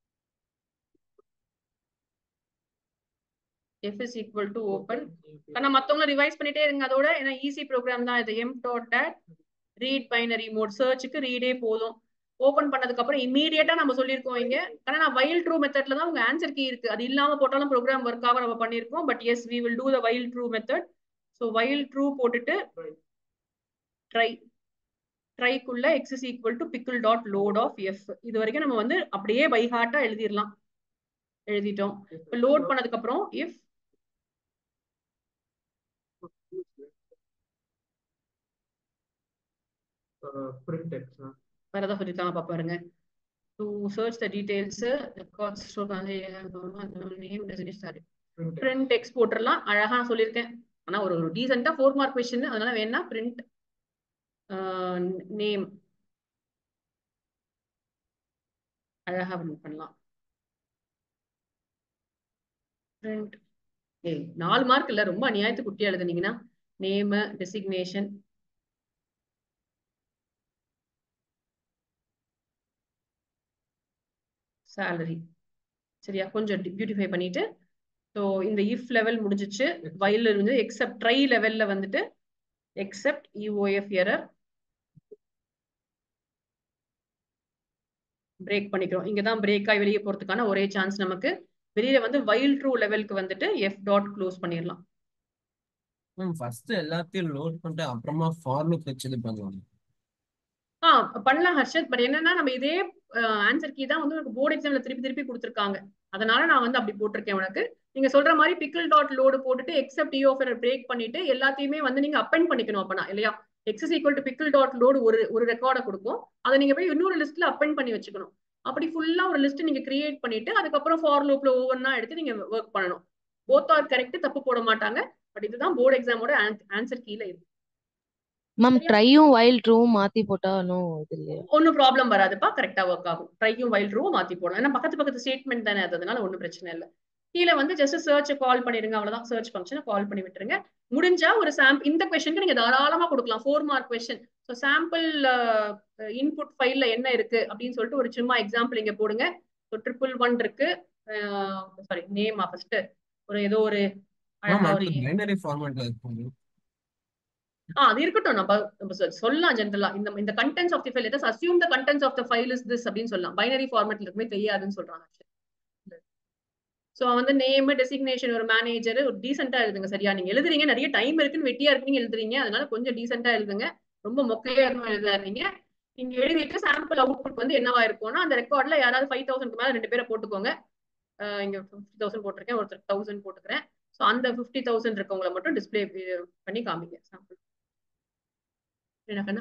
f is equal to open ஆனா மத்தவங்க ரிவைஸ் பண்ணிட்டே இருங்க அதோட ஏன்னா ஈஸி ப்ரோக்ராம் தான் இது m dot dat read binary mode சர்ச்சுக்கு ரீடே போதும் ஓபன் பண்ணதுக்கு அப்புறம் இமீடியட்டா நம்ம சொல்லியிருக்கோம் இங்க ஆனா நான் வைல் ட்ரூ மெத்தட்ல தான் உங்க ஆன்சர் கீ இருக்கு அது இல்லாம போட்டாலும் ப்ரோக்ராம் ஒர்க் ஆக நம்ம பண்ணியிருக்கோம் but as we will do the while true method so while true போட்டுட்டு ட்ரை ட்ரைக்குள்ள x is equal to pickle dot load of f இது வரைக்கும் நம்ம வந்து அப்படியே பை ஹார்ட்டா எழுதிடலாம் எழுதிட்டோம் இப்போ லோட் பண்ணதுக்கு அப்புறம் இஃப் print x huh? வேற ஏதாவது சொல்லிருக்காங்க பாப்பா பாருங்க to search the details records store name sorry print x print text போட்டுடலாம் அழகா நான் சொல்லியிருக்கேன் ஆனா ஒரு ஒரு டீசெண்டா ஃபோர் மார்க் கொஸ்டின் அதனால வேணா பிரிண்ட் நேம் அழகா print பண்ணலாம் பிரிண்ட் ஏய் நாலு மார்க் இல்ல ரொம்ப அநியாயத்துக்கு குட்டியா எழுதுனீங்கன்னா நேம் டெசிக்னேஷன் salary சரியா கொஞ்சம் பியூட்டிஃபை பண்ணிட்டு ஸோ இந்த இஃப் லெவல் முடிஞ்சிச்சு வயல்ல இருந்து எக்ஸப்ட் ட்ரை லெவல்ல வந்துட்டு எக்ஸப்ட் இஓஎஃப் எரர் பிரேக் பண்ணிக்கிறோம் இங்க தான் பிரேக் ஆகி வெளியே போறதுக்கான ஒரே சான்ஸ் நமக்கு வெளியில வந்து வைல் ட்ரூ லெவலுக்கு வந்துட்டு எஃப் டாட் க்ளோஸ் பண்ணிடலாம் மேம் ஃபர்ஸ்ட் எல்லாத்தையும் லோட் பண்ணிட்டு அப்புறமா ஃபார் லுக் வச்சு இது பண்ணுவாங்க ஆ பண்ணலாம் ஹர்ஷத் பட் என்னன்னா நம்ம இதே ஆன்சர் கீ தான் வந்து உனக்கு போர்டு எக்ஸாம்ல திருப்பி திருப்பி கொடுத்துருக்காங்க அதனால நான் வந்து அப்படி போட்டிருக்கேன் உனக்கு நீங்க சொல்ற மாதிரி பிக்கிள் டாட் லோடு போட்டுட்டு எக்ஸப்ட் இ ஆஃபர் பிரேக் பண்ணிட்டு எல்லாத்தையுமே வந்து நீங்க அப்பெண்ட் பண்ணிக்கணும் அப்பனா இல்லையா x is equal to pickle dot load ஒரு ஒரு ரெக்கார்டை கொடுக்கும் அதை நீங்க போய் இன்னொரு லிஸ்ட்ல அப்பெண்ட் பண்ணி வச்சுக்கணும் அப்படி ஃபுல்லா ஒரு லிஸ்ட் நீங்க கிரியேட் பண்ணிட்டு அதுக்கப்புறம் ஃபார் லூப்ல ஒவ்வொன்றா எடுத்து நீங்க ஒர்க் பண்ணணும் போத் ஆர் கரெக்ட் தப்பு போட மாட்டாங்க பட் இதுதான் போர்டு எக்ஸாமோட ஆன்சர் கீழ இருக்கு மேம் ட்ரையும் வைல்ட் ட்ரூவும் மாத்தி போட்டா நோ இது இல்லையா ஒன்னும் ப்ராப்ளம் வராதுப்பா கரெக்டா ஒர்க் ஆகும் ட்ரையும் வைல்ட் ரூவும் மாத்தி போடணும் ஏன்னா பக்கத்து பக்கத்து ஸ்டேட்மெண்ட் தானே அது அதனால ஒன்றும் பிரச்சனை இல்லை கீழே வந்து ஜஸ்ட் சர்ச் கால் பண்ணிடுங்க அவ்வளவுதான் சர்ச் ஃபங்க்ஷனை கால் பண்ணி விட்டுருங்க முடிஞ்சா ஒரு சாம்பிள் இந்த கொஸ்டினுக்கு நீங்க தாராளமா கொடுக்கலாம் four mark question so sample input ஃபைல்ல என்ன இருக்கு அப்படின்னு சொல்லிட்டு ஒரு சும்மா எக்ஸாம்பிள் இங்க போடுங்க ஸோ ட்ரிபிள் ஒன் இருக்கு சாரி நேமா ஃபர்ஸ்ட் ஒரு ஏதோ ஒரு மேம் அழகா ஒரு அது பைனரி ஃபார்மேட்ல இருக்கும் ஆ அது இருக்கட்டும் நம்ம நம்ம சொ- சொல்லலாம் ஜென்ரலா இந்த இந்த contents of the file let assume the contents of the file is this அப்படின்னு சொல்லலாம் பைனரி ஃபார்மேட்ல இருக்குமே தெரியாதுன்னு சொல்றாங்க ஸோ வந்து நேம் டெசிக்னேஷன் ஒரு மேனேஜர் ஒரு டீசெண்டா எழுதுங்க சரியா நீங்க எழுதுறீங்க நிறைய டைம் இருக்குன்னு வெட்டியா இருக்குன்னு எழுதுறீங்க அதனால கொஞ்சம் டீசெண்டா எழுதுங்க ரொம்ப மொக்கையா இருக்கும் எழுதாதீங்க நீங்க எழுதிட்டு சாம்பிள் அவுட்புட் வந்து என்னவா இருக்கும்னா அந்த ரெக்கார்ட்ல யாராவது ஃபைவ் தௌசண்ட்க்கு மேல ரெண்டு பேரை போட்டுக்கோங்க அஹ் இங்க ஃபிஃப்டி தௌசண்ட் போட்டிருக்கேன் ஒருத்தர் தௌசண்ட் போட்டுக்கிறேன் ஸோ அந்த ஃபிஃப்டி தௌசண்ட் இருக்கவங்களை மட்டும் டிஸ்ப்ளே பண்ணி காமிங்க சாம்பிள் என்ன கண்ணா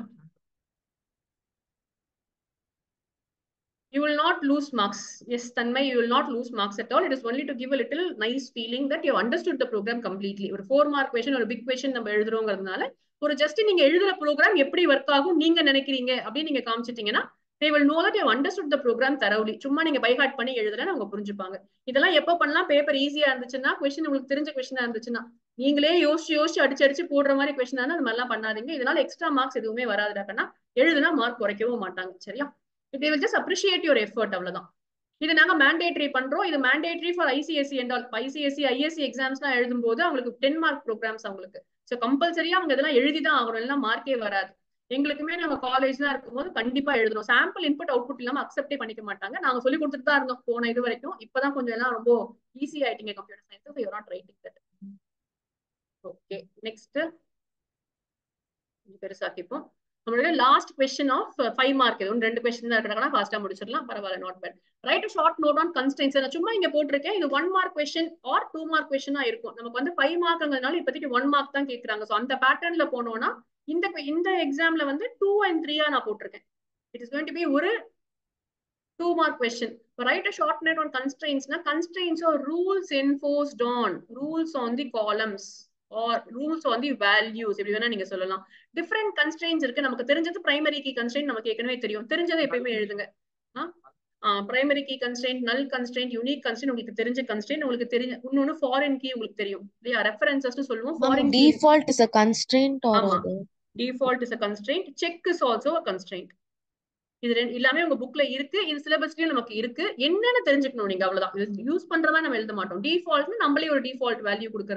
you will not lose marks yes tanmay you will not lose marks at all it is only to give a little nice feeling that you have understood the program completely ஒரு four mark question ஒரு big question நம்ம எழுதுறோங்கிறதுனால ஒரு just நீங்க எழுதுற program எப்படி work ஆகும் நீங்க நினைக்கிறீங்க அப்படின்னு நீங்க காமிச்சிட்டீங்கன்னா they will know that you have understood the program thoroughly சும்மா நீங்க பைஹார்ட் பண்ணி எழுதுறேன்னு அவங்க புரிஞ்சுப்பாங்க இதெல்லாம் எப்போ பண்ணலாம் பேப்பர் ஈஸியா இருந்துச்சுன்னா கொஸ்டின் உங்களுக்கு தெரிஞ்ச கொஸ்டினா இருந்துச்சுன்னா நீங்களே யோசிச்சு யோசிச்சு அடிச்சு அடிச்சு போடுற மாதிரி கொஸ்டின் அந்த மாதிரிலாம் பண்ணாதீங்க இதனால எக்ஸ்ட்ரா மார்க்ஸ் எதுவுமே வராதுடாக்கன்னா எழுதுனா மார்க் குறைக்கவும் மாட்டாங்க சரியா they will just appreciate your effort அவ்வளவுதான் இது நாங்க மேண்டேட்டரி பண்றோம் இது mandatory for ICSE and all ICSE ISC எக்ஸாம்ஸ்லாம் எழுதும் போது அவங்களுக்கு டென் மார்க் ப்ரோக்ராம்ஸ் அவங்களுக்கு ஸோ கம்பல்சரியா அவங்க இதெல்லாம் எழுதி தான் ஆகணும் இல்லைன்னா மார்க்கே வராது எங்களுக்குமே நாங்க காலேஜ்லாம் இருக்கும்போது கண்டிப்பா எழுதணும் சாம்பிள் இன்புட் அவுட்புட் இல்லாம அக்செப்டே பண்ணிக்க மாட்டாங்க நாங்க சொல்லி கொடுத்துட்டு தான் இருந்தோம் போன இது வரைக்கும் இப்பதான் கொஞ்சம் எல்லாம் ரொம்ப ஈஸி ஆயிட்டீங்க computer science you not writing that okay next பெருசாக்கிப்போம் நம்மளுடைய last question of five mark இது ஒன்று ரெண்டு கொஸ்டின் தான் இருக்கிறாங்கன்னா ஃபாஸ்டா முடிச்சிடலாம் பரவாயில்ல not bad right short note on constraints நான் சும்மா இங்க போட்டிருக்கேன் இது one mark question or two mark கொஸ்டினா இருக்கும் நமக்கு வந்து ஃபைவ் மார்க்ங்கிறதுனால இப்போதைக்கு ஒன் மார்க் தான் கேட்கறாங்க ஸோ அந்த பேட்டர்ன்ல போனோம்னா இந்த இந்த எக்ஸாம்ல வந்து டூ அண்ட் த்ரீயா நான் போட்டிருக்கேன் it is going to be ஒரு two mark question right a short note on கன்ஸ்ட்ரெயின்ஸ்னா constraints are rules enforced on rules on the columns or rules on the values இப்படி வேணா நீங்க சொல்லலாம் டிஃப்ரெண்ட் கன்ஸ்ட்ரெயின்ஸ் இருக்கு நமக்கு தெரிஞ்சது பிரைமரி கீ கன்ஸ்ட்ரெயின்ட் நமக்கு ஏற்கனவே தெரியும் தெரிஞ்சதை எப்பயுமே எழுதுங்க primary key constraint null constraint unique constraint உங்களுக்கு தெரிஞ்ச கன்ஸ்ட்ரெயின்ட் உங்களுக்கு தெரிஞ்ச இன்னொன்னு ஃபாரின் கீ உங்களுக்கு தெரியும் இல்லையா ரெஃபரன்சஸ் சொல்லுவோம் foreign key default is a constraint or ஆமா அது default is a constraint check is also a constraint இது ரெண்டு எல்லாமே உங்க புக்ல இருக்கு இது சிலபஸ்லயும் நமக்கு இருக்கு என்னன்னு தெரிஞ்சுக்கணும் நீங்க அவ்வளவுதான் இது யூஸ் பண்ற மாதிரி நம்ம எழுத மாட்டோம் டிஃபால்ட்னு நம்மளே ஒரு டிஃபால்ட் வேல்யூ கொடுக்கறது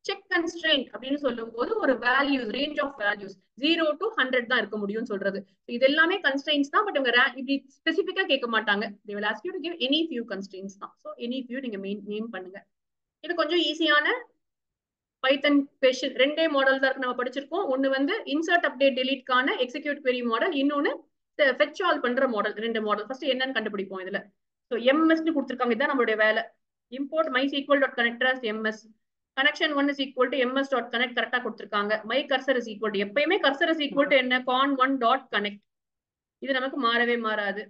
செக் கன்ஸ்ட்ரெயின்ட் அப்படின்னு சொல்லும்போது ஒரு values range of values zero to hundred தான் இருக்க முடியும்னு சொல்றது இது எல்லாமே கன்ஸ்ட்ரெயின்ஸ் தான் பட் இவங்க ra- இப்படி ஸ்பெசிஃபிக்கா கேட்க மாட்டாங்க they will ask you to give any few constraints தான் ஸோ எனி few நீங்க மெயின் நேம் பண்ணுங்க இது கொஞ்சம் ஈஸியான பைத்தன் கொஷின் ரெண்டே மாடல் தான் இருக்கு நம்ம படிச்சிருக்கோம் ஒன்னு வந்து இன்சர்ட் அப்டேட் டெலீட்கான எக்ஸிக்யூட் query மாடல் இன்னொன்னு ஃபெச் ஆல் பண்ற மாடல் ரெண்டு மாடல் ஃபர்ஸ்ட் என்னன்னு கண்டுபிடிப்போம் இதுல ஸோ எம்எஸ்னு கொடுத்துருக்காங்க இதுதான் நம்மளுடைய வேலை import my sequel dot connector as MS connection one is equal to MS dot connect கரெக்டா கொடுத்துருக்காங்க my cursor is equal to எப்பயுமே கர்சர் இஸ் ஈக்குவல் டு என்ன கான் ஒன் டாட் கனெக்ட் இது நமக்கு மாறவே மாறாது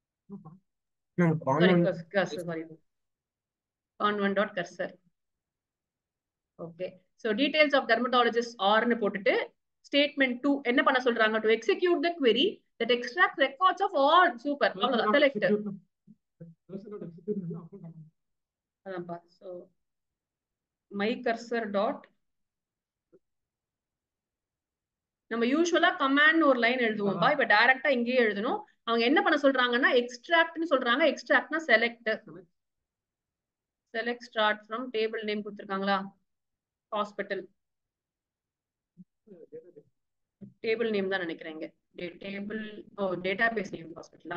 sorry cursor sorry con one dot cursor okay so details of dermatologist ஆர்னு போட்டுட்டு ஸ்டேட்மெண்ட் டூ என்ன பண்ண சொல்றாங்க to execute the query that extract records of all super அவ்வளவுதான் செலக்ட் அதான்ப்பா ஸோ மை கர்சர் டாட் நம்ம யூஸ்வலா கமாண்ட் ஒரு லைன் எழுதுவோம்ப்பா இப்ப டைரக்டா இங்கேயே எழுதணும் அவங்க என்ன பண்ண சொல்றாங்கன்னா எக்ஸ்ட்ராக்ட்னு சொல்றாங்க எக்ஸ்ட்ராக்ட்னா select select start from table name கொடுத்துருக்காங்களா ஹாஸ்பிட்டல் டேபிள் நேம் தான் நினைக்கிறேன் இங்க table oh data base name ஹாஸ்பிட்டலா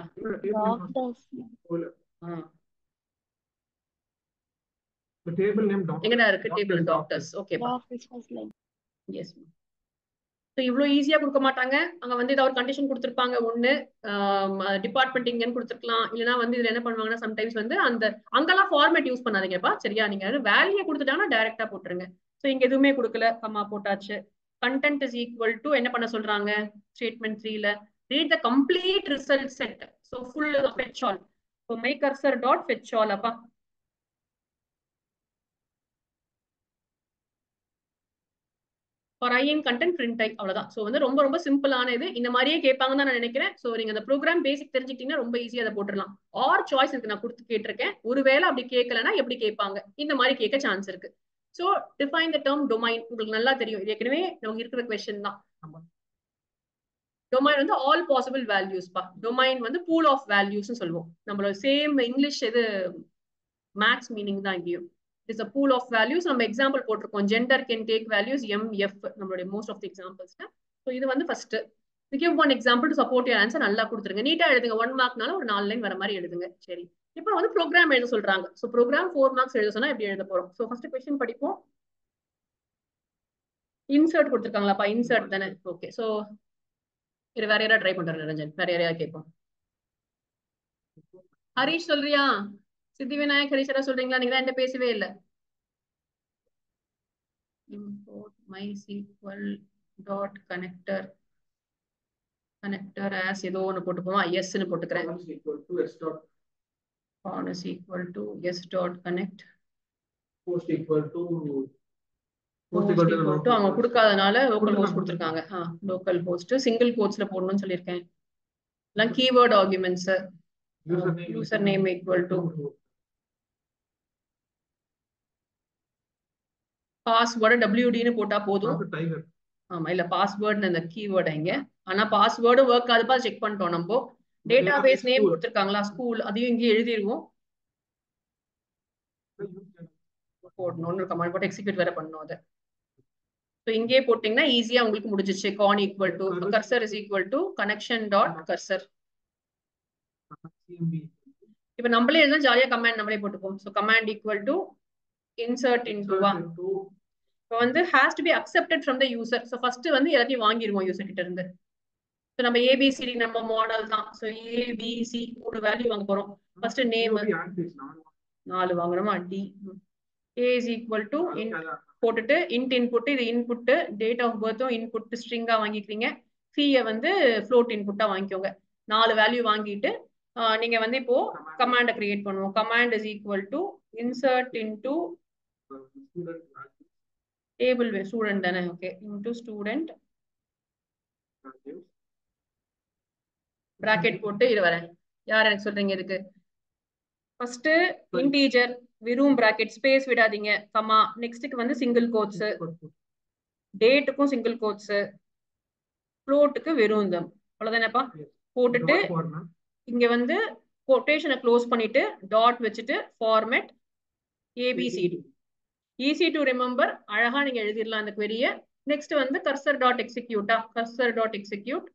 டேபிள் நேம் எங்கடா இருக்கு டேபிள் டாக்டர்ஸ் ஓகேப்பா எஸ் ஸோ இவ்வளோ ஈஸியா கொடுக்க மாட்டாங்க அங்க வந்து ஏதாவது ஒரு கண்டிஷன் கொடுத்துருப்பாங்க ஒண்ணு டிபார்ட்மெண்ட் இங்கன்னு கொடுத்துருக்கலாம் இல்லைன்னா வந்து இதுல என்ன பண்ணுவாங்கன்னா சம்டைம்ஸ் வந்து அந்த அங்கெல்லாம் ஃபார்மேட் யூஸ் பண்ணாதீங்கப்பா சரியா நீங்க வேல்யூ கொடுத்துட்டாங்கன்னா டைரக்டா போட்டுருங்க ஸோ இங்க எதுவுமே கொடுக்கல கம்மா போட்டாச்சு கண்டென்ட் இஸ் ஈக்குவல் டு என்ன பண்ண சொல்றாங்க ஸ்டேட்மெண்ட் த்ரீல read the complete result set so full fetch all so my cursor dot fetch all அப்பா for i in content print type அவ்வளவுதான் ஸோ வந்து ரொம்ப ரொம்ப சிம்பிளான இது இந்த மாதிரியே கேட்பாங்கன்னு தான் நான் நினைக்கிறேன் ஸோ நீங்க அந்த ப்ரோக்ராம் பேசிக் தெரிஞ்சுக்கிட்டீங்கன்னா ரொம்ப ஈஸியா அதை போட்டுடலாம் ஆர் சாய்ஸ் இருக்கு நான் கொடுத்து கேட்டிருக்கேன் ஒருவேளை அப்படி கேட்கலன்னா எப்படி கேட்பாங்க இந்த மாதிரி கேட்க சான்ஸ் இருக்கு so define the term domain உங்களுக்கு நல்லா தெரியும் இது ஏற்கனவே நமக்கு இருக்கிற கொஸ்டின் தான் டொமைன் வந்து ஆல் பாசிபிள் வேல்யூஸ் பா டொமைன் வந்து பூல் ஆஃப் வேல்யூஸ்னு சொல்லுவோம் நம்மளோட சேம் இங்கிலீஷ் இது மேக்ஸ் மீனிங் தான் இங்கேயும் it's a pool of values நம்ம எக்ஸாம்பிள் போட்டிருக்கோம் gender can take values M F நம்மளுடைய most of the examples so இது வந்து first give one example to support your answer நல்லா கொடுத்துருங்க நீட்டா எழுதுங்க ஒன் மார்க்னால ஒரு நாலு லைன் வர மாதிரி எழுதுங்க சரி இப்போ வந்து ப்ரோக்ராம் எழுத சொல்றாங்க ஸோ ப்ரோக்ராம் ஃபோர் மார்க்ஸ் எழுத சொன்னா எப்படி எழுத போறோம் ஸோ ஃபர்ஸ்ட் கொஸ்டின் படிப்போம் இன்சர்ட் கொடுத்துருக்காங்களாப்பா இன்சர்ட் தானே ஓகே ஸோ இது வேற யாராவது ட்ரை பண்றேன் நிரஞ்சன் வேற யாரையாவது கேட்போம் ஹரீஷ் சொல்றியா சித்தி விநாயக் ஹரீஷ் யாராவது சொல்றீங்களா நீங்க தான் என்கிட்ட பேசவே இல்லை import mysql dot connector connector as ஏதோ ஒன்று போட்டுப்போமா எஸ்ன்னு போட்டுக்கிறேன் on is equal to s dot connect post equal to host equal to அவங்க கொடுக்காதனால லோக்கல் ஹோஸ்ட் கொடுத்துருக்காங்க ஆ லோக்கல் ஹோஸ்ட் சிங்கிள் கோட்ஸ்ல போடணும்னு சொல்லியிருக்கேன் எல்லாம் keyword arguments user name equal to password டபிள்யூடின்னு போட்டா போதும் டைகர் ஆமா இல்ல பாஸ்வேர்டு அந்த கீவேர்டு இங்க ஆனா பாஸ்வேர்டு ஒர்க் ஆகுதுப்பா செக் பண்ணிட்டோம் நம்ம டேட்டா பேஸ் நேம் கொடுத்துருக்காங்களா ஸ்கூல் அதையும் இங்கே எழுதிருவோம் போடணும் ஒன்று கமாண்ட் போட்டு எக்ஸிக்யூட் வேற பண்ணணும் அதை ஸோ இங்கே போட்டிங்கன்னா ஈஸியா உங்களுக்கு முடிஞ்சிச்சு con equal to cursor is equal to connection dot cursor இப்போ நம்மளே எழுதா ஜாலியா கமாண்ட் நம்மளே போட்டுப்போம் so command equal to insert in டூவா இப்போ வந்து has to be accepted from the user so first வந்து எல்லாத்தையும் வாங்கிடுவோம் யூசர் கிட்ட இருந்து ஸோ நம்ம ஏபிசிடி நம்ம மாடல் தான் ஸோ ஏபிசி மூணு வேல்யூ வாங்க போறோம் ஃபர்ஸ்ட் நேம் நாலு வாங்கணுமா d a is equal to in போட்டுட்டு இன்ட் இன்புட் இது இன்புட் டேட் ஆஃப் பர்த்தும் இன்புட் ஸ்ட்ரிங்கா வாங்கிக்கிறீங்க ஃபீயை வந்து ஃப்ளோட் இன்புட்டா வாங்கிக்கோங்க நாலு வேல்யூ வாங்கிட்டு நீங்க வந்து இப்போ கமாண்டை கிரியேட் பண்ணுவோம் command is equal to insert into table student தானே ஓகே இன்டு ஸ்டூடெண்ட் பிராக்கெட் போட்டு இது வரேன் யார் எனக்கு சொல்றீங்க இதுக்கு ஃபர்ஸ்ட் இன்டீஜர் வெறும் பிராக்கெட் ஸ்பேஸ் விடாதீங்க கமா நெக்ஸ்ட்டுக்கு வந்து சிங்கிள் கோட்ஸ் டேட்டுக்கும் சிங்கிள் கோட்ஸ் ஃப்ளோட்டுக்கு வெறும் இந்த அவ்வளவுதானேப்பா போட்டுட்டு இங்க வந்து கொட்டேஷனை க்ளோஸ் பண்ணிட்டு டாட் வச்சுட்டு format ABCD easy to remember அழகா நீங்க எழுதிடலாம் அந்த query-ய நெக்ஸ்ட் வந்து கர்சர் டாட் எக்ஸிக்யூட்டா கர்சர் டாட் எக்ஸிக்யூட்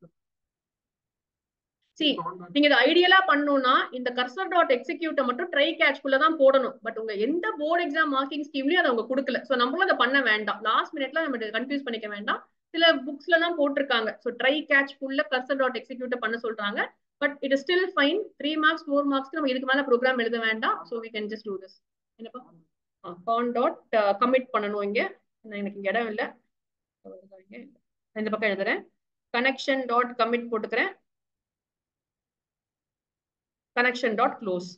சி நீங்க இதை ஐடியலா பண்ணணும்னா இந்த கர்சர் டாட் எக்ஸிக்யூட்டை மட்டும் ட்ரை கேட்ச்குள்ள தான் போடணும் பட் உங்க எந்த போர்டு எக்ஸாம் மார்க்கிங் ஸ்கீம்லயும் அதை அவங்க கொடுக்கல சோ நம்மளும் அதை பண்ண வேண்டாம் லாஸ்ட் மினிட்ல நம்ம கன்ஃபியூஸ் பண்ணிக்க வேண்டாம் சில புக்ஸ்ல தான் போட்டிருக்காங்க ஸோ ட்ரை கேட்ச் ஃபுல்ல கர்சர் டாட் எக்ஸிக்யூட் பண்ண சொல்றாங்க but it is still fine three marks four marks நம்ம இதுக்கு மேல ப்ரோக்ராம் எழுத வேண்டாம் so we can just do this என்னப்பா கான் டாட் கமிட் பண்ணணும் இங்க நான் எனக்கு இங்க இடம் இல்லை இந்த பக்கம் எழுதுறேன் கனெக்ஷன் டாட் கமிட் போட்டுக்கிறேன் கனெக்ஷன் டாட் க்ளோஸ்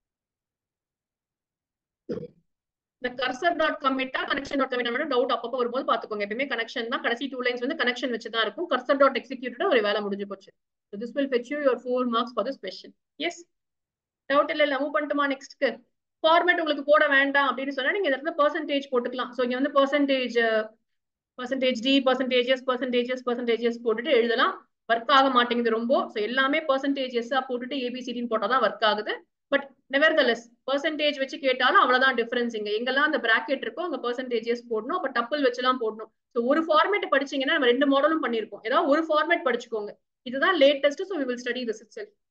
இந்த கர்சர் டாட் கமிட்டா கனெக்ஷன் டாட் கமிட் டவுட் அப்பப்போ வரும்போது பாத்துக்கோங்க எப்பயுமே கனெக்ஷன் தான் கடைசி டூ லைன்ஸ் வந்து கனெக்ஷன் வச்சு தான் இருக்கும் கர்சர் டாட் எக்ஸிக்யூட்டட் ஒரு வேலை முடிஞ்சு போச்சு So this will fetch you your four marks for this question. Yes. Doubt இல்ல இல்ல மூவ் பண்ணிட்டுமா நெக்ஸ்ட்க்கு ஃபார்மேட் உங்களுக்கு போட வேண்டாம் அப்படின்னு சொன்னா நீங்க இந்த இடத்துல பர்சன்டேஜ் போட்டுக்கலாம் ஸோ இங்க வந்து percentage percentage d percentages percentages percentages போட்டுட்டு எழுதலாம் ஒர்க் ஆக மாட்டேங்குது ரொம்ப ஸோ எல்லாமே பர்சன்டேஜஸ் போட்டுட்டு ஏபிசிடின்னு போட்டால் தான் ஒர்க் ஆகுது பட் நெவர்தலெஸ் பர்சன்டேஜ் வச்சு கேட்டாலும் அவ்வளவுதான் டிஃபரன்ஸ் இங்க எங்கெல்லாம் அந்த பிராக்கெட் இருக்கோ அங்க பர்சன்டேஜஸ் போடணும் அப்ப டப்பிள் வச்சுலாம் போடணும் ஸோ ஒரு ஃபார்மேட் படிச்சீங்கன்னா நம்ம ரெண்டு மாடலும் பண்ணிருக்கோம் ஏதாவது ஒரு ஃபார்மேட் படிச்சுக்கோங்க இதுதான் latest so we will study this itself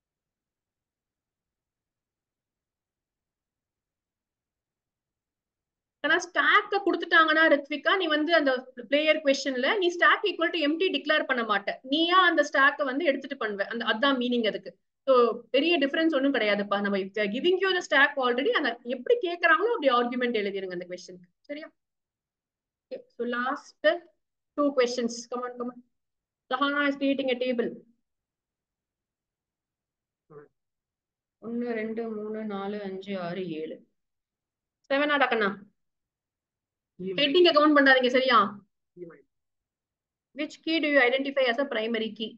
ஆனா ஸ்டாக்க கொடுத்துட்டாங்கன்னா ரித்விகா நீ வந்து அந்த பிளேயர் கொஸ்டின்ல நீ stack equal to empty declare பண்ண மாட்ட நீயா அந்த ஸ்டாக்க வந்து எடுத்துட்டு பண்ணுவ அந்த அதான் மீனிங் அதுக்கு ஸோ பெரிய டிஃபரன்ஸ் ஒன்றும் கிடையாதுப்பா நம்ம giving you the stack already அந்த எப்படி கேட்கறாங்களோ அப்படி ஆர்குமெண்ட் எழுதிருங்க அந்த கொஸ்டினுக்கு சரியா so last two questions come on come on Sahana is creating a table ஒன்னு ரெண்டு மூணு நாலு அஞ்சு ஆறு ஏழு செவனா டக்கண்ணா ஹெட்டிங்க கவுண்ட் பண்ணாதீங்க சரியா which key do you identify as a primary key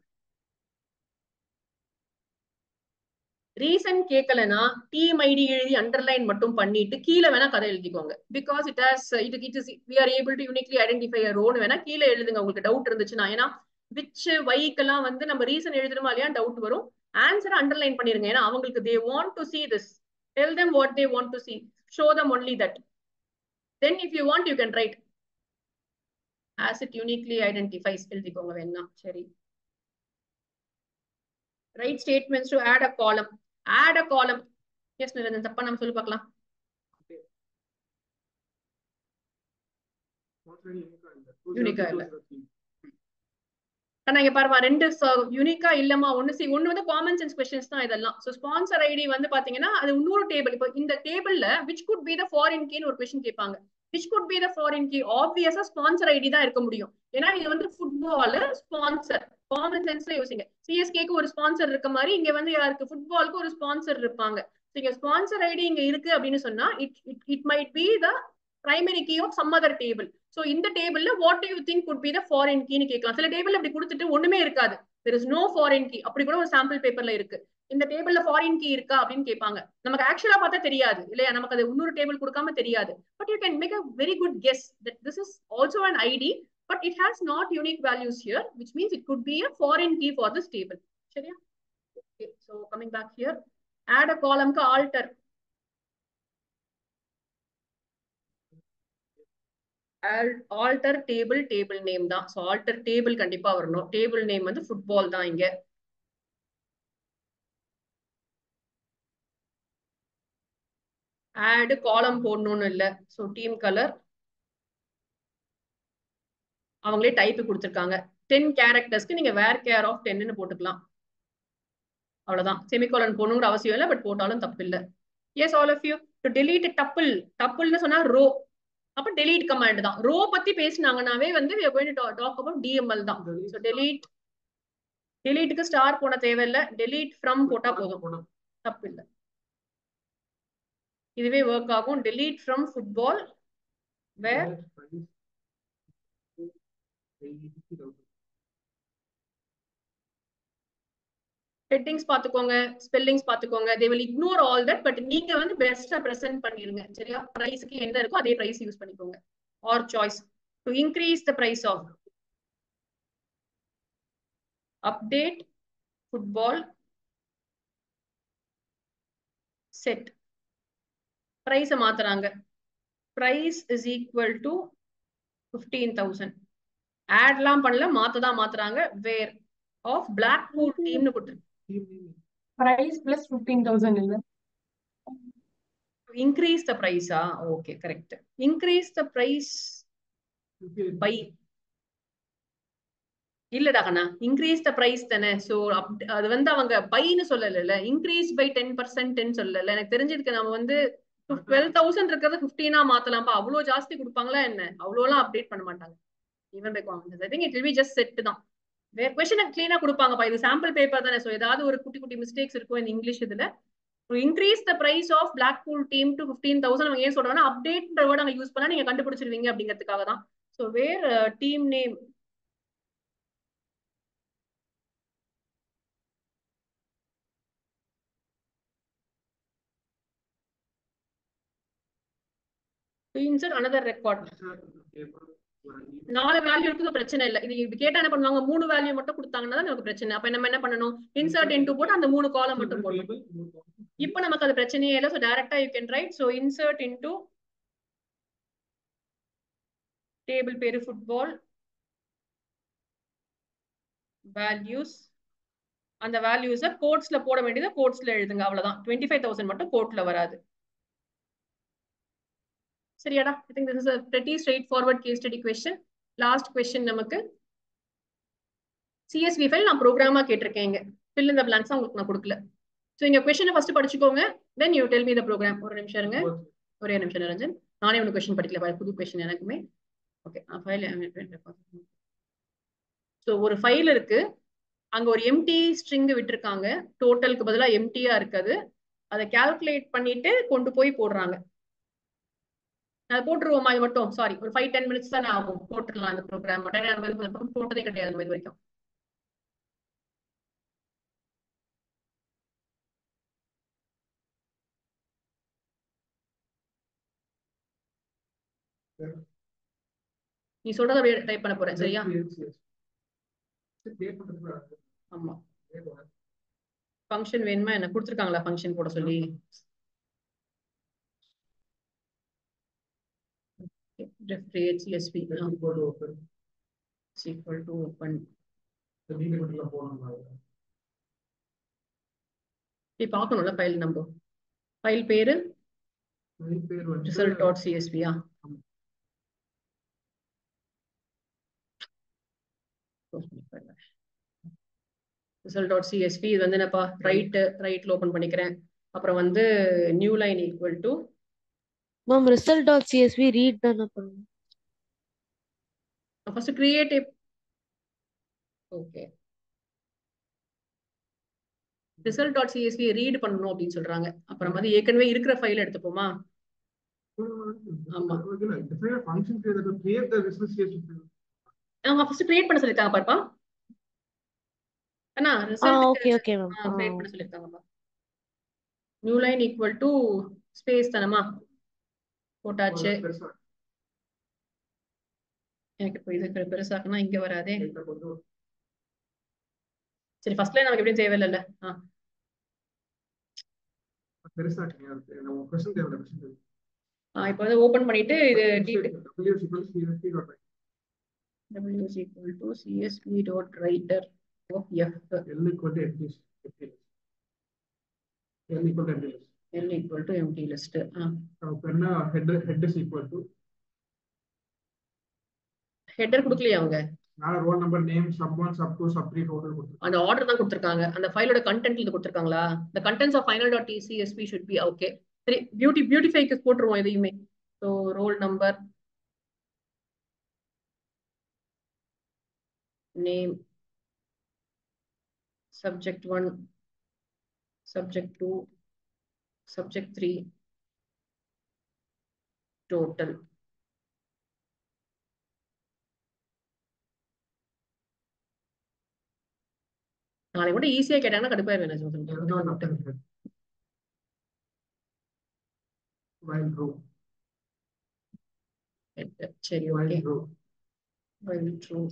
reason கேட்கலனா டீம் ஐடி எழுதி அண்டர்லைன் மட்டும் பண்ணிட்டு கீழே வேணா கதை எழுதிக்கோங்க because it has it it is we are able to uniquely identify row வேணா கீழே எழுதுங்க உங்களுக்கு டவுட் இருந்துச்சுன்னா ஏன்னா விச் வைக்கெல்லாம் வந்து நம்ம ரீசன் எழுதணுமா இல்லையா டவுட் வரும் ஆன்சரை அண்டர்லைன் பண்ணிருங்க ஏன்னா அவங்களுக்கு they want to see this tell them what they want to see show them only that then if you want you can write as it uniquely identifies எழுதிக்கோங்க வேணா சரி right statements to add a column add a காலம் S Niranjan தப்பா நம்ம சொல்லி பார்க்கலாம் யூனிக்கா இல்ல ஆனா இங்க பாருமா ரெண்டு யூனிக்கா இல்லமா ஒண்ணு சி ஒண்ணு வந்து காமன் சென்ஸ் கொஸ்டின்ஸ் தான் இதெல்லாம் சோ ஸ்பான்சர் ஐடி வந்து பாத்தீங்கன்னா அது இன்னொரு டேபிள் இப்போ இந்த டேபிள்ல which could be the foreign கீன்னு ஒரு கொஸ்டின் கேட்பாங்க which could be the foreign key ஆப்வியஸா ஸ்பான்சர் ஐடி தான் இருக்க முடியும் ஏன்னா இது வந்து ஃபுட்பால் ஸ்பான்சர் காமன் சென்ஸ்ல யோசிங்க சிஎஸ்கேக்கு ஒரு ஸ்பான்சர் இருக்க மாதிரி இங்க வந்து யாருக்கு ஃபுட்பாலுக்கு ஒரு ஸ்பான்சர் இருப்பாங்க இங்க ஸ்பான்சர் ஐடி இங்க இருக்கு அப்படின்னு சொன்னா it it it might be the primary key of some other table so இந்த டேபிள்ல what you think could be the foreign கீன்னு கேட்கலாம் சில டேபிள் அப்படி கொடுத்துட்டு ஒண்ணுமே இருக்காது there is no foreign key அப்படி கூட ஒரு சாம்பிள் பேப்பர்ல இருக்கு இந்த டேபிள்ல ஃபாரின் கீ இருக்கா அப்படின்னு கேட்பாங்க நமக்கு ஆக்சுவலா பார்த்தா தெரியாது இல்லையா நமக்கு அது இன்னொரு டேபிள் கொடுக்காம தெரியாது but you can make a very good guess that this is also an ID but it has not unique values here, which means it could be a foreign key for this table. Sharia? Okay, so coming back here, add a column ka alter. alter table table name தான் so alter table கண்டிப்பா வரணும் table name வந்து football தான் இங்க add column போடணும்னு இல்ல so team color அவங்களே type கொடுத்துருக்காங்க டென் கேரக்டர்ஸ்க்கு நீங்க வேர் கேர் ஆஃப் டென்னு போட்டுக்கலாம் அவ்வளவுதான் செமிகோலன் போகணுங்கிற அவசியம் இல்லை பட் போட்டாலும் தப்பு இல்லை yes all of you to delete table டப்பிள்னு சொன்னா ரோ அப்ப டெலீட் கமாண்ட் தான் ரோ பத்தி பேசினாங்கன்னாவே வந்து டாக் அபவுட் டிஎம்எல் தான் ஸோ டெலீட் டெலீட்டுக்கு ஸ்டார் போன தேவையில்லை டெலீட் ஃப்ரம் போட்டா போதும் தப்பு இல்லை இதுவே ஒர்க் ஆகும் delete from football where headings பாத்துக்கோங்க ஸ்பெல்லிங்ஸ் பாத்துக்கோங்க they will ignore all that but நீங்க வந்து பெஸ்டா பிரசன்ட் பண்ணிருங்க சரியா பிரைஸ்க்கு என்ன இருக்கோ அதே பிரைஸ் யூஸ் பண்ணிக்கோங்க or choice to increase the price of update football set பிரைஸ மாத்துறாங்க price is equal to fifteen thousand ஆட்லாம் பண்ணல மாத்ததான் மாத்துறாங்க வேர் ஆஃப் பிளாக் பூல் டீம்னு கொடுத்துருக்கு பிரைஸ் பிளஸ் ஃபிஃப்டீன் தௌசண்ட் இல்ல இன்க்ரீஸ் த பிரைஸா okay correct increase the price by இல்லடா கண்ணா இன்க்ரீஸ் த பிரைஸ் தானே சோ அது வந்து அவங்க பைன்னு சொல்லல இன்க்ரீஸ் பை டென் பர்சன்ட்னு சொல்லல எனக்கு தெரிஞ்சிருக்கு நம்ம வந்து டுவெல் தௌசண்ட் இருக்கிறத ஃபிஃப்டீனா மாத்தலாம்ப்பா அவ்வளோ ஜாஸ்தி கொடுப்பாங்களா என்ன அவ்வளோலாம் அப்டேட் பண்ண மாட்டாங்க even requirements I think it will be just set தான் வேற கொஸ்டின் கிளீனா கொடுப்பாங்கப்பா இது சாம்பிள் பேப்பர் தானே ஸோ ஏதாவது ஒரு குட்டி குட்டி மிஸ்டேக்ஸ் இருக்கும் இந்த இங்கிலீஷ் இதுல increase the price of Blackpool team to fifteen thousand அவங்க ஏன் சொல்றாங்கன்னா அப்டேட் வேர்ட் அங்க யூஸ் பண்ணா நீங்க கண்டுபிடிச்சிருவீங்க அப்படிங்கிறதுக்காக தான் so where team name insert another record நாலு வேல்யூ இருக்குது பிரச்சனை இல்லை இது இது கேட்டா என்ன பண்ணுவாங்க மூணு வேல்யூ மட்டும் கொடுத்தாங்கன்னா தான் நமக்கு பிரச்சனை அப்ப நம்ம என்ன பண்ணணும் இன்சர்ட் இன்டூ போட்டு அந்த மூணு காலம் மட்டும் போடணும் இப்போ நமக்கு அது பிரச்சனையே இல்லை ஸோ டைரக்டா you can write so insert into table பேரு ஃபுட்பால் வேல்யூஸ் அந்த வேல்யூஸை கோட்ஸ்ல போட வேண்டியதை கோட்ஸ்ல எழுதுங்க அவ்வளவுதான் டுவெண்ட்டி ஃபைவ் தௌசண்ட் மட்டும் கோட்ல வராது சரியாடா I think this is a pretty straightforward case study question last question நமக்கு சிஎஸ்வி ஃபைல் நான் ப்ரோக்ராமா கேட்டிருக்கேன் இங்க ஃபில் இந்த பிளாங்க்ஸ் உங்களுக்கு நான் கொடுக்கல ஸோ இங்க கொஸ்டினை ஃபர்ஸ்ட் படிச்சுக்கோங்க then you tell me the program ஒரு நிமிஷம் இருங்க ஒரே நிமிஷம் நிரஞ்சன் நானே ஒன்று கொஸ்டின் படிக்கல புது கொஸ்டின் எனக்குமே ஓகே ஃபைல் ஸோ ஒரு ஃபைல் இருக்கு அங்க ஒரு எம்டி ஸ்ட்ரிங் விட்டுருக்காங்க டோட்டலுக்கு பதிலாக எம்டியா இருக்காது அதை கால்குலேட் பண்ணிட்டு கொண்டு போய் போடுறாங்க அது போட்டுருவோமா இது மட்டும் சாரி ஒரு ஃபைவ் டென் மினிட்ஸ் தானே ஆகும் போட்டுடலாம் அந்த ப்ரோக்ராம் மட்டும் போட்டதே கிடையாது இது வரைக்கும் நீ சொல்றத அப்படியே டைப் பண்ண போறேன் சரியா ஆமா ஃபங்க்ஷன் வேணுமா என்ன கொடுத்துருக்காங்களா ஃபங்க்ஷன் போட சொல்லி ref create csv uh, is equal to open நீ பார்க்கணும்ல ஃபைல் நம்பர் ஃபைல் பேரு ரிசல்ட் டாட் சிஎஸ்பியா ரிசல்ட் டாட் சிஎஸ்பி இது வந்து என்னப்பா ரைட் ரைட்ல ஓபன் பண்ணிக்கிறேன் அப்புறம் வந்து new line equal to ma'am result dot CSV read தானே பண்ணணும் first creative okay result dot CSV read பண்ணணும் அப்படின்னு சொல்றாங்க அப்புறம் வந்து ஏற்கனவே இருக்கிற ஃபைல் எடுத்துப்போமா ஆமா அவங்க ஃபர்ஸ்ட் கிரியேட் பண்ண சொல்லிருக்காங்க பாருப்பா அண்ணா ஆ ரிசல்ட் ஓகே ஓகே மேம் ஆ கிரியேட் பண்ண சொல்லிருக்காங்கப்பா new line equal to space தானமா போட்டாச்சு எனக்கு இப்போ இது பெருசாக்குனா இங்க வராதே சரி ஃபர்ஸ்ட் லைன் நமக்கு எப்படியும் தேவையில்லைல்ல ஆ ஆ, இப்போ வந்து ஓபன் பண்ணிட்டு இது w is equal to csv dot writer of f l equal to empty list ஆ ஹெட்டர் கொடுக்கலையா அவங்க roll number name sub one sub two sub three total கொடுத்துருக்காங்க அந்த ஆர்டர் தான் கொடுத்துருக்காங்க அந்த ஃபைலோட கண்டென்ட் இது கொடுத்துருக்காங்களா the contents of final dot tcsv should be okay சரி பியூட்டி பியூட்டிஃபைக்கு போட்டுருவோம் எதையுமே so roll number name subject one subject two subject three total நாளை கூட ஈஸியா கேட்டாங்கன்னா கடுப்பா வேணும் while row சரி while okay row true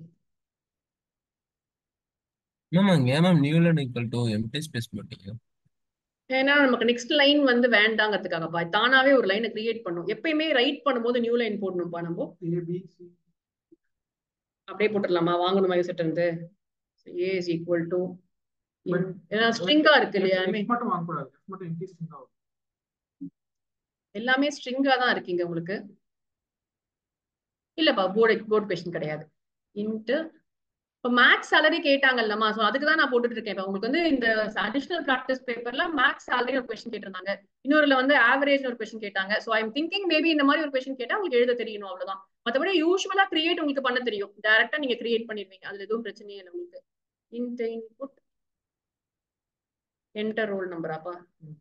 ma'am அங்க ஏன் ma'am new line equal to empty space போட்டீங்க ஏன்னா நமக்கு நெக்ஸ்ட் லைன் வந்து வேண்டாங்கிறதுக்காகப்பா தானாவே ஒரு லைனை கிரியேட் பண்ணும் எப்பயுமே ரைட் பண்ணும்போது நியூ லைன் போடணும்ப்பா நம்ம ஏபிசி அப்படியே போட்டுடலாமா வாங்கணுமா யூசர் இருந்து ஏ இஸ் ஈக்குவல் டு ஏன்னா ஸ்ட்ரிங்கா இருக்கு இல்லையா I mean, X மட்டும் வாங்கக்கூடாது X மட்டும் empty string ஆகும் எல்லாமே ஸ்ட்ரிங்கா தான் இருக்கீங்க உங்களுக்கு இல்லப்பா போர்டு போர்டு கொஸ்டின் கிடையாது இன்ட்டு இப்போ மேக்ஸ் சேலரி கேட்டாங்கல்லம்மா ஸோ அதுக்கு தான் நான் போட்டுட்டு இருக்கேன் இப்போ உங்களுக்கு வந்து இந்த அடிஷனல் ப்ராக்டிஸ் பேப்பர்ல மேக்ஸ் சேலரி ஒரு கொஸ்டின் கேட்டிருந்தாங்க இன்னொருல வந்து ஆவரேஜ் ஒரு கொஸ்டின் கேட்டாங்க ஸோ ஐம் திங்கிங் மேபி இந்த மாதிரி ஒரு கொஸ்டின் கேட்டா உங்களுக்கு எழுத தெரியணும் அவ்வளவுதான் மற்றபடி யூஸ்வலா கிரியேட் உங்களுக்கு பண்ண தெரியும் டேரக்டா நீங்க கிரியேட் பண்ணிருவீங்க அதுல எதுவும் பிரச்சனையே இல்லை உங்களுக்கு இந்த இன்புட் என்டர் ரோல் நம்பராப்பா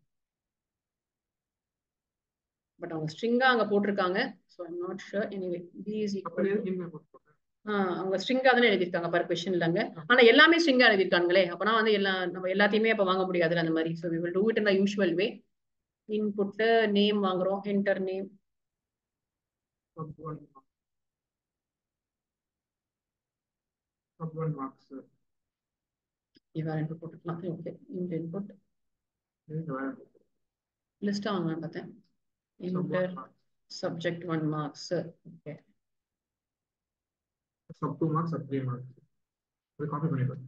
பட் அவங்க ஸ்ட்ரிங்கா அங்க போட்டிருக்காங்க so I'm not sure anyway B is அப்படியே ஈக்குவல் இனிமே போட்டு போட்டேன் ஆஹ் அவங்க ஸ்ட்ரிங்கா தானே எழுதியிருக்காங்க பர் கொஸ்டின்லங்க ஆனா எல்லாமே ஸ்ட்ரிங்கா எழுதியிருக்காங்களே அப்பனா வந்து எல்லா நம்ம எல்லாத்தையுமே அப்ப வாங்க முடியாதுல்ல அந்த மாதிரி so we will do it in the usual way input name வாங்குறோம் enter name sub one mark. sub one marks இவன் இன்புட் போட்டுக்கலாம் ஓகே இந்த இன்புட் நீங்க வேற லிஸ்டா வாங்கலாம் பார்த்தேன் sub one enter marks subject one marks okay sub two marks sub three marks இது காப்பி பண்ணிடுறேன்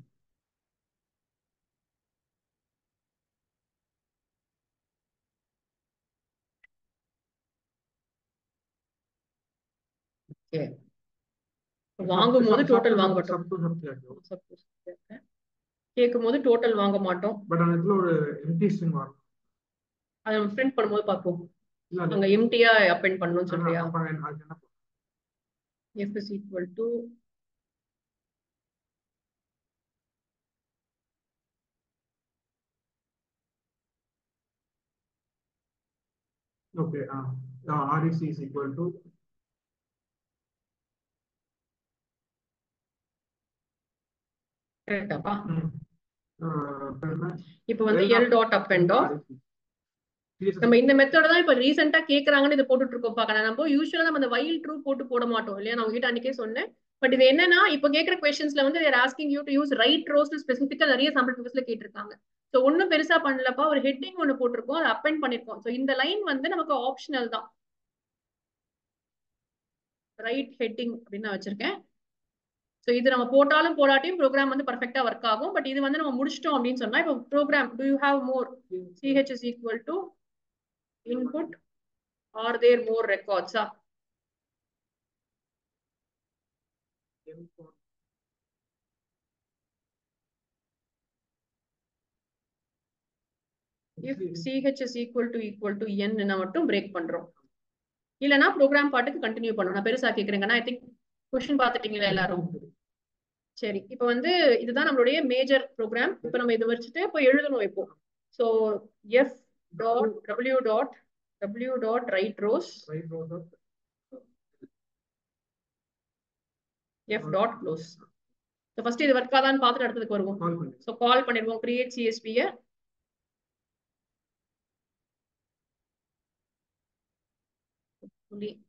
ஓகே வாங்கும் போது டோட்டல் வாங்க மாட்டோம் sub two sub three ஆக்கிடுவோம் கேட்கும் போது டோட்டல் வாங்க மாட்டோம் பட் அந்த இடத்துல ஒரு எம்டி ஸ்ட்ரிங் வரும் அதை நம்ம பிரிண்ட் பண்ணும்போது பார்ப்போம் இல்ல அது அங்க எம்டியா அப்பெண்ட் பண்ணணும்னு சொல்றியா அப்ப அது என்ன பண்ணும்? f is equal to Okay, uh, uh, REC is equal to கரெக்டாப்பா uh, என்ன? இப்போ வந்து L எல் டாட் அப்பெண்டோ REC. நம்ம இந்த மெத்தட் தான் இப்ப ரீசெண்டா கேக்குறாங்கன்னு இதை போட்டுட்டு இருக்கோம் பாக்கலாம் நம்ம யூஸ்வலா நம்ம அந்த வைல் ட்ரூ போட்டு போட மாட்டோம் இல்லையா நான் உங்ககிட்ட அன்னைக்கே சொன்னேன் பட் இது என்னன்னா இப்போ கேக்குற கொஸ்டின்ஸ்ல வந்து they're asking you to use write rows ஸ்பெசிஃபிக்கா நிறைய சாம்பிள் பேப்பர்ஸ்ல கேட்டிருக்காங்க ஸோ ஒன்றும் பெருசா பண்ணலப்பா ஒரு ஹெட்டிங் ஒன்று போட்டிருக்கோம் அதை அப்பெண்ட் பண்ணிருக்கோம் ஸோ இந்த லைன் வந்து நமக்கு ஆப்ஷனல் தான் ரைட் ஹெட்டிங் அப்படின்னு நான் வச்சிருக்கேன் ஸோ இது நம்ம போட்டாலும் போடாட்டியும் ப்ரோக்ராம் வந்து பர்ஃபெக்டா ஒர்க் ஆகும் பட் இது வந்து நம்ம முடிச்சிட்டோம் அப்படின்னு சொன்னா இப்போ program to you have more CH is equal to input are there more records ah if ch is equal to equal to n னா மட்டும் பிரேக் பண்றோம் இல்லனா ப்ரோக்ராம் பாட்டுக்கு கண்டினியூ பண்ணணும் நான் பெருசா கேக்குறேங்கன்னா ஐ திங்க் கொஸ்டின் பார்த்துட்டீங்களா எல்லாரும் சரி இப்போ வந்து இதுதான் நம்மளுடைய மேஜர் ப்ரோக்ராம் இப்போ நம்ம இதை வச்சுட்டு இப்போ எழுதணும் இப்போ so F dot W dot W dot write rows Right row dot F dot close so first இது ஒர்க் ஆதான்னு பார்த்துட்டு அடுத்ததுக்கு வருவோம் call பண்ணி ஸோ கால் பண்ணிடுவோம் கிரியேட் சிஎஸ்பியை சொல்லி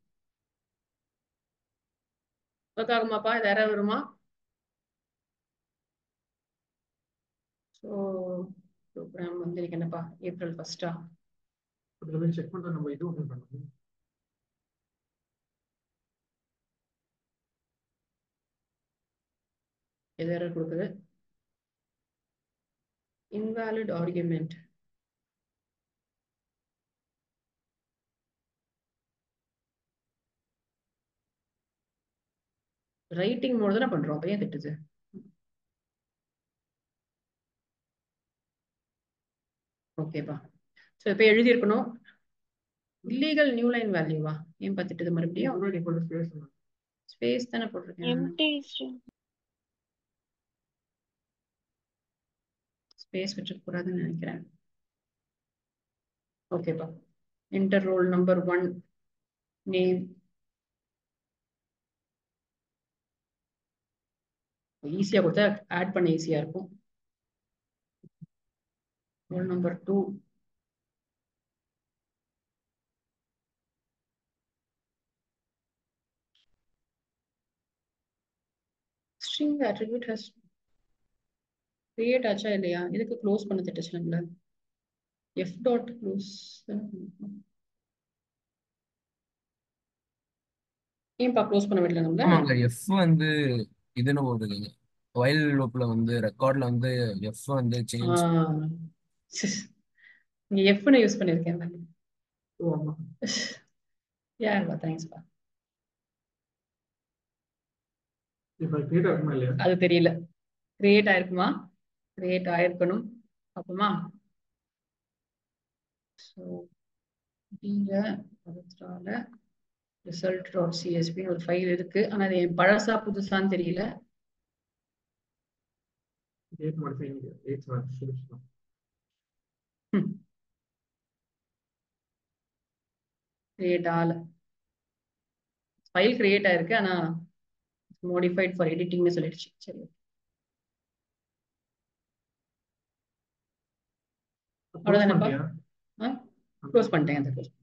ஒர்க் ஆகுமாப்பா இது யாராவது வருமா ஸோ ப்ரோக்ராம் வந்து இன்னைக்கு என்னப்பா ஏப்ரல் ஃபர்ஸ்டா அதுல செக் பண்ற நம்ம இது ஓபன் பண்ணணும் எது error கொடுக்குது invalid argument ரைட்டிங் மோடு தானே பண்றோம் அப்ப ஏன் திட்டுது ஓகேப்பா ஸோ இப்போ எழுதியிருக்கணும் இல்லீகல் நியூ லைன் வேல்யூவா ஏன் பார்த்துட்டு மறுபடியும் already equal to space பண்ணணும். ஸ்பேஸ் தானே போட்டிருக்கேன் empty string ஸ்பேஸ் வச்சிருக்க கூடாதுன்னு நினைக்கிறேன் ஓகேப்பா enter roll number one name ஈஸியா கொடுத்தா ஆட் பண்ண ஈஸியா இருக்கும் roll number two string attribute has create ஆச்சா இல்லையா இதுக்கு க்ளோஸ் பண்ண திட்டுச்சு நம்மள எஃப் டாட் க்ளோஸ் ஏன்பா க்ளோஸ் பண்ண விடல நம்மள ஆமாங்க எஃப் வந்து இதுன்னு போட்டுருக்கீங்க ஒயில் லூப்ல வந்து ரெக்கார்ட்ல வந்து எஃப் வந்து சேஞ்ச் இங்க எஃப்னு யூஸ் பண்ணிருக்கேன் நான். ஓ ஆமா ஏன்பா தேங்க்ஸ்பா இப்ப கிரியேட் ஆகுமா இல்லையா அது தெரியல கிரியேட் ஆயிருக்குமா கிரியேட் ஆயிருக்கணும் அப்பமா ஸோ நீங்க பவித்ரால ரிசல்ட் டாட் சிஎஸ்பின்னு ஒரு ஃபைல் இருக்கு ஆனா அது என் பழசா புதுசான்னு தெரியல டேட் மாடிஃபை டேட் சொல்லிக்கலாம் கிரியேட் ஆகல ஃபைல் கிரியேட் ஆயிருக்கு ஆனா மோடிஃபைட் ஃபார் எடிட்டிங்னு சொல்லிடுச்சு சரி அவ்வளவுதானப்பா க்ளோஸ் பண்ணிட்டேன் அந்த close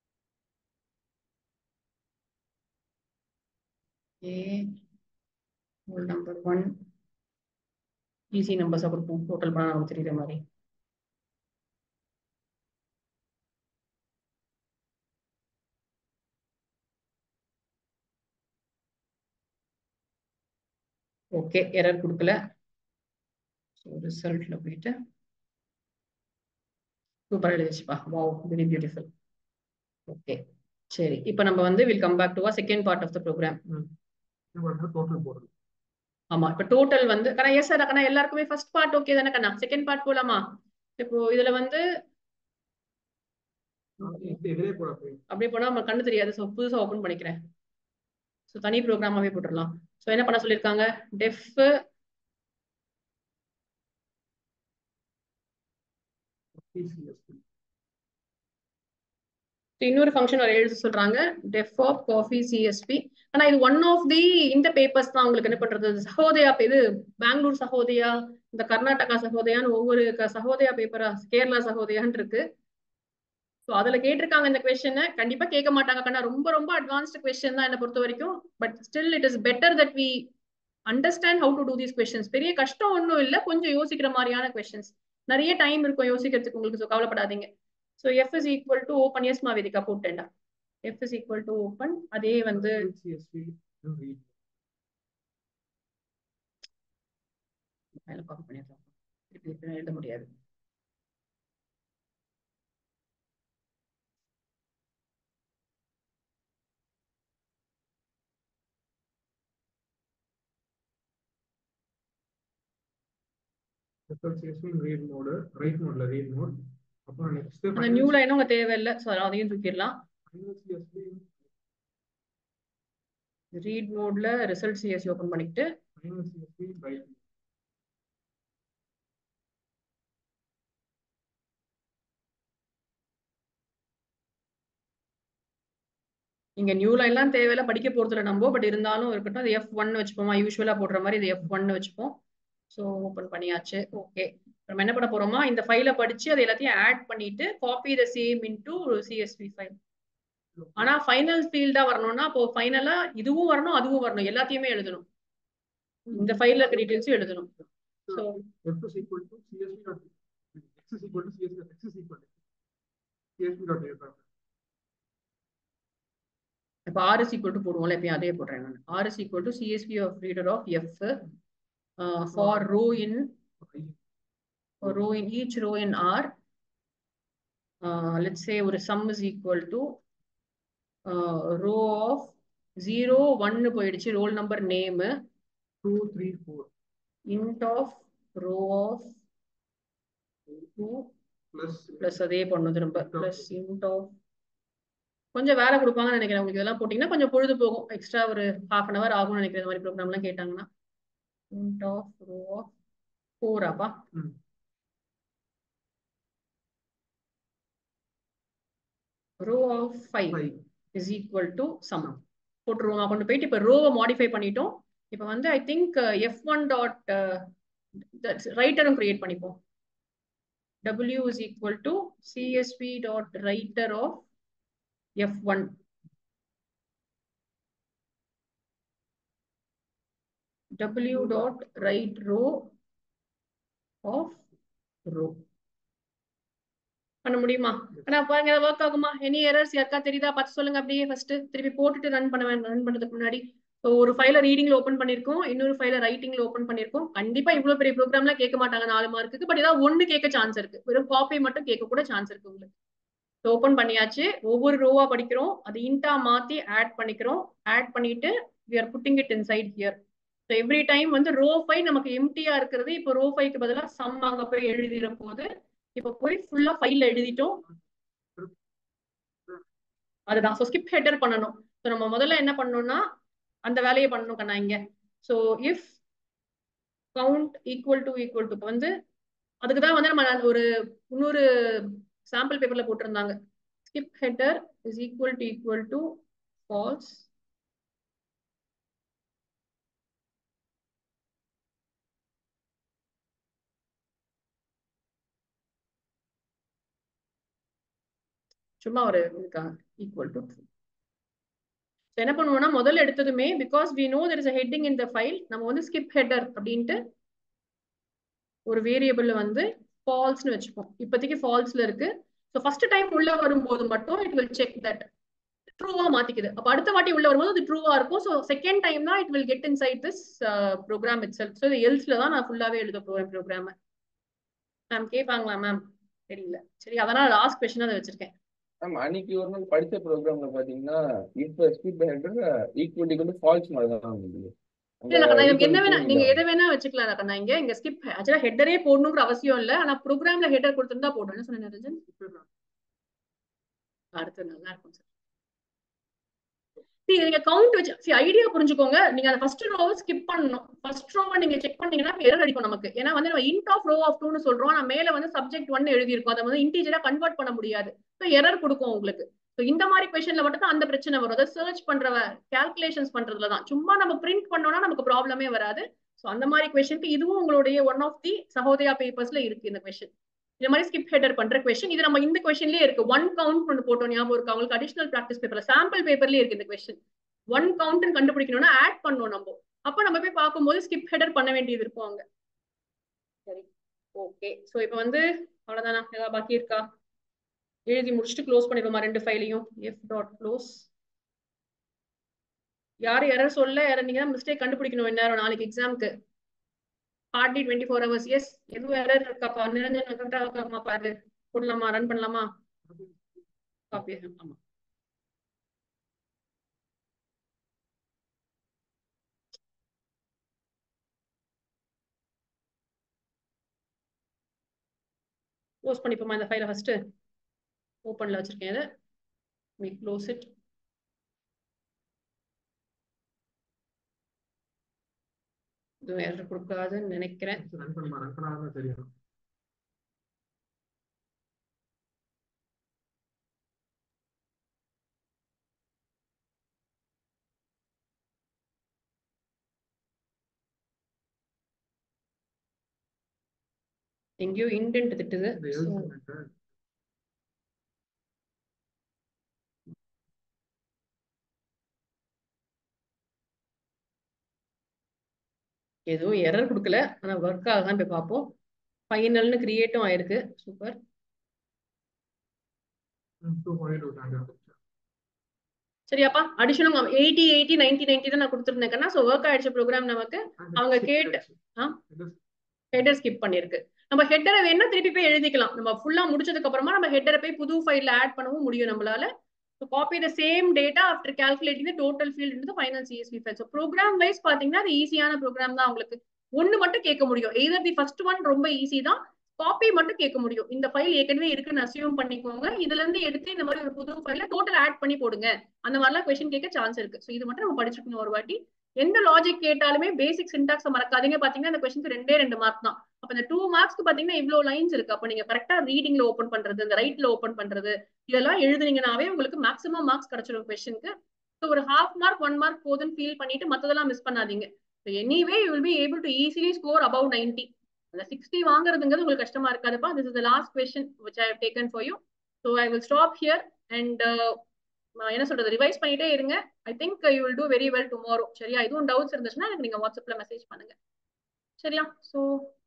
A roll number one easy நம்பர்ஸாக கொடுப்போம் டோட்டல் பண்ணால் நமக்கு தெரியுற மாதிரி ஓகே எரர் கொடுக்கல ஸோ ரிசல்ட்ல போயிட்டு சூப்பர் எழுதிச்சுப்பா வாவ் வெரி பியூட்டிஃபுல் ஓகே சரி இப்போ நம்ம வந்து will come back to a second part of the program total போடுறது ஆமா இப்போ டோட்டல் வந்து கண்ணா எஸ் சார் கண்ணா எல்லாருக்குமே ஃபர்ஸ்ட் பார்ட் ஓகே தானே கண்ணா செகண்ட் பார்ட் போலாமா இப்போ இதுல வந்து எதிரே போட போய் அப்படியே போனா நம்ம கண்ணு தெரியாது ஸோ புதுசா ஓப்பன் பண்ணிக்கிறேன் ஸோ தனி ப்ரோக்ராமாவே போட்டுடலாம் ஸோ என்ன பண்ண சொல்லியிருக்காங்க டெஃப் பிசிஎஸ்பி இன்னொரு ஃபங்க்ஷன் வர எழுத சொல்றாங்க டெஃப் ஆஃப் காஃபி சிஎஸ்பி ஆனா இது ஒன் ஆஃப் தி இந்த பேப்பர்ஸ் தான் உங்களுக்கு என்ன பண்றது சகோதயா இது பெங்களூர் சகோதயா இந்த கர்நாடகா சகோதயான்னு ஒவ்வொரு க- சகோதயா பேப்பரா கேரளா சகோதயான்னு இருக்கு ஸோ அதுல கேட்டிருக்காங்க இந்த கொஸ்டினை கண்டிப்பா கேட்க மாட்டாங்க கண்ணா ரொம்ப ரொம்ப அட்வான்ஸ்டு கொஸ்டின் தான் என்னை பொறுத்த வரைக்கும் but still it is better that we understand how to do these questions பெரிய கஷ்டம் ஒன்றும் இல்லை கொஞ்சம் யோசிக்கிற மாதிரியான கொஸ்டின்ஸ் நிறைய டைம் இருக்கும் யோசிக்கிறதுக்கு உங்களுக்கு ஸோ கவலைப்படாதீங்க so F is equal to open S மாவேதிக்கா போட்டேன்டா F is equal to open அதே வந்து சிஎஸ்பி ரீட் மேல காப்பி பண்ணிடலாம் திருப்பி திருப்பி எழுத முடியாது result CSV read mode write மோட்ல ரீட் மோட் அப்புறம் நெக்ஸ்ட் அந்த நியூ லைனும் உங்க தேவையில்லை ஸோ அதையும் தூக்கிடலாம் ஃபைனல் சிஎஸ்பி ரீட் மோட்ல ரிசல்ட் சிஎஸ்சி ஓப்பன் பண்ணிக்கிட்டு ஃபைனல் சிஎஸ்பி ரைட் இங்க நியூ லைன்லாம் தேவையில்ல படிக்க போறதுல நம்ம பட் இருந்தாலும் இருக்கட்டும் அது எஃப் ஒன் வச்சுப்போமா யூஸ்வலா போடுற மாதிரி இது எஃப் ஒன் வச்சுப்போம் ஸோ ஓப்பன் பண்ணியாச்சு ஓகே நம்ம என்ன பண்ண போறோமா இந்த ஃபைலை படிச்சு அது எல்லாத்தையும் ஆட் பண்ணிட்டு copy the same into CSV file ஆனா ஃபைனல் ஃபீல்டா வரணும்னா அப்போ ஃபைனலா இதுவும் வரணும் அதுவும் வரணும் எல்லாத்தையுமே எழுதணும் இந்த ஃபைல்ல இருக்க டீடைல்ஸும் எழுதணும் so F is equal to CSV dot X is equal to CSV dot X is equal to CSV dot data. இப்போ ஆர் இஸ் ஈக்குவல் டு போடுவோம்ல எப்பயும் அதே போடுறேன் நான் R is equal to CSV of reader of F for row in row in each row in R let's say ஒரு sum is equal to row of zero ஒன்னு போயிடுச்சு roll number name Two, three, four int of row of 2 plus plus அதே பண்ணும் திரும்ப plus int of கொஞ்சம் வேலை கொடுப்பாங்கன்னு நினைக்கிறேன் உங்களுக்கு இதெல்லாம் போட்டீங்கன்னா கொஞ்சம் பொழுது போகும் எக்ஸ்ட்ரா ஒரு ஹாஃப் அன் அவர் ஆகும்னு நினைக்கிறேன் இந்த மாதிரி ப்ரோக்ராம்லாம் கேட்டாங்கன்னா int of row of 4 அப்பா ம். row of 5 five. is equal to sum போட்டுருவோமா கொண்டு போயிட்டு இப்போ ரோவை மாடிஃபை பண்ணிட்டோம் இப்போ வந்து I think F one dot ரைட்டரும் கிரியேட் பண்ணிப்போம் w is equal to csv dot writer of f1 w dot write row of row பண்ண முடியுமா ஆனா பாருங்க ஒர்க் ஆகுமா எனி எரர்ஸ் யாருக்கா தெரியுதா பார்த்து சொல்லுங்க அப்படியே ஃபர்ஸ்ட் திருப்பி போட்டுட்டு ரன் பண்ண ரன் பண்றதுக்கு முன்னாடி ஸோ ஒரு ஃபைல ரீடிங்ல ஓப்பன் பண்ணிருக்கோம் இன்னொரு ஃபைல ரைட்டிங்ல ஓப்பன் பண்ணிருக்கோம் கண்டிப்பா இவ்வளவு பெரிய ப்ரோக்ராம்லாம் கேட்க மாட்டாங்க நாலு மார்க்குக்கு பட் ஏதாவது ஒண்ணு கேட்க சான்ஸ் இருக்கு வெறும் காப்பி மட்டும் கேட்க கூட சான்ஸ் இருக்கு உங்களுக்கு ஓப்பன் பண்ணியாச்சு ஒவ்வொரு ரோவா படிக்கிறோம் அது இன்டா மாத்தி ஆட் பண்ணிக்கிறோம் ஆட் பண்ணிட்டு we are putting it inside here so every time வந்து ரோ ஃபைவ் நமக்கு எம்டியா இருக்கிறது இப்போ ரோ ஃபைவ்க்கு பதிலாக சம் அங்க போய் எழுதிட போது இப்போ போய் ஃபுல்லா ஃபைல்ல எழுதிட்டோம் அதுதான் ஸோ ஸ்கிப் ஹெட்டர் பண்ணணும் ஸோ நம்ம முதல்ல என்ன பண்ணணும்னா அந்த வேலையை பண்ணணும் கண்ணா இங்க so if count equal to equal to வந்து அதுக்கு தான் வந்து நம்ம ஒரு இன்னொரு சாம்பிள் பேப்பர்ல போட்டிருந்தாங்க skip header is equal to equal to false சும்மா ஒரு இதுக்காக ஈக்குவல் டு ட்ரூ என்ன பண்ணுவோம்னா முதல்ல எடுத்ததுமே because we know there is a heading in the file நம்ம வந்து ஸ்கிப் ஹெட்டர் அப்படின்ட்டு ஒரு வேரியபிள் வந்து ஃபால்ஸ்னு வச்சுப்போம் இப்போதைக்கு ஃபால்ஸ்ல இருக்கு ஸோ ஃபர்ஸ்ட் டைம் உள்ள வரும்போது மட்டும் இட் வில் செக் தட் ட்ரூவா மாத்திக்குது அப்ப அடுத்த வாட்டி உள்ள வரும்போது அது ட்ரூவா இருக்கும் ஸோ செகண்ட் டைம் தான் it will get inside this program itself so எல்ஸ்ல தான் நான் ஃபுல்லாவே எழுத போறேன் ப்ரோக்ராம் மேம் கேட்பாங்களா மேம் தெரியல சரி அதனால லாஸ்ட் கொஸ்டின் அதை வச்சிருக்கேன் மேம் அன்னைக்கு ஒரு நாள் படிச்ச ப்ரோக்ராம்ல பாத்தீங்கன்னா இப்ப skip header equal equal false மாதிரி தான் இருந்தது இல்ல கண்ணா எனக்கு என்ன வேணா நீங்க எதை வேணா வச்சுக்கலாம் கண்ணா இங்க இங்க ஸ்கிப் ஆக்சுவலா ஹெட்டரே போடணுங்கிற அவசியம் இல்ல ஆனா ப்ரோக்ராம்ல ஹெட்டர் கொடுத்திருந்தா போடும் என்ன சொன்னேன் ரஞ்சன் அடுத்து நல்லா இருக்கும் சார் நீங்க கவுண்ட் வச்சு சி ஐடியா புரிஞ்சுக்கோங்க நீங்க அந்த ஃபர்ஸ்ட் ரோவை ஸ்கிப் பண்ணணும் ஃபர்ஸ்ட் ரோவை நீங்க செக் பண்ணீங்கன்னா எரர் அடிக்கும் நமக்கு ஏன்னா வந்து நம்ம இன்ட் ஆஃப் ரோ ஆஃப் டூன்னு சொல்றோம் நான் மேல வந்து சப்ஜெக்ட் ஒன் எழுதியிருக்கோம் அதை வந்து இன்டீஜரா கன்வெர்ட் பண்ண முடியாது ஸோ எரர் கொடுக்கும் உங்களுக்கு ஸோ இந்த மாதிரி கொஸ்டின்ல மட்டும் தான் அந்த பிரச்சனை வரும் அதை சர்ச் பண்ற கால்குலேஷன்ஸ் பண்றதுல தான் சும்மா நம்ம பிரிண்ட் பண்ணோம்னா நமக்கு ப்ராப்ளமே வராது ஸோ அந்த மாதிரி கொஸ்டினுக்கு இதுவும் உங்களுடைய ஒன் ஆஃப் தி சகோதயா பேப்பர்ஸ்ல இருக்கு இந்த கொஸ்டின் இந்த மாதிரி ஸ்கிப் ஹெடர் பண்ற கொஸ்டின் இது நம்ம இந்த கொஸ்டின்லயே இருக்கு ஒன் கவுண்ட் ஒன்று போட்டோம் ஞாபகம் இருக்கு அவங்களுக்கு அடிஷனல் ப்ராக்டிஸ் பேப்பர்ல சாம்பிள் பேப்பர்லயே இருக்கு இந்த கொஸ்டின் ஒன் கவுண்ட் கண்டுபிடிக்கணும்னா ஆட் பண்ணோம் நம்ம அப்ப நம்ம போய் பார்க்கும்போது ஸ்கிப் ஹெடர் பண்ண வேண்டியது இருக்கும் அங்க சரி ஓகே ஸோ இப்போ வந்து அவ்வளவுதானா ஏதாவது பாக்கி இருக்கா எழுதி முடிச்சுட்டு க்ளோஸ் பண்ணிடுவோமா ரெண்டு ஃபைலையும் எஃப் டாட் க்ளோஸ் யார் எரர் சொல்ல யாரும் நீங்க மிஸ்டேக் கண்டுபிடிக்கணும் என்ன நாளைக்கு எக்ஸாம்க்கு hardly twenty four hours yes எதுவும் எரர் இருக்காப்பா நிரஞ்சன் கரெக்டா இருக்காமா பாரு போடலாமா ரன் பண்ணலாமா காப்பி ஆமா க்ளோஸ் பண்ணிப்போமா இந்த ஃபைலை ஃபர்ஸ்ட் ஓப்பன்ல வச்சிருக்கேன் இதை we close it இது வேற கொடுக்காதுன்னு நினைக்கிறேன் ரன் பண்ணுமா ரன் பண்ணாதான் தெரியும் எங்கேயோ இன்டென்ட் திட்டுது இந்த So, எழுத்து ஏதோ எரர் கொடுக்கல ஆனா ஒர்க் ஆகுதான் போய் பார்ப்போம் ஃபைனல்னு கிரியேட்டும் ஆயிருக்கு சூப்பர் டூ பாயிண்ட் விட்டாங்க சரியாப்பா அடிஷனும் எயிட்டி எயிட்டி நைன்டி நைன்டி தான் நான் கொடுத்துருந்தேன் ஸோ ஒர்க் ஆயிடுச்ச ப்ரோக்ராம் நமக்கு அவங்க கேட்டு ஆ ஹெட்டர் ஸ்கிப் பண்ணிருக்கு நம்ம ஹெட்டரை வேணா திருப்பி போய் எழுதிக்கலாம் நம்ம ஃபுல்லா முடிச்சதுக்கு அப்புறமா நம்ம ஹெட்டரை போய் புது ஃபைல்ல ஆட் பண்ணவும் முடியும் நம்மளால so copy the same data after calculating the total field in final CSV file so program wise பாத்தீங்கன்னா அது ஈஸியான ப்ரோக்ராம் தான் உங்களுக்கு ஒன்னு மட்டும் கேட்க முடியும் எய்தர் தி ஃபர்ஸ்ட் ஒன் ரொம்ப ஈஸி தான் காப்பி மட்டும் கேட்க முடியும் இந்த ஃபைல் ஏற்கனவே இருக்குன்னு அசியூம் பண்ணிக்கோங்க இதுல இருந்து எடுத்து இந்த மாதிரி ஒரு புது ஃபைல டோட்டல் ஆட் பண்ணி போடுங்க அந்த மாதிரிலாம் கொஸ்டின் கேட்க சான்ஸ் இருக்கு ஸோ இது மட்டும் நம்ம படிச்சுக்கணும் ஒரு வாட்டி எந்த லாஜிக் கேட்டாலுமே பேசிக் சின்டாக்ஸ் மறக்காதீங்க பாத்தீங்கன்னா இந்த கொஸ்டினுக்கு ரெண்டே ரெண்டு மார்க் தான் அப்ப இந்த டூ மார்க்ஸ்க்கு பாத்தீங்கன்னா இவ்வளவு லைன்ஸ் இருக்கு அப்ப நீங்க கரெக்டா ரீடிங்ல ஓப்பன் பண்றது இந்த ரைட்ல ஓப்பன் பண்றது இதெல்லாம் எழுதுனீங்கனாவே உங்களுக்கு மேக்ஸிமம் மார்க்ஸ் கிடைச்சிடும் கொஸ்டினுக்கு ஸோ ஒரு ஹாஃப் மார்க் ஒன் மார்க் போதுன்னு ஃபீல் பண்ணிட்டு மத்ததெல்லாம் மிஸ் பண்ணாதீங்க so anyway you will be able to easily score above ninety அந்த சிக்ஸ்டி வாங்குறதுங்கிறது உங்களுக்கு கஷ்டமா இருக்காதுப்பா this is the last question which I taken for you so I will stop here and என்ன சொல்றது ரிவைஸ் பண்ணிட்டே இருங்க I think you will do very well tomorrow சரியா எதுவும் டவுட்ஸ் இருந்துச்சுன்னா எனக்கு நீங்க வாட்ஸ்அப்ல மெசேஜ் பண்ணுங்க சரியா ஸோ